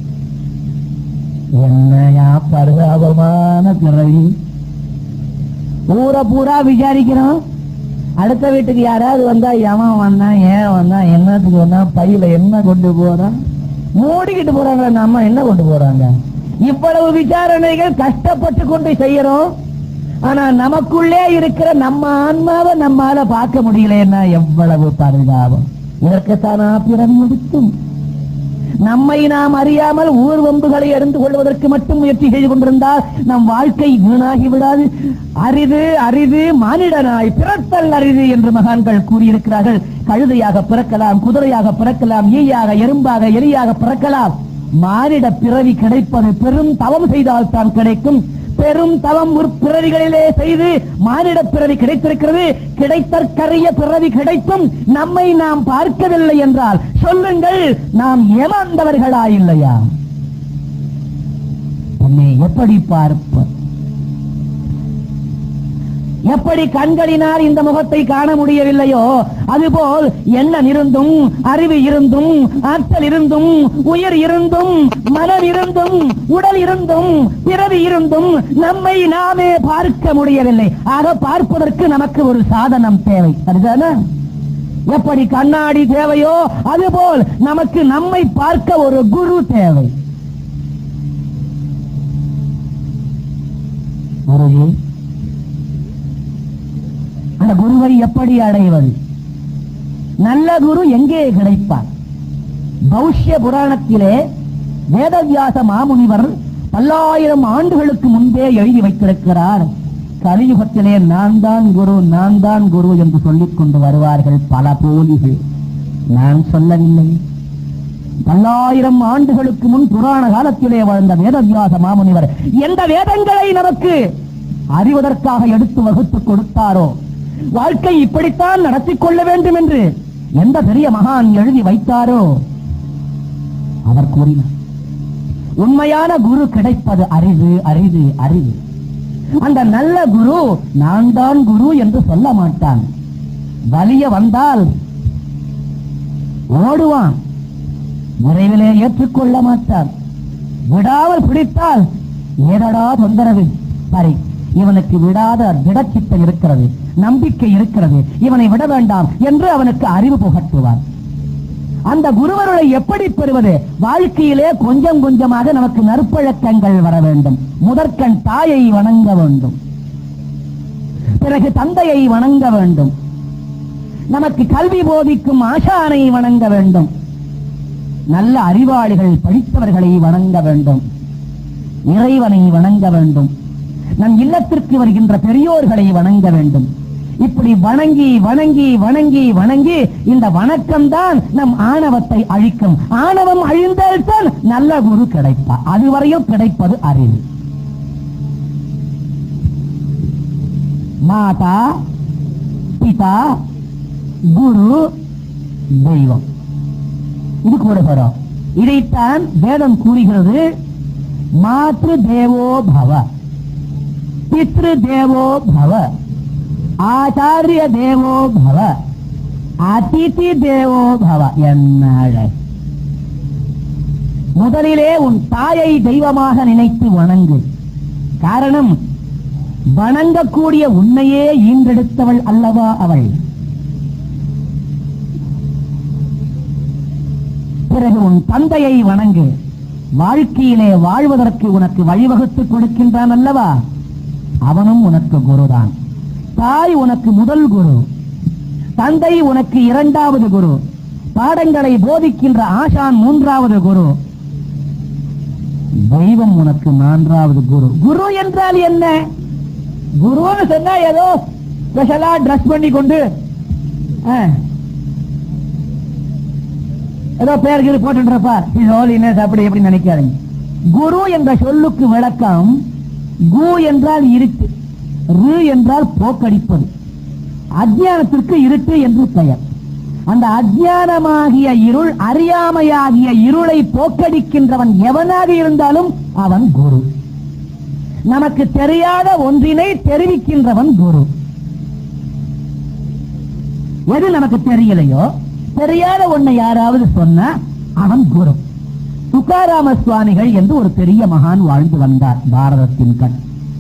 S1: என்னையா பரிதாபமான பிறவி ஊரை பூரா விசாரிக்கிறோம் அடுத்த வீட்டுக்கு யாராவது வந்தா எவன் வந்தான் ஏன் வந்தான் என்னத்துக்கு வந்தான் பையில என்ன கொண்டு போறான் மூடிக்கிட்டு போறாங்களா நம்ம என்ன கொண்டு போறாங்க இவ்வளவு விசாரணைகள் கஷ்டப்பட்டு கொண்டு செய்யறோம் ஆனா நமக்குள்ளே இருக்கிற நம்ம ஆன்மாவை நம்மால பார்க்க முடியலன்னா எவ்வளவு பரிதாபம் இதற்குத்தானா பிறவி முடிக்கும் நம்மை நாம் அறியாமல் ஊர் வம்புகளை அறிந்து கொள்வதற்கு மட்டும் முயற்சி செய்து கொண்டிருந்தால் நம் வாழ்க்கை வீணாகி விடாது அரிது அரிது மானிடனாய் பிறத்தல் அரிது என்று மகான்கள் கூறியிருக்கிறார்கள் கழுதையாக பிறக்கலாம் குதிரையாக பிறக்கலாம் ஈயாக எறும்பாக எலியாக பிறக்கலாம் மானிட பிறவி கிடைப்பது பெரும் தவம் செய்தால் தான் கிடைக்கும் பெரும் தவம் பிறவிகளிலே செய்து மானிட பிறவி கிடைத்திருக்கிறது கிடைத்தற்கரிய பிறவி கிடைத்தும் நம்மை நாம் பார்க்கவில்லை என்றால் சொல்லுங்கள் நாம் ஏமாந்தவர்களா இல்லையா உன்னை எப்படி பார்ப்ப எப்படி கண்களினால் இந்த முகத்தை காண முடியவில்லையோ அதுபோல் எண்ணம் இருந்தும் அறிவு இருந்தும் ஆற்றல் இருந்தும் உயிர் இருந்தும் மனம் இருந்தும் உடல் இருந்தும் பிறவி இருந்தும் நம்மை நாமே பார்க்க முடியவில்லை ஆக பார்ப்பதற்கு நமக்கு ஒரு சாதனம் தேவை சரிதானே எப்படி கண்ணாடி தேவையோ அதுபோல் நமக்கு நம்மை பார்க்க ஒரு குரு தேவை குருஜி அந்த குருவை எப்படி அடைவது நல்ல குரு எங்கே கிடைப்பார் பௌஷ்ய புராணத்திலே வேதவியாச மாமுனிவர் பல்லாயிரம் ஆண்டுகளுக்கு முன்பே எழுதி வைத்திருக்கிறார் கலியுகத்திலே நான் தான் குரு நான் தான் குரு என்று சொல்லிக் கொண்டு வருவார்கள் பல போலிகள் நான் சொல்லவில்லை பல்லாயிரம் ஆண்டுகளுக்கு முன் புராண காலத்திலே வாழ்ந்த வேதவியாச மாமுனிவர் எந்த வேதங்களை நமக்கு அறிவதற்காக எடுத்து வகுத்து கொடுத்தாரோ வாழ்க்கை இப்படித்தான் நடத்திக் கொள்ள வேண்டும் என்று எந்த பெரிய மகான் எழுதி வைத்தாரோ அவர் கூறினார் உண்மையான குரு கிடைப்பது அரிது அரிது அரிது அந்த நல்ல குரு நான் தான் குரு என்று சொல்ல மாட்டான் வலிய வந்தால் ஓடுவான் விரைவிலே ஏற்றுக்கொள்ள மாட்டான் விடாமல் பிடித்தால் ஏதடா தொந்தரவு சரி இவனுக்கு விடாத திடச்சித்தம் இருக்கிறது நம்பிக்கை இருக்கிறது இவனை விட வேண்டாம் என்று அவனுக்கு அறிவு புகட்டுவார் அந்த குருவருளை எப்படி பெறுவது வாழ்க்கையிலே கொஞ்சம் கொஞ்சமாக நமக்கு நற்பழக்கங்கள் வர வேண்டும் முதற்கண் தாயை வணங்க வேண்டும் பிறகு தந்தையை வணங்க வேண்டும் நமக்கு கல்வி போதிக்கும் ஆசானை வணங்க வேண்டும் நல்ல அறிவாளிகள் படித்தவர்களை வணங்க வேண்டும் இறைவனை வணங்க வேண்டும் நம் இல்லத்திற்கு வருகின்ற பெரியோர்களை வணங்க வேண்டும் இப்படி வணங்கி வணங்கி வணங்கி வணங்கி இந்த வணக்கம் தான் நம் ஆணவத்தை அழிக்கும் ஆணவம் அழிந்தால்தான் நல்ல குரு கிடைப்பார் அதுவரையும் கிடைப்பது அறிவு மாதா பிதா குரு தெய்வம் இது கூட வரும் இதைத்தான் வேதம் கூறுகிறது மாத்ரு தேவோ பவ பித்ரு தேவோ பவ ஆச்சாரிய தேவோ பவ அதிதி தேவோ பவ என்ன அழகு. முதலிலே உன் தாயை தெய்வமாக நினைத்து வணங்கு காரணம் வணங்கக்கூடிய உன்னையே ஈன்றெடுத்தவள் அல்லவா அவள் பிறகு உன் தந்தையை வணங்கு வாழ்க்கையிலே வாழ்வதற்கு உனக்கு வழிவகுத்து கொடுக்கின்றான் அல்லவா அவனும் உனக்கு குருதான் தாய் உனக்கு முதல் குரு தந்தை உனக்கு இரண்டாவது குரு பாடங்களை போதிக்கின்ற ஆசான் மூன்றாவது குரு தெய்வம் உனக்கு நான்காவது குரு குரு என்றால் என்ன குருன்னு சொன்னா ஏதோ ஸ்பெஷலா ட்ரெஸ் பண்ணி கொண்டு ஆ, ஏதோ பேர் கீழ் போட்டுருப்பார் ஹோலினஸ் அப்படி எப்படி நினைக்காதீங்க குரு என்ற சொல்லுக்கு விளக்கம் கு என்றால் இருட்டு ரு என்றால் போக்கடிப்பது அஜ்ஞானத்திற்கு இருட்டு என்று பெயர் அந்த அஜ்ஞானமாகிய இருள் அறியாமையாகிய இருளை போக்கடிக்கின்றவன் எவனாக இருந்தாலும் அவன் குரு நமக்கு தெரியாத ஒன்றினை தெரிவிக்கின்றவன் குரு எது நமக்கு தெரியலையோ தெரியாத ஒன்னை யாராவது சொன்னா அவன் குரு துக்காராம சுவாமிகள் என்று ஒரு பெரிய மகான் வாழ்ந்து வந்தார் பாரதத்தின் கண்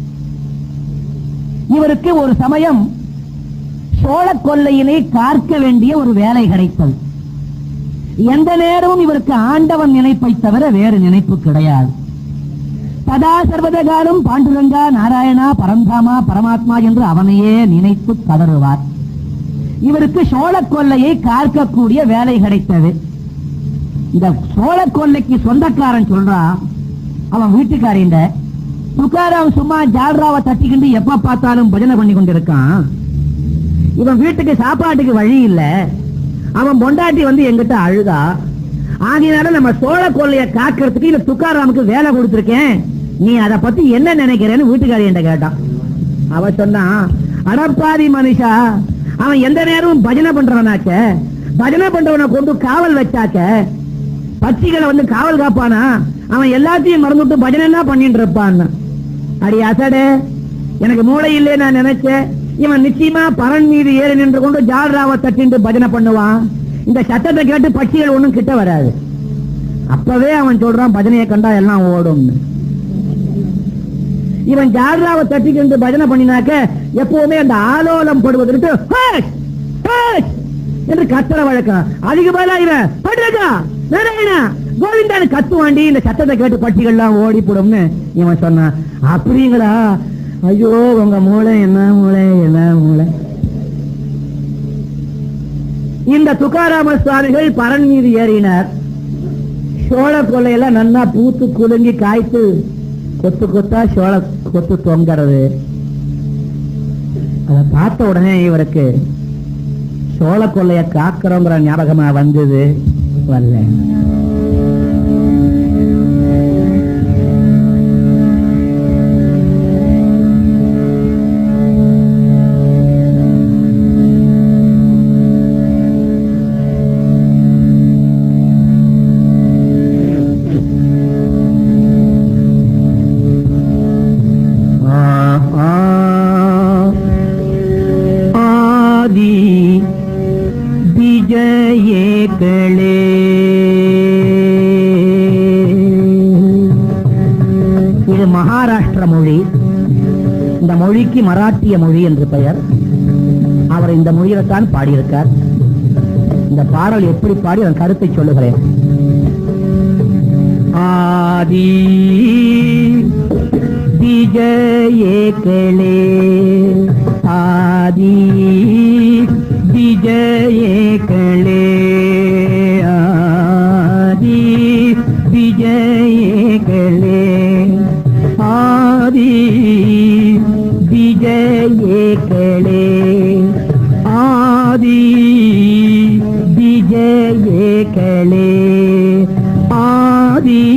S1: இவருக்கு ஒரு சமயம் சோழ கொல்லையினை காக்க வேண்டிய ஒரு வேலை கிடைத்தது எந்த நேரமும் இவருக்கு ஆண்டவன் நினைப்பை தவிர வேறு நினைப்பு கிடையாது சதா சர்வத காலம் பாண்டுரங்கா நாராயணா பரந்தாமா பரமாத்மா என்று அவனையே நினைத்து கதறுவார் இவருக்கு சோழ கொல்லையை காக்கக்கூடிய வேலை கிடைத்தது இந்த சோழ கொல்லைக்கு சொந்தக்காரன் சொல்றான் அவன் வீட்டுக்காரிண்ட துக்காராம் சும்மா ஜால்ராவை தட்டிக்கிட்டு எப்ப பார்த்தாலும் பஜனை பண்ணி கொண்டிருக்கான் இவன் வீட்டுக்கு சாப்பாட்டுக்கு வழி இல்ல அவன் பொண்டாட்டி வந்து எங்கிட்ட அழுதா ஆகையினால நம்ம சோழ கொள்ளைய காக்கிறதுக்கு இந்த துக்காராமுக்கு வேலை கொடுத்திருக்கேன் நீ அத பத்தி என்ன நினைக்கிறேன்னு வீட்டுக்காரி என்கிட்ட கேட்டான் அவ சொன்னான் அடப்பாதி மனுஷா அவன் எந்த நேரமும் பஜனை பண்றவனாக்க பஜனை பண்றவனை கொண்டு காவல் வச்சாக்க பட்சிகளை வந்து காவல் காப்பானா அவன் எல்லாத்தையும் மறந்துட்டு பஜனை தான் பண்ணிட்டு இருப்பான் அடி அசடே எனக்கு மூளை இல்லையே நான் நினைச்சேன் இவன் நிச்சயமா பரன் மீது ஏறி நின்று கொண்டு ஜால்ராவை தட்டிட்டு பஜனை பண்ணுவான் இந்த சத்தத்தை கேட்டு பட்சிகள் ஒண்ணும் கிட்ட வராது அப்பவே அவன் சொல்றான் பஜனையை கண்டா எல்லாம் ஓடும்னு இவன் ஜால்ராவை தட்டிக்கிட்டு பஜனை பண்ணினாக்க எப்பவுமே அந்த ஆலோலம் படுவதற்கு "ஹேஷ்! ஹேஷ்!" என்று கத்துற வழக்கம் அதுக்கு பதிலா இவன் படுறா நாராயணா கோவிந்தான்னு கத்துவாண்டி இந்த சத்தத்தை கேட்டு பட்டிகள்லாம் ஓடி போடும்னு இவன் சொன்னான் அப்படிங்களா ஐயோ உங்க மூளை என்ன மூளை என்ன மூளை இந்த துக்காராம சுவாமிகள் பரன் மீது ஏறினார் சோழ கொள்ளையெல்லாம் நன்னா பூத்து குலுங்கி காய்த்து கொத்து கொத்தா சோழ கொத்து தொங்கறது அதை பார்த்த உடனே இவருக்கு சோழ கொள்ளைய காக்கிறோங்கிற ஞாபகமா வந்தது வரல மொழிக்கு மராட்டிய மொழி என்று பெயர் அவர் இந்த மொழியில்தான் பாடியிருக்கார் இந்த பாடல் எப்படி பாடி அதன் கருத்தை சொல்லுகிறேன் ஆதி விஜயே கேளே ஆதி விஜயே கேளே ஆதி விஜயே கேளே ஆதி விஜயே கேளே ஆதி விஜயே கேளே ஆதி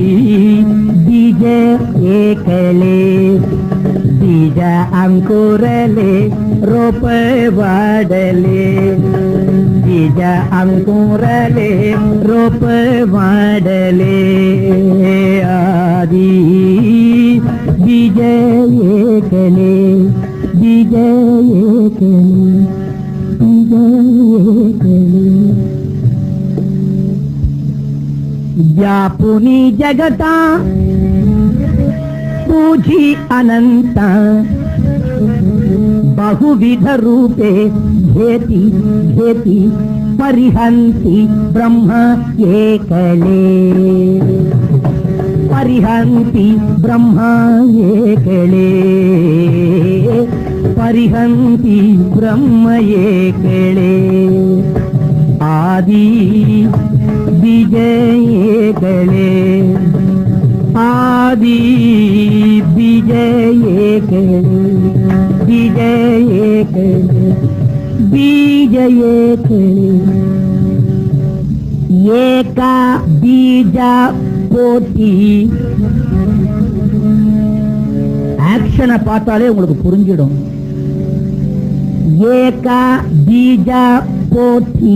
S1: விஜயே கேளே ಬೀಜ ಅಂಕುರಲೆ ರೋಪ ಮಾಡಲೆ ಬೀಜ ಅಂಕುರಲೆ ರೋಪ ಮಾಡಲೆ ಆದಿ ಬೀಜ ಏಕಲೆ ಬೀಜ ಏಕಲೆ ಬೀಜ ಏಕಲೆ व्यापुनी जगता पूजी अनंत बहुविध रूपे घेति घेति परिहंति ब्रह्म एकले परिहंति ब्रह्म एकले परिहंति ब्रह्म एकले आदि विजयेकले आदि विजयेकले विजयेकले बीजयेकले ஏகா பீஜா போட்டி ஆக்ஷனை பார்த்தாலே உங்களுக்கு புரிஞ்சிடும் ஏகா பீஜா போட்டி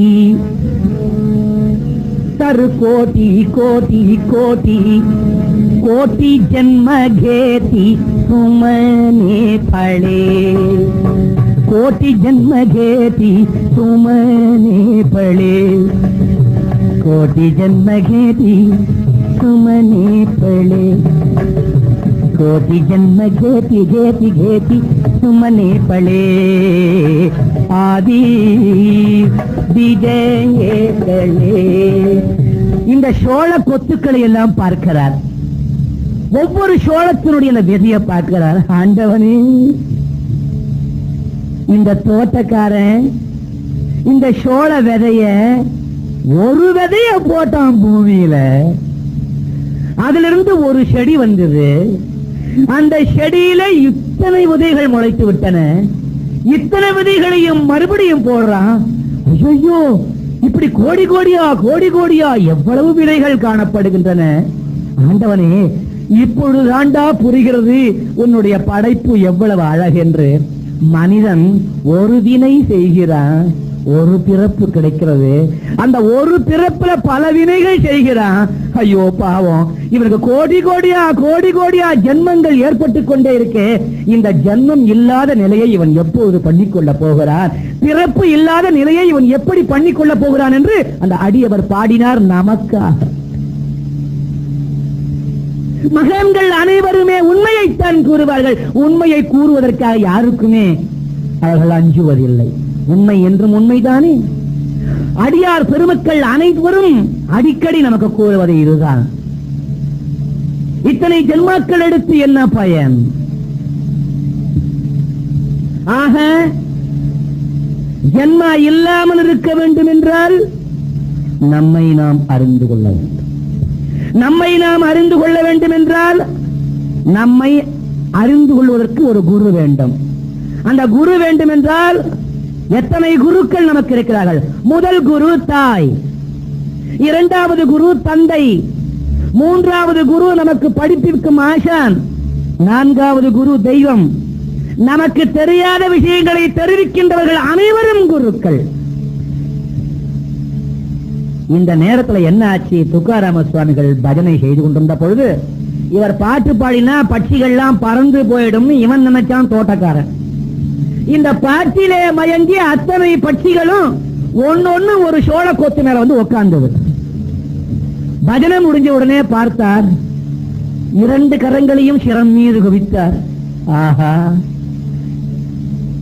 S1: तर कोटि कोटि कोटि कोटि जन्म घेती सुमने फळे कोटि जन्म घेती सुमने फळे कोटि जन्म घेती सुमने फळे कोटि जन्म घेती घेती घेती सुमने फळे ஆதி விஜயங்களே இந்த சோழ கொத்துக்களை எல்லாம் பார்க்கிறார் ஒவ்வொரு சோழத்தினுடைய அந்த விதையை பார்க்கிறார் ஆண்டவனே இந்த தோட்டக்காரன் இந்த சோழ விதைய ஒரு விதைய போட்டான் பூமியில அதிலிருந்து ஒரு செடி வந்தது அந்த செடியில இத்தனை விதைகள் முளைத்து விட்டன இத்தனை விதைகளையும் மறுபடியும் போடுறான் ஐயோ இப்படி கோடி கோடியா கோடி கோடியா எவ்வளவு விதைகள் காணப்படுகின்றன ஆண்டவனே இப்பொழுது ஆண்டா புரிகிறது உன்னுடைய படைப்பு எவ்வளவு அழகென்று மனிதன் ஒரு வினை செய்கிறான் ஒரு பிறப்பு கிடைக்கிறது அந்த ஒரு பிறப்புல பல வினைகள் செய்கிறான் ஐயோ பாவம் இவனுக்கு கோடி கோடியா கோடி கோடியா ஜென்மங்கள் ஏற்பட்டு கொண்டே இருக்கே இந்த ஜென்மம் இல்லாத நிலையை இவன் எப்போது பண்ணிக்கொள்ள போகிறான் பிறப்பு இல்லாத நிலையை இவன் எப்படி பண்ணிக்கொள்ள போகிறான் என்று அந்த அடியவர் பாடினார் நமக்காக மகன்கள் அனைவருமே உண்மையைத்தான் கூறுவார்கள் உண்மையை கூறுவதற்காக யாருக்குமே அவர்கள் அஞ்சுவதில்லை உண்மை என்றும் உண்மைதானே அடியார் பெருமக்கள் அனைவரும் அடிக்கடி நமக்கு கூறுவது இதுதான் இத்தனை ஜென்மாக்கள் எடுத்து என்ன பயன் ஆக ஜென்மா இல்லாமல் இருக்க வேண்டும் என்றால் நம்மை நாம் அறிந்து கொள்ள வேண்டும் நம்மை நாம் அறிந்து கொள்ள வேண்டும் என்றால் நம்மை அறிந்து கொள்வதற்கு ஒரு குரு வேண்டும் அந்த குரு வேண்டும் என்றால் எத்தனை குருக்கள் நமக்கு இருக்கிறார்கள் முதல் குரு தாய் இரண்டாவது குரு தந்தை மூன்றாவது குரு நமக்கு படிப்பிற்கும் ஆசான் நான்காவது குரு தெய்வம் நமக்கு தெரியாத விஷயங்களை தெரிவிக்கின்றவர்கள் அனைவரும் குருக்கள் இந்த நேரத்துல என்ன ஆச்சு துக்காராம சுவாமிகள் பஜனை செய்து கொண்டிருந்த பொழுது இவர் பாட்டு பாடினா பட்சிகள்லாம் பறந்து போயிடும் இவன் நினைச்சான் தோட்டக்காரன் இந்த பாட்டிலே மயங்கி அத்தனை பட்சிகளும் ஒன்னொன்னு ஒரு சோழ கொத்து மேல வந்து உட்கார்ந்தது பஜனை முடிஞ்ச உடனே பார்த்தார் இரண்டு கரங்களையும் சிரம் மீது குவித்தார் ஆஹா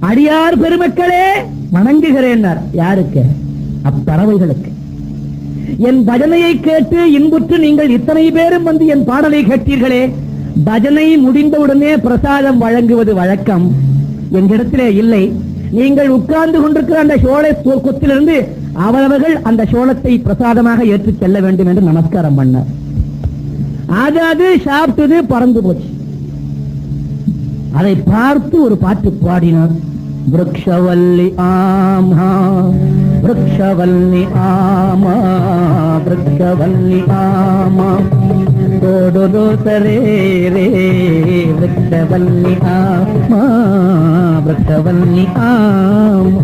S1: அடியார் பெருமக்களே வணங்குகிறேன் யாருக்கு அப்பறவைகளுக்கு என் பஜனையை கேட்டு இன்புற்று நீங்கள் இத்தனை பேரும் வந்து என் பாடலை கேட்டீர்களே பஜனை முடிந்தவுடனே பிரசாதம் வழங்குவது வழக்கம் எங்களிடத்திலே இல்லை நீங்கள் உட்கார்ந்து கொண்டிருக்கிற அந்த சோழ கொ- கொத்திலிருந்து அவரவர்கள் அந்த சோளத்தை பிரசாதமாக ஏற்றுச் செல்ல வேண்டும் என்று நமஸ்காரம் பண்ணார் அது அது சாப்பிட்டது பறந்து போச்சு அதை பார்த்து ஒரு பாட்டு பாடினார் விரக்ஷவல்லி ஆமா விரக்ஷவல்லி ஆமா விரக்ஷவல்லி ஆமா தோடு சரே ரே விரக்ஷவல்லி ஆமா விரக்ஷவல்லி ஆமா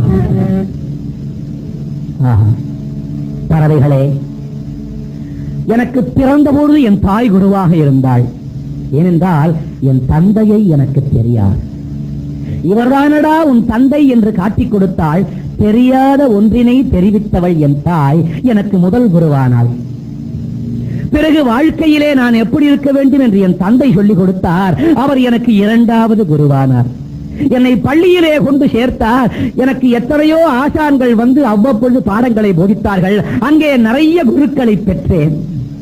S1: ஆஹா. பறவைகளே எனக்கு பிறந்தபொழுது என் தாய் குருவாக இருந்தாள் ஏனென்றால் என் தந்தையை எனக்கு தெரியாது இவர்தானடா உன் தந்தை என்று காட்டிக் கொடுத்தாள் தெரியாத ஒன்றினை தெரிவித்தவள் என் தாய் எனக்கு முதல் குருவானாள் பிறகு வாழ்க்கையிலே நான் எப்படி இருக்க வேண்டும் என்று என் தந்தை சொல்லிக் கொடுத்தார் அவர் எனக்கு இரண்டாவது குருவானார் என்னை பள்ளியிலே கொண்டு சேர்த்தார் எனக்கு எத்தனையோ ஆசான்கள் வந்து அவ்வப்பொழுது பாடங்களை போதித்தார்கள் அங்கே நிறைய குருக்களை பெற்றேன்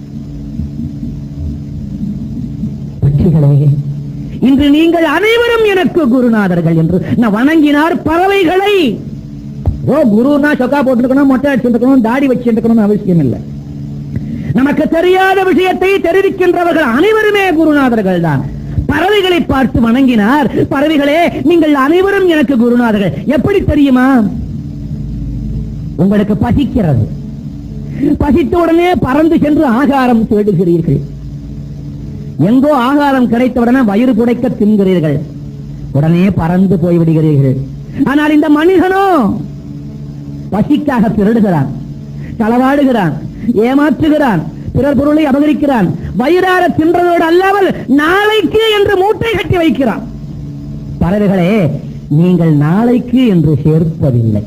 S1: பட்சிகளே இன்று நீங்கள் அனைவரும் எனக்கு குருநாதர்கள் என்று நான் வணங்கினார் பறவைகளை ஓ குருனா சொக்கா போட்டுருக்கணும் மொட்டை அடிச்சிருக்கணும் தாடி வச்சிருக்கணும் அவசியம் இல்லை நமக்கு தெரியாத விஷயத்தை தெரிவிக்கின்றவர்கள் அனைவருமே குருநாதர்கள் தான் பறவைகளை பார்த்து வணங்கினார் பறவைகளே நீங்கள் அனைவரும் எனக்கு குருநாதர்கள் எப்படி தெரியுமா உங்களுக்கு பசிக்கிறது பசித்த உடனே பறந்து சென்று ஆகாரம் தேடுகிறீர்கள் எங்கோ ஆகாரம் கிடைத்தவுடனே வயிறு புடைக்க தின்கிறீர்கள் உடனே பறந்து போய்விடுகிறீர்கள் ஆனால் இந்த மனிதனோ பசிக்காக திருடுகிறான் களவாடுகிறான் ஏமாற்றுகிறான் பிறர் பொருளை அபகரிக்கிறான் வயிறார தின்றதோடு அல்லாமல் நாளைக்கு என்று மூட்டை கட்டி வைக்கிறான் பறவைகளே நீங்கள் நாளைக்கு என்று சேர்ப்பதில்லை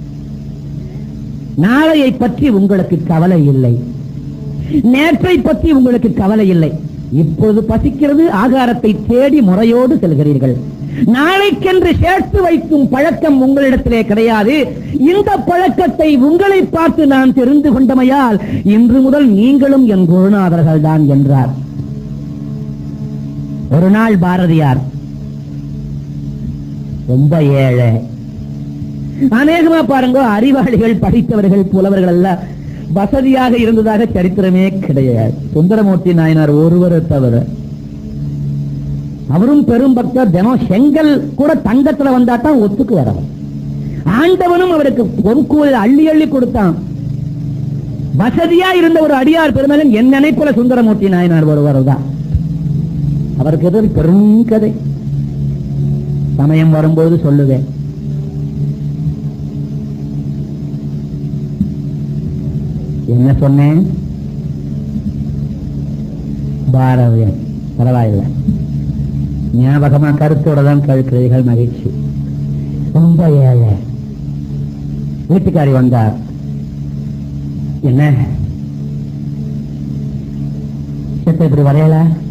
S1: நாளையை பற்றி உங்களுக்கு கவலை இல்லை நேற்றை பற்றி உங்களுக்கு கவலை இல்லை இப்போது பசிக்கிறது ஆகாரத்தை தேடி முறையோடு செல்கிறீர்கள் நாளைக்கென்று சேர்த்து வைக்கும் பழக்கம் உங்களிடத்திலே கிடையாது இந்த பழக்கத்தை உங்களை பார்த்து நான் தெரிந்து கொண்டமையால் இன்று முதல் நீங்களும் என் குருநாதர்கள் தான் என்றார் ஒரு நாள் பாரதியார் ரொம்ப ஏழை அநேகமா பாருங்க அறிவாளிகள் படித்தவர்கள் புலவர்கள் எல்லாம் வசதியாக இருந்ததாக சரித்திரமே கிடையாது சுந்தரமூர்த்தி நாயனார் ஒருவரை தவிர அவரும் பெரும் பக்தர் தினம் செங்கல் கூட தங்கத்துல வந்தா தான் ஒத்துக்கு வரவர் ஆண்டவனும் அவருக்கு பொற்கூலில் அள்ளி அள்ளி கொடுத்தான் வசதியா இருந்த ஒரு அடியார் பெருமகன் என் நினைப்புல சுந்தரமூர்த்தி நாயனார் ஒருவர் தான் அவருக்கு எதிர் பெரும் கதை சமயம் வரும்போது சொல்லுவேன் என்ன சொன்னேன் பாரதியம் பரவாயில்ல ஞாபகமா கருத்தோட தான் கழுக்கிறீர்கள் மகிழ்ச்சி ரொம்ப ஏழை வீட்டுக்காரி வந்தார் என்ன சித்த இப்படி வரையல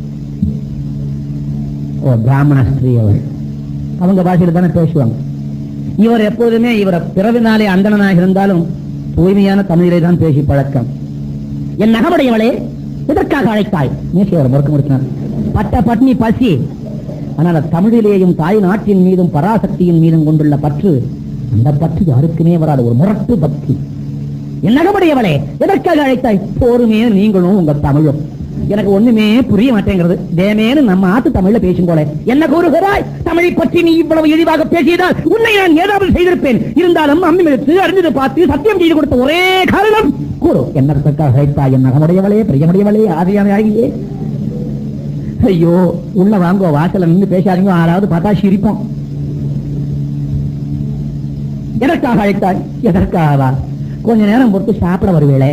S1: ஓ பிராமண ஸ்திரீ அவர் அவங்க பாஷையில தானே பேசுவாங்க இவர் எப்போதுமே இவரை பிறவினாலே அந்தணனாக இருந்தாலும் தூய்மையான தமிழிலே தான் பேசி பழக்கம் என் நகமுடையவளே எதற்காக அழைத்தாய் மீசையவர் முறுக்கு முடிச்சினார் பட்ட பட்னி பசி ஆனால் தமிழிலேயும் தாய் நாட்டின் மீதும் பராசக்தியின் மீதும் கொண்டுள்ள பற்று அந்த பற்று யாருக்குமே வராது ஒரு முரட்டு பக்தி என் நகமுடையவளே எதற்காக அழைத்தாய் போருமே நீங்களும் உங்க தமிழும் எனக்கு ஒண்ணுமே புரிய மாட்டேங்கிறது தேமேனு நம்ம ஆத்து தமிழ்ல பேசுங்கோலே என்ன கூறுகிறாய் தமிழை பற்றி நீ இவ்வளவு எளிவாக பேசியதால் உன்னை நான் ஏதாவது செய்திருப்பேன் இருந்தாலும் அம்மி எடுத்து அறிந்தது பார்த்து சத்தியம் செய்து கொடுத்த ஒரே காரணம் கூறு என்னற்காக அழைத்தாய் என் நகமுடையவளே பிரியமுடையவளே ஆதியானாகியே ஐயோ உள்ள வாங்கோ வாசல்ல நின்று பேசாதீங்க யாராவது பார்த்தா சிரிப்போம் எதற்காக அழைத்தாய் எதற்காகவா கொஞ்ச நேரம் பொறுத்து சாப்பிட வருவேளே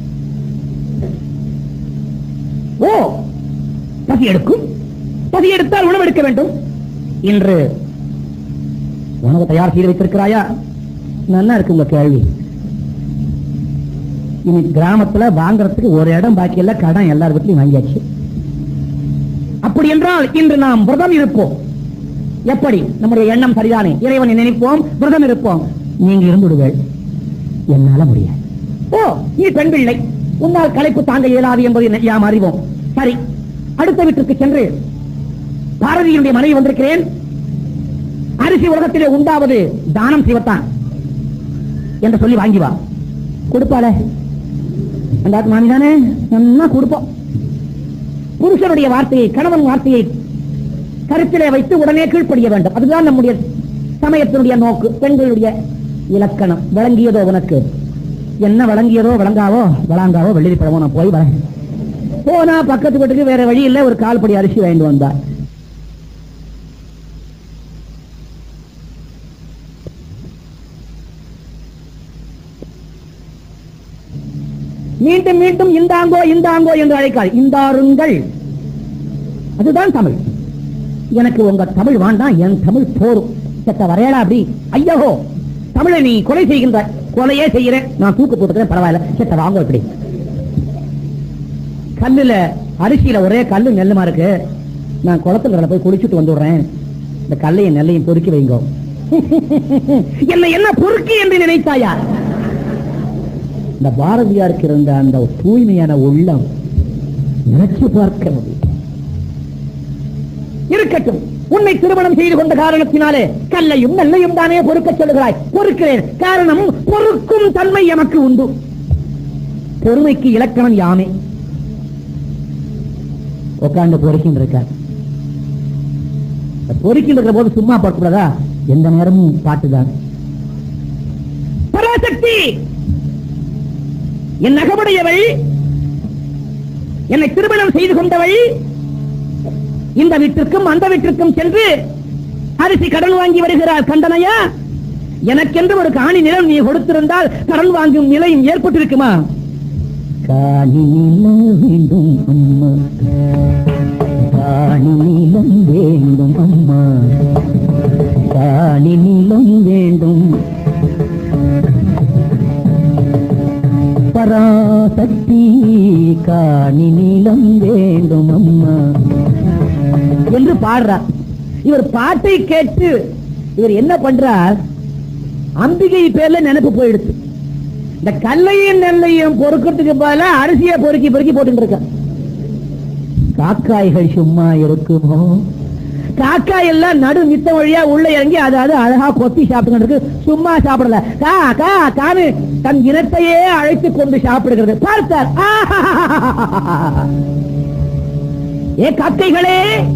S1: ஓ பசி எடுக்கும் பசி எடுத்தால் உணவு எடுக்க வேண்டும் இன்று உணவு தயார் செய்து வைத்திருக்கிறாயா நல்லா இருக்கு உங்க கேள்வி இனி கிராமத்துல வாங்குறதுக்கு ஒரு இடம் பாக்கி இல்ல கடன் எல்லார் வீட்லயும் வாங்கியாச்சு அப்படி என்றால் இன்று நாம் விரதம் இருப்போம் எப்படி நம்முடைய எண்ணம் சரிதானே இறைவனை நினைப்போம் விரதம் இருப்போம் நீங்க இருந்துடுங்கள் என்னால முடியாது ஓ நீ பெண் பிள்ளை உன்னால் களைப்பு தாங்க இயலாது என்பதை யாம் அறிவோம் சரி அடுத்த வீட்டுக்கு சென்று பாரதியினுடைய மனைவி வந்திருக்கிறேன் அரிசி உலகத்திலே உண்டாவது தானம் செய்வத்தான் என்று சொல்லி வாங்கி வா கொடுப்பாளே அந்த மாமி தானே நல்லா கொடுப்போம் புருஷனுடைய வார்த்தையை கணவன் வார்த்தையை கருத்திலே வைத்து உடனே கீழ்ப்படிய வேண்டும் அதுதான் நம்முடைய சமயத்தினுடைய நோக்கு பெண்களுடைய இலக்கணம் விளங்கியதோ உனக்கு என்ன விளங்கியதோ விளங்காவோ விளங்காவோ வெள்ளி பழமோ நான் போய் வரேன் போனா பக்கத்து வீட்டுக்கு வேற வழி இல்ல ஒரு கால்படி அரிசி வாங்கிட்டு வந்தா மீண்டும் மீண்டும் இந்தாங்கோ இந்தாங்கோ என்று அழைக்காது இந்தாருங்கள் அதுதான் தமிழ் எனக்கு உங்க தமிழ் வேண்டாம் என் தமிழ் போரும் செத்த வரையலா அப்படி ஐயோ தமிழை நீ கொலை செய்கின்ற கொலையே செய்கிறேன் நான் தூக்கு போட்டுக்கிறேன் பரவாயில்ல செத்த வாங்க இப்படி கல்லுல அரிசியில ஒரே கல்லு நெல்லுமா இருக்கு நான் குளத்துல போய் குளிச்சுட்டு வந்துடுறேன் இந்த கல்லையும் நெல்லையும் பொறுக்கி வைங்கோ என்ன என்ன பொறுக்கி என்று நினைத்தாயா இந்த பாரதியாருக்கு இருந்த அந்த தூய்மையான உள்ளம் நினைச்சு பார்க்க முடியும் இருக்கட்டும் உன்னை திருமணம் செய்து கொண்ட காரணத்தினாலே கல்லையும் நெல்லையும் தானே பொறுக்க சொல்லுகிறாய் பொறுக்கிறேன் காரணம் பொறுக்கும் தன்மை எமக்கு உண்டு பொறுமைக்கு இலக்கணம் யாமே உட்கார்ந்து பொறுக்கின்னு இருக்கார் பொறுக்கின்னு இருக்கிற போது சும்மா பார்க்கக்கூடாதா எந்த நேரமும் பாட்டுதான் பராசக்தி என் நகமுடையவள் என்னை திருமணம் செய்து கொண்டவள் இந்த வீட்டிற்கும் அந்த வீட்டிற்கும் சென்று அரிசி கடன் வாங்கி வருகிறார் கண்டனையா எனக்கென்று ஒரு காணி நிலம் நீ கொடுத்திருந்தால் கடன் வாங்கும் நிலையும் ஏற்பட்டிருக்குமா காணி நிலம் வேண்டும் அம்மா காணி நிலம் வேண்டும் அம்மா காணி நிலம் வேண்டும் பராசக்தி காணி நிலம் வேண்டும் அம்மா என்று பாடுறார் இவர் பாட்டை கேட்டு இவர் என்ன பண்றார் அம்பிகை பேர்ல நினைப்பு போயிடுச்சு இந்த கல்லையும் நெல்லையும் பொறுக்கிறதுக்கு பதிலா அரிசியை பொறுக்கி பொறுக்கி போட்டு இருக்க காக்காய்கள் சும்மா இருக்குமோ காக்காய் எல்லாம் நடு நித்த வழியா உள்ள இறங்கி அது அது அழகா கொத்தி சாப்பிட்டு இருக்கு சும்மா சாப்பிடல கா கா கானு தன் இனத்தையே அழைத்து கொண்டு சாப்பிடுகிறது பார்த்தார் ஆஹாஹாஹாஹா. ஏ காக்கைகளே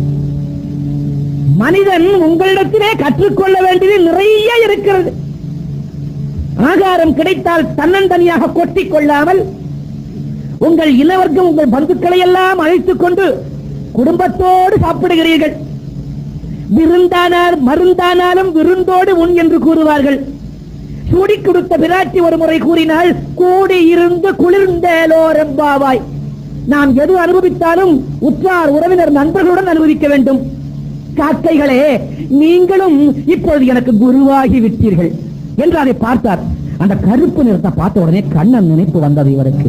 S1: மனிதன் உங்களிடத்திலே கற்றுக்கொள்ள வேண்டியது நிறைய இருக்கிறது ஆகாரம் கிடைத்தால் தன்னந்தனியாக கொட்டிக் கொள்ளாமல் உங்கள் இனவர்க்கம் உங்கள் பந்துக்களை எல்லாம் அழைத்துக் கொண்டு குடும்பத்தோடு சாப்பிடுகிறீர்கள் விருந்தானார் மருந்தானாலும் விருந்தோடு உண் என்று கூறுவார்கள் சூடி கொடுத்த பிராட்டி ஒரு முறை கூறினால் கூடி இருந்து குளிர்ந்தேலோரம்பாவாய் நாம் எது அனுபவித்தாலும் உற்றார் உறவினர் நண்பர்களுடன் அனுபவிக்க வேண்டும் காக்கைகளே நீங்களும் இப்பொழுது எனக்கு குருவாகி விட்டீர்கள் என்று அதை பார்த்தார் அந்த கருப்பு நிறத்தை பார்த்த உடனே கண்ணன் நினைப்பு வந்தது இவருக்கு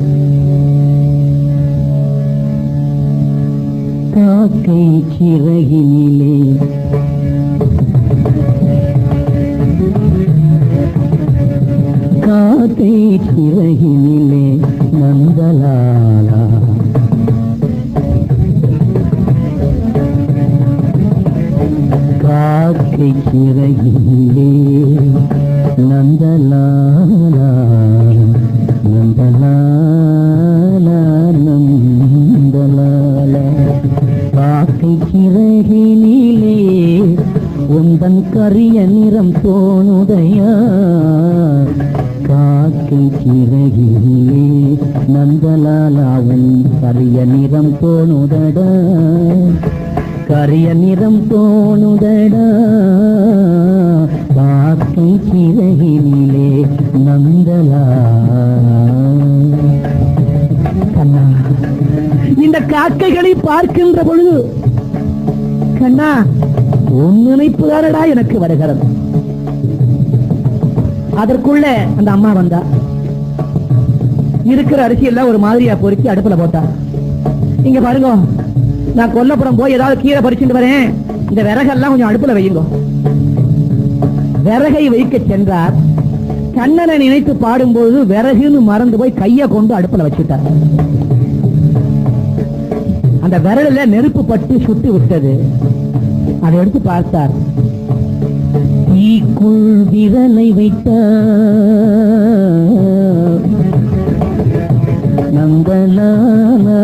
S1: காக்கை சிறகினிலே காக்கை சிறகினிலே நந்தலாலா காக்கை சிறகிலே நந்தலாலா நந்தலாலா நந்தலாலா காக்கை சிறகினிலே உந்தன் கரிய நிறம் தோணுதையா காக்கை சிறகிலே நந்தலாலாவும் கரிய நிறம் தோணுதடா கரிய நிறம் தோணுதடா காக்கை சிறகினிலே நந்தலா கண்ணா இந்த காக்கைகளை பார்க்கின்ற பொழுது கண்ணா உன் நினைப்பு தானடா எனக்கு வருகிறது அதற்குள்ள அந்த அம்மா வந்தா இருக்கிற அரிசி எல்லாம் ஒரு மாதிரியா பொறுக்கி அடுப்புல போட்டா இங்க பாருங்க நான் கொல்லப்புறம் போய் ஏதாவது கீரை பறிச்சுட்டு வரேன் இந்த விறகெல்லாம் கொஞ்சம் அடுப்புல வையுங்க விறகை வைக்க சென்றார் கண்ணனை நினைத்து பாடும்போது விறகுன்னு மறந்து போய் கையை கொண்டு அடுப்புல வச்சுட்டார் அந்த விரலில நெருப்பு பட்டு சுட்டு விட்டது அதை எடுத்து பார்த்தார் தீக்குள் விரலை வைத்தார் நந்தலாலா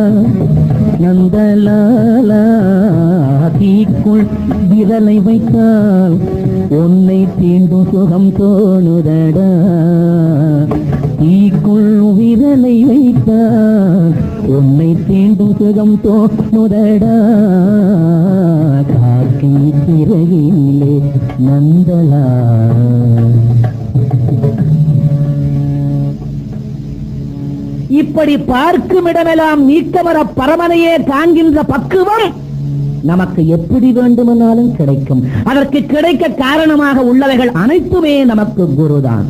S1: நந்தலாலா தீக்குள் விரலை வைத்தால் உன்னை தீண்டும் சுகம் தோணுதடா தீக்குள் விரலை வைத்தால் உன்னை தீண்டும் சுகம் தோணுதடா காக்கின் சிறகிலே நந்தலா இப்படி பார்க்கும் இடமெல்லாம் நீக்கமர பரமனையே காண்கின்ற பக்குவம் நமக்கு எப்படி வேண்டுமானாலும் கிடைக்கும் அதற்கு கிடைக்க காரணமாக உள்ளவைகள் அனைத்துமே நமக்கு குருதான்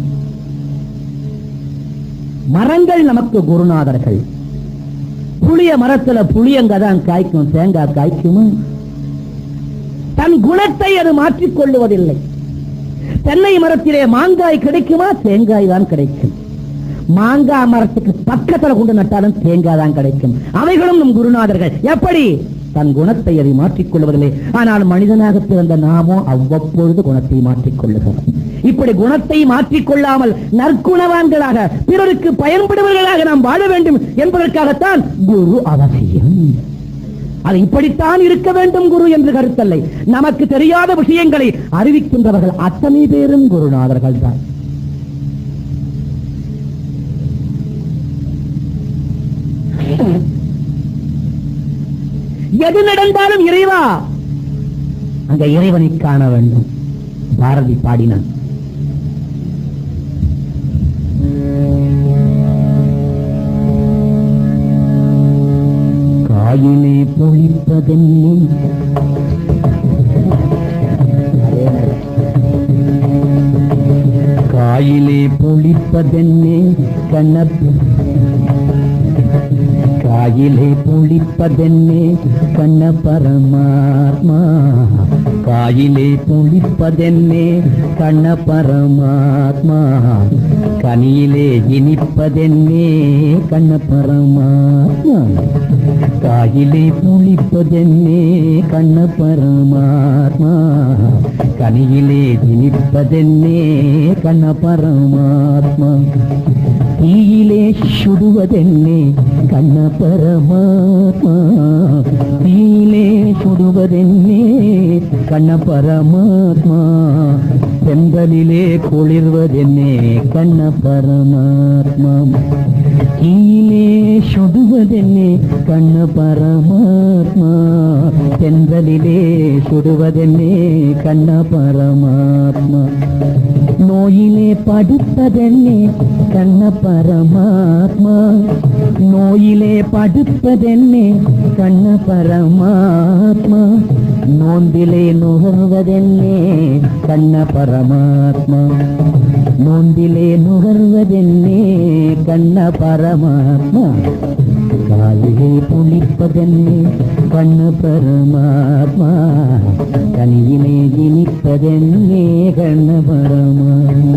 S1: மரங்கள் நமக்கு குருநாதர்கள் புளிய மரத்துல புளியங்க தான் காய்க்கும் தேங்காய் காய்க்குமா தன் குணத்தை அது மாற்றிக் கொள்ளுவதில்லை தென்னை மரத்திலே மாங்காய் கிடைக்குமா தேங்காய் தான் கிடைக்கும் மாங்காய் மரத்துக்கு பக்கத்துல கொண்டு நட்டாலும் தேங்காய் தான் கிடைக்கும் அவைகளும் நம் குருநாதர்கள் எப்படி தன் குணத்தை அதை மாற்றிக் கொள்வதில்லை ஆனால் மனிதனாக பிறந்த நாமோ அவ்வப்பொழுது குணத்தை மாற்றிக் கொள்ளுகிறோம் இப்படி குணத்தை மாற்றிக் கொள்ளாமல் நற்குணவான்களாக பிறருக்கு பயன்படுவர்களாக நாம் வாழ வேண்டும் என்பதற்காகத்தான் குரு அவசியம் அது இப்படித்தான் இருக்க வேண்டும் குரு என்று கருத்தல்லை நமக்கு தெரியாத விஷயங்களை அறிவிக்கின்றவர்கள் அத்தனை பேரும் குருநாதர்கள் தான் எது நடந்தாலும் இறைவா அங்க இறைவனை காண வேண்டும் பாரதி பாடினான் காயிலே பொழிப்பதென்னே காயிலே பொழிப்பதென்னே கண்ணப்பு காயிலே பொழிப்பதென்னே கண்ண பரமாத்மா காயிலே பொழிப்பதென்னே கண்ண பரமாத்மா கனியிலே இனிப்பதென்னே கண்ண பரமாத்மா காயிலே பொழிப்பதென்னே கண்ண பரமாத்மா கனியிலே இனிப்பதென்னே கண்ண பரமாத்மா தீயிலே சுடுவதென்னே கண்ண பரமாத்மா தீயிலே சுடுவதென்னே கண்ண பரமாத்மா செம்பலிலே குளிர்வதென்னே கண்ண பரமாத்மா தீயிலே சுடுவதென்னே கண்ண பரமாத்மா செந்தலிலே சுடுவதென்னே கண்ண பரமாத்மா நோயிலே படுப்பதென்னே கண்ண பரமாத்மா நோயிலே படுப்பதென்னே கண்ண பரமாத்மா நோந்திலே நுகர்வதென்னே கண்ண பரமாத்மா நோந்திலே நுகர்வதென்னே கண்ண பரமாத்மா காலிலே புளிப்பதென்னே கண்ண பரமாத்மா கனியிலே இனிப்பதென்னே கண்ண பரமாத்மா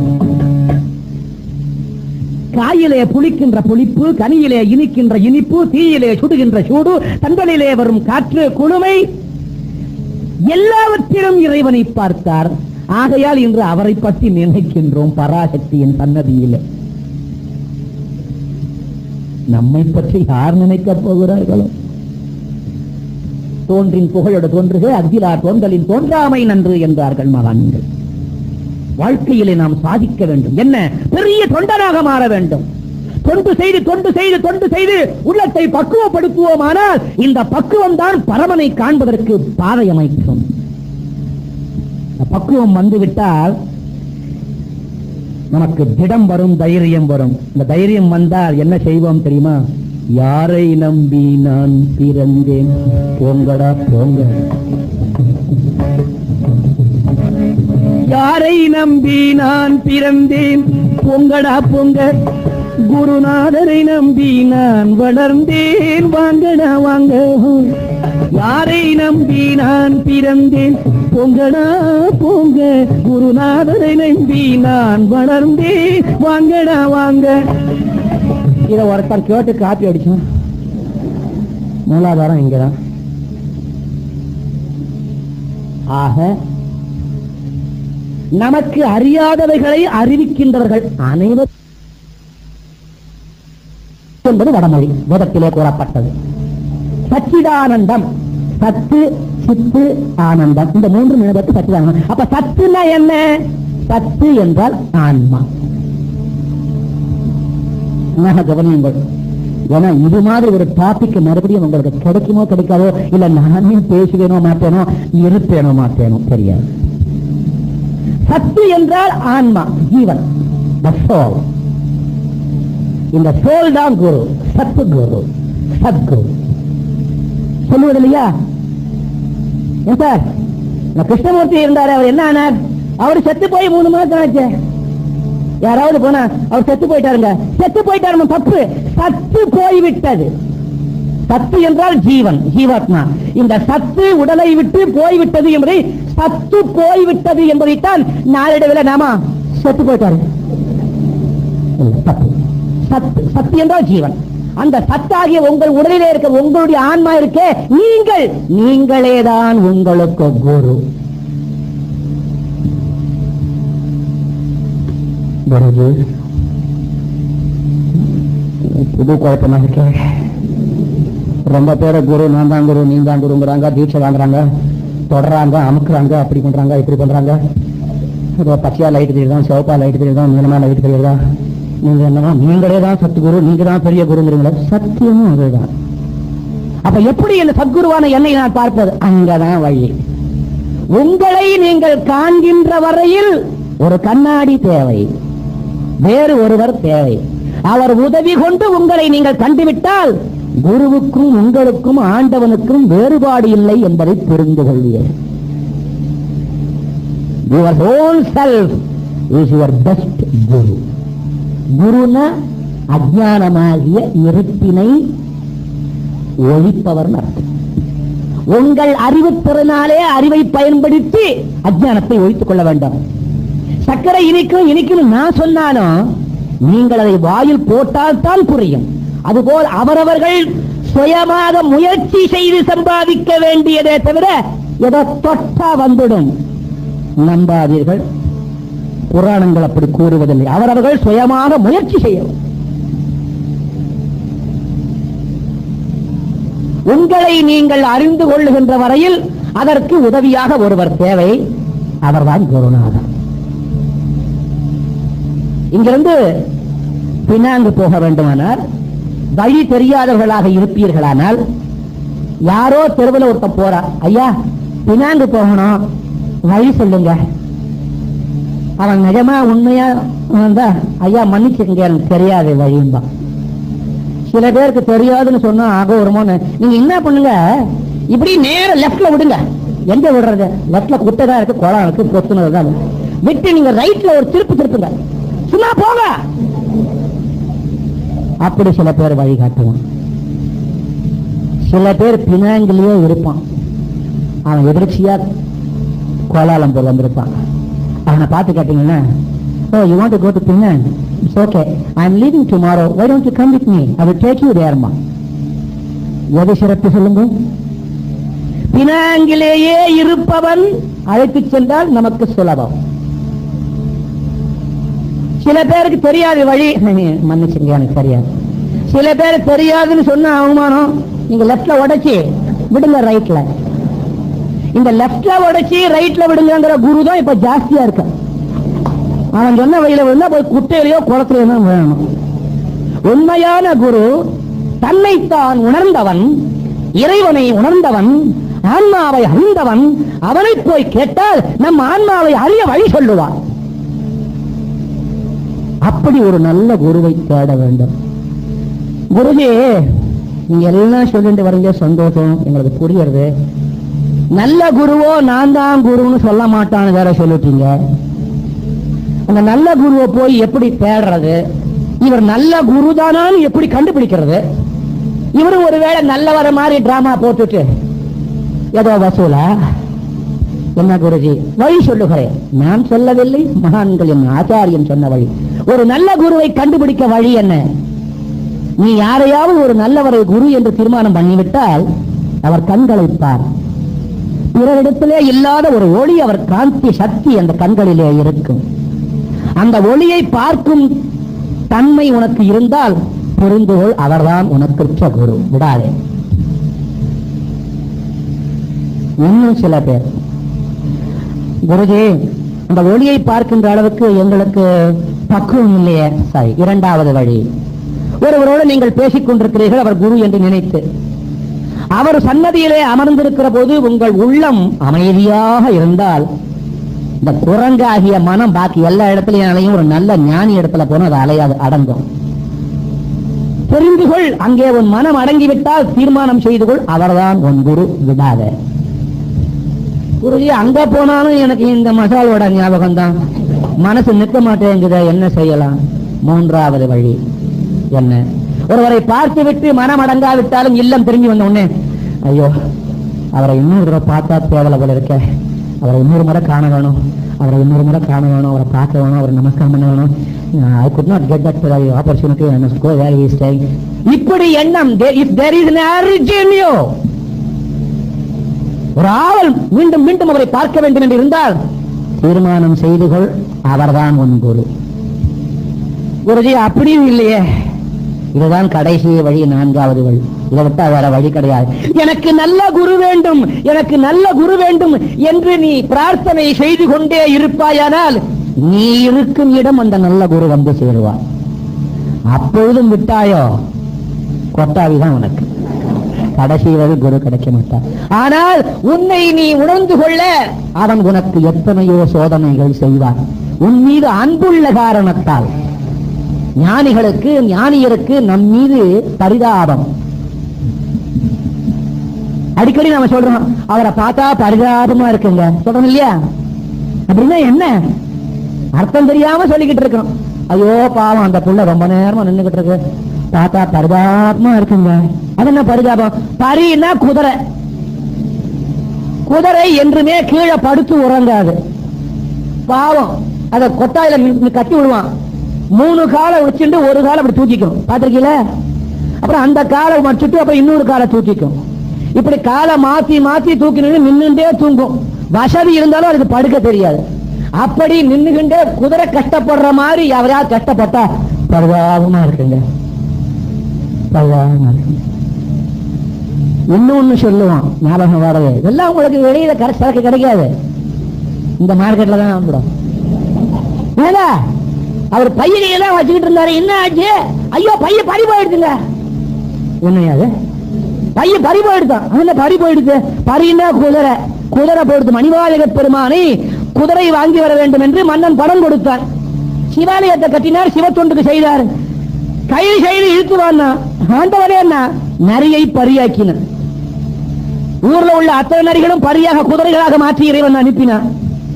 S1: காயிலே புளிக்கின்ற புளிப்பு கனியிலே இனிக்கின்ற இனிப்பு தீயிலே சுடுகின்ற சூடு தந்தலிலே வரும் காற்று குளுமை எல்லாவற்றிலும் இறைவனை பார்த்தார் ஆகையால் இன்று அவரை பற்றி நினைக்கின்றோம் பராசக்தியின் சன்னதியிலே நம்மை பற்றி யார் நினைக்கப் போகிறார்களோ தோன்றின் புகழோடு தோன்றுக அகிலா தோன்றலின் தோன்றாமை நன்று என்றார்கள் மகான்கள் வாழ்க்கையிலே நாம் சாதிக்க வேண்டும் என்ன பெரிய தொண்டனாக மாற வேண்டும் தொண்டு செய்து தொண்டு செய்து தொண்டு செய்து உள்ளத்தை பக்குவப்படுத்துவோமானால் இந்த பக்குவம் தான் பரமனை காண்பதற்கு பாதை அமைக்கும் இந்த பக்குவம் வந்துவிட்டால் நமக்கு திடம் வரும் தைரியம் வரும் இந்த தைரியம் வந்தால் என்ன செய்வோம் தெரியுமா யாரை நம்பி நான் பிறந்தேன் போங்கடா போங்க யாரை நம்பி நான் பிறந்தேன் பொங்கடா பொங்க குருநாதரை நம்பி நான் வளர்ந்தேன் வாங்கடா வாங்க யாரை நம்பி நான் பிறந்தேன் பொங்கடா பொங்க குருநாதரை நம்பி நான் வளர்ந்தேன் வாங்கடா வாங்க இத ஒருத்தர் கேட்டு காப்பி அடிச்சோம் மூலாதாரம் இங்கதான் ஆக நமக்கு அறியாதவைகளை அறிவிக்கின்றவர்கள் அனைவரும் என்பது வடமொழி வேதத்திலே கூறப்பட்டது சச்சிதானந்தம் சத்து சித்து ஆனந்தம் இந்த மூன்று நிலவரத்து சச்சிதானந்தம் அப்ப சத்துனா என்ன சத்து என்றால் ஆன்மா ஆக கவனியுங்கள் ஏன்னா இது மாதிரி ஒரு டாபிக் மறுபடியும் உங்களுக்கு கிடைக்குமோ கிடைக்காதோ இல்ல நானே பேசுவேனோ மாட்டேனோ இருப்பேனோ மாட்டேனோ தெரியாது சத்து என்றால் ஆன்மா ஜீவன் the soul. இந்த சோல் தான் குரு சத்து குரு சத்குரு சொல்லுவது இல்லையா ஏன் சார் இந்த கிருஷ்ணமூர்த்தி இருந்தாரு அவர் என்ன ஆனார் அவர் செத்து போய் மூணு மாசம் ஆச்சு யாராவது போனா அவர் செத்து போயிட்டாருங்க செத்து போயிட்டாரு தப்பு சத்து போய்விட்டது சத்து என்றால் ஜீவன் ஜீவாத்மா இந்த சத்து உடலை விட்டு போய்விட்டது என்பதை சத்து போய்விட்டது என்பதைத்தான் நாளிடவில் நாம செத்து போயிட்டாரு இல்ல, தப்பு சத்து சத்து என்றால் ஜீவன் அந்த சத்தாகிய உங்கள் உடலிலே இருக்க உங்களுடைய ஆன்மா இருக்கே நீங்கள் நீங்களேதான் உங்களுக்கு குரு பிறகு புது குழப்பமா இருக்கே ரொம்ப பேரை குரு நான் தான் குரு நீ தான் குருங்கிறாங்க தீட்சை வாங்குறாங்க தொடறாங்க அமுக்குறாங்க அப்படி பண்றாங்க இப்படி பண்றாங்க ஏதோ பச்சையா லைட் தெரியுதான் சிவப்பா லைட் தெரியுதான் நீளமா லைட் தெரியுதா நீங்க என்னவா நீங்களே தான் சத்குரு நீங்க தான் பெரிய குருங்கிறீங்களா சத்தியமும் அதுதான் அப்ப எப்படி இந்த சத்குருவான என்னை நான் பார்ப்பது அங்கதான் வழி உங்களை நீங்கள் காண்கின்ற வரையில் ஒரு கண்ணாடி தேவை வேறு ஒருவர் தேவை அவர் உதவி கொண்டு உங்களை நீங்கள் கண்டுவிட்டால் குருவுக்கும் உங்களுக்கும் ஆண்டவனுக்கும் வேறுபாடு இல்லை என்பதை புரிந்து கொள்வீர்கள் your own self is your best guru குருனா அஜானமாகிய இருட்டினை ஒழிப்பவர் அர்த்தம் உங்கள் அறிவுத்திறனாலே அறிவை பயன்படுத்தி அஜானத்தை ஒழித்துக் கொள்ள வேண்டும் சர்க்கரை இனிக்கும் இனிக்கும் நான் சொன்னாலும் நீங்கள் அதை வாயில் போட்டால் தான் புரியும் அதுபோல் அவரவர்கள் சுயமாக முயற்சி செய்து சம்பாதிக்க வேண்டியதே தவிர ஏதோ தொட்டா வந்துடும் நம்பாதீர்கள் புராணங்கள் அப்படி கூறுவதில்லை அவரவர்கள் சுயமாக முயற்சி செய்யவும் உங்களை நீங்கள் அறிந்து கொள்ளுகின்ற வரையில் அதற்கு உதவியாக ஒருவர் தேவை அவர்தான் குருநாதர் இங்கிருந்து பினாங்கு போக வேண்டுமானால் வழி தெரியாதவர்களாக இருப்பீர்களானால் யாரோ தெருவில் ஒருத்தன் போறா ஐயா பினாங்கு போகணும் வழி சொல்லுங்க அவன் நிஜமா உண்மையா வந்தா ஐயா மன்னிச்சுக்கங்க எனக்கு தெரியாது வழியும்பா சில பேருக்கு தெரியாதுன்னு சொன்னா ஆக வருமோன்னு நீங்க என்ன பண்ணுங்க இப்படி நேர லெஃப்ட்ல விடுங்க எங்க விடுறது லெஃப்ட்ல குட்டைதான் இருக்கு குளம் இருக்கு பொத்துனது தான் விட்டு நீங்க ரைட்ல ஒரு திருப்பு திருப்புங்க சும்மா போங்க அப்படி சில பேர் வழி காட்டுவான் சில பேர் பினாங்கிலேயே இருப்பான் அவன் எதிர்ச்சியா கோலாலம்பூர் வந்திருப்பான் அவனை பார்த்து கேட்டீங்கன்னா oh you want to go to Penang it's okay I am leaving tomorrow why don't you come with me I will take you தேர்மா எது சிறப்பு சொல்லுங்க பினாங்கிலேயே இருப்பவன் அழைத்து சென்றால் நமக்கு சுலபம் சில பேருக்கு தெரியாது வழி மன்னிச்சுங்க எனக்கு தெரியாது சில பேர் தெரியாதுன்னு சொன்ன அவமானம் நீங்க லெப்ட்ல உடைச்சி விடுங்க ரைட்ல இந்த லெப்ட்ல உடைச்சி ரைட்ல விடுங்கிற குரு தான் இப்ப ஜாஸ்தியா இருக்கு அவன் சொன்ன வழியில விழுந்தா போய் குட்டையிலையோ குளத்திலையோ தான் வேணும் உண்மையான குரு தன்னைத்தான் உணர்ந்தவன் இறைவனை உணர்ந்தவன் ஆன்மாவை அறிந்தவன் அவனை போய் கேட்டால் நம் ஆன்மாவை அறிய வழி சொல்லுவான் அப்படி ஒரு நல்ல குருவை தேட வேண்டும் குருஜி நீங்க எல்லாம் சொல்லிட்டு வரீங்க சந்தோஷம் எங்களுக்கு புரியுறது நல்ல குருவோ நான் தான் குருன்னு சொல்ல மாட்டான்னு வேற சொல்லிட்டீங்க அந்த நல்ல குருவை போய் எப்படி தேடுறது இவர் நல்ல குரு தானான்னு எப்படி கண்டுபிடிக்கிறது இவரும் ஒருவேளை நல்லவர மாதிரி டிராமா போட்டுட்டு ஏதோ வசூலா என்ன குருஜி வழி சொல்லுகிறேன் நான் சொல்லவில்லை மகான்களின் ஆச்சாரியன் சொன்ன வழி ஒரு நல்ல குருவை கண்டுபிடிக்க வழி என்ன நீ யாரையாவது ஒரு நல்லவரை குரு என்று தீர்மானம் பண்ணிவிட்டால் அவர் கண்களை பார் பிறரிடத்திலே இல்லாத ஒரு ஒளி அவர் காந்தி சக்தி அந்த கண்களிலே இருக்கும் அந்த ஒளியை பார்க்கும் தன்மை உனக்கு இருந்தால் புரிந்துகொள் அவர்தான் உனக்கு உச்ச குரு விடாதே இன்னும் சில பேர் குருஜி அந்த ஒளியை பார்க்கின்ற அளவுக்கு எங்களுக்கு பக்குவம் இல்லையே சரி இரண்டாவது வழி ஒருவரோடு நீங்கள் பேசிக் கொண்டிருக்கிறீர்கள் அவர் குரு என்று நினைத்து அவர் சன்னதியிலே அமர்ந்திருக்கிற போது உங்கள் உள்ளம் அமைதியாக இருந்தால் இந்த குரங்காகிய மனம் பாக்கி எல்லா இடத்துலயும் அலையும் ஒரு நல்ல ஞானி இடத்துல போனா அது அலையாது அடங்கும் தெரிந்து கொள் அங்கே உன் மனம் அடங்கிவிட்டால் தீர்மானம் செய்து கொள் அவர்தான் உன் குரு விடாத குருஜி அங்க போனாலும் எனக்கு இந்த மசாலோட ஞாபகம் தான் மனசு நிற்க மாட்டேங்குத என்ன செய்யலாம் மூன்றாவது வழி என்ன ஒருவரை பார்த்து விட்டு மனம் அடங்காவிட்டாலும் இல்லம் திரும்பி வந்த உடனே ஐயோ அவரை இன்னொரு தடவை பார்த்தா தேவலை போல இருக்க அவரை இன்னொரு முறை காண வேணும் அவரை இன்னொரு முறை காண வேணும் அவரை பார்க்க வேணும் அவரை நமஸ்காரம் பண்ண வேணும் I could not get that opportunity I must go where he staying இப்படி எண்ணம் if there is an urge in you ஒரு ஆவல் மீண்டும் மீண்டும் அவரை பார்க்க வேண்டும் என்று இருந்தால் தீர்மானம் செய்து கொள் அவர்தான் உன் குரு குருஜி அப்படியும் இல்லையே இதுதான் கடைசி வழி நான்காவது வழி இதை விட்டா வேற வழி கிடையாது எனக்கு நல்ல குரு வேண்டும் எனக்கு நல்ல குரு வேண்டும் என்று நீ பிரார்த்தனை செய்து கொண்டே இருப்பாயானால் நீ இருக்கும் இடம் அந்த நல்ல குரு வந்து சேருவார் அப்பொழுதும் விட்டாயோ கொட்டாவிதான் உனக்கு கடைசி வரை குரு கிடைக்க மாட்டார் ஆனால் உன்னை நீ உணர்ந்து கொள்ள அவன் உனக்கு எத்தனையோ சோதனைகள் செய்வான் உன் மீது அன்புள்ள காரணத்தால் ஞானிகளுக்கு ஞானியருக்கு நம் மீது பரிதாபம் அடிக்கடி நாம சொல்றோம் அவரை பார்த்தா பரிதாபமா இருக்குங்க சொல்றோம் இல்லையா அப்படின்னா என்ன அர்த்தம் தெரியாம சொல்லிக்கிட்டு இருக்கோம் ஐயோ பாவம் அந்த புள்ள ரொம்ப நேரமா நின்னுகிட்டு இருக்கு பார்த்தா பரிதாபமா இருக்குங்க அது என்ன பரிதாபம் பரின்னா குதிரை குதிரை என்றுமே கீழே படுத்து உறங்காது பாவம் அத கொட்டாயில நி- நி- கட்டி விடுவான் மூணு காலை வச்சுட்டு ஒரு காலை அப்படி தூக்கிக்கும் பாத்திருக்கீல அப்புறம் அந்த காலை மடிச்சுட்டு அப்புறம் இன்னொரு காலை தூக்கிக்கும் இப்படி காலை மாத்தி மாத்தி தூக்கி நின்று நின்னுட்டே தூங்கும் வசதி இருந்தாலும் அதுக்கு படுக்க தெரியாது அப்படி நின்னுகிண்டே குதிரை கஷ்டப்படுற மாதிரி யாரையாவது கஷ்டப்பட்டா பரிதாபமா இருக்குங்க பரிதாபமா இருக்கு இன்னொன்னு சொல்லுவான் ஞாபகம் வரது இதெல்லாம் உங்களுக்கு வெளியில கரை- சரக்கு கிடைக்காது இந்த மார்க்கெட்ல தான் வாங்கிடும் ஏடா அவர் பையனையெல்லாம் வச்சுக்கிட்டு இருந்தாரு என்ன ஆச்சு ஐயோ பைய பறி போயிடுதுங்க உண்மையாது பைய பறி போயிடுதான் அதுல பறி போயிடுது பறின்னா குதிரை குதிரை போயிடுது மணிவாளக பெருமானை குதிரை வாங்கி வர வேண்டும் என்று மன்னன் படம் கொடுத்தார் சிவாலயத்தை கட்டினார் சிவத்தொண்டுக்கு செய்தார் கையில் செய்து இழுத்து வானா ஆண்டவரே என்ன நரியை பரியாக்கினார் ஊர்ல உள்ள அத்தனை நரிகளும் பரியாக குதிரைகளாக மாற்றி இறைவன் அனுப்பினார்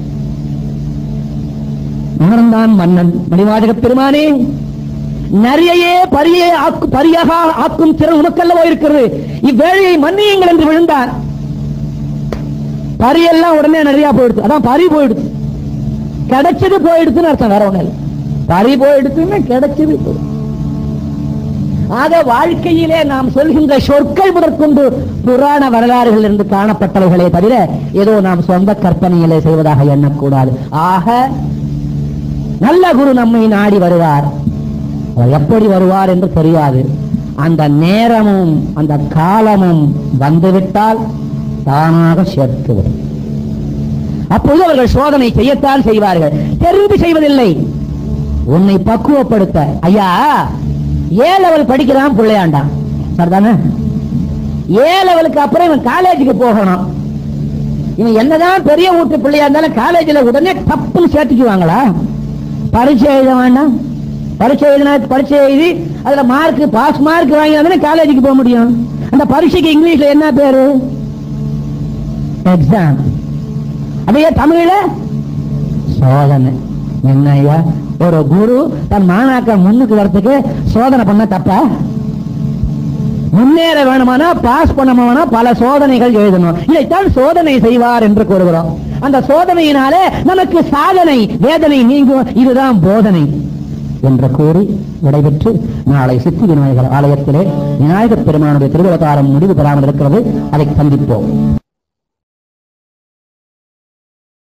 S1: அவன்தான் மன்னன் மணிவாதக பெருமானே நரியையே பரியை ஆக்கு பரியாக ஆக்கும் திறன் உனக்கல்லவோ இருக்கிறது இவ்வேளையை மன்னியுங்கள் என்று விழுந்தார் பரியெல்லாம் உடனே நிறைய போயிடுது அதான் பறி போயிடுது கிடைச்சது போயிடுதுன்னு அர்த்தம் வேற ஒண்ணு இல்ல பறி போயிடுதுன்னு கிடைச்சது போயிடுது. ஆக வாழ்க்கையிலே நாம் சொல்கின்ற சொற்கள் முதற்கொண்டு புராண வரலாறுகள் இருந்து காணப்பட்டவைகளே தவிர ஏதோ நாம் சொந்த கற்பனையிலே செய்வதாக எண்ணக்கூடாது ஆக நல்ல குரு நம்மை நாடி வருவார் அவர் எப்படி வருவார் என்று தெரியாது அந்த நேரமும் அந்த காலமும் வந்துவிட்டால் தானாக சேர்த்து விடும் அப்பொழுது அவர்கள் சோதனை செய்யத்தான் செய்வார்கள் தெரிந்து செய்வதில்லை உன்னை பக்குவப்படுத்த ஐயா ஏ லெவல் படிக்கிறான் பிள்ளையாண்டான் சரிதானே ஏ லெவலுக்கு அப்புறம் இவன் காலேஜுக்கு போகணும் இவன் என்னதான் பெரிய வீட்டு பிள்ளையா இருந்தாலும் காலேஜில் உடனே தப்புன்னு சேர்த்துக்குவாங்களா பரீட்சை எழுத வேண்டாம் பரீட்சை எழுதினா பரீட்சை எழுதி அதுல மார்க் பாஸ் மார்க் வாங்கி காலேஜுக்கு போக முடியும் அந்த பரீட்சைக்கு இங்கிலீஷ்ல என்ன பேரு எக்ஸாம் அப்படியே தமிழ்ல சோதனை என்ன ஐயா ஒரு குரு தன் மாணாக்க முன்னுக்கு வரத்துக்கு சோதனை பண்ண தப்பா முன்னேற வேணுமானா பாஸ் பண்ணணுமானா பல சோதனைகள் எழுதணும் இதைத்தான் சோதனை செய்வார் என்று கூறுகிறோம் அந்த சோதனையினாலே நமக்கு சாதனை வேதனை நீங்கும் இதுதான் போதனை என்று கூறி விடைபெற்று நாளை சித்தி விநாயகர் ஆலயத்திலே விநாயகப் பெருமானுடைய திருவிழாக்காரம் முடிவு பெறாமல் இருக்கிறது அதை சந்திப்போம்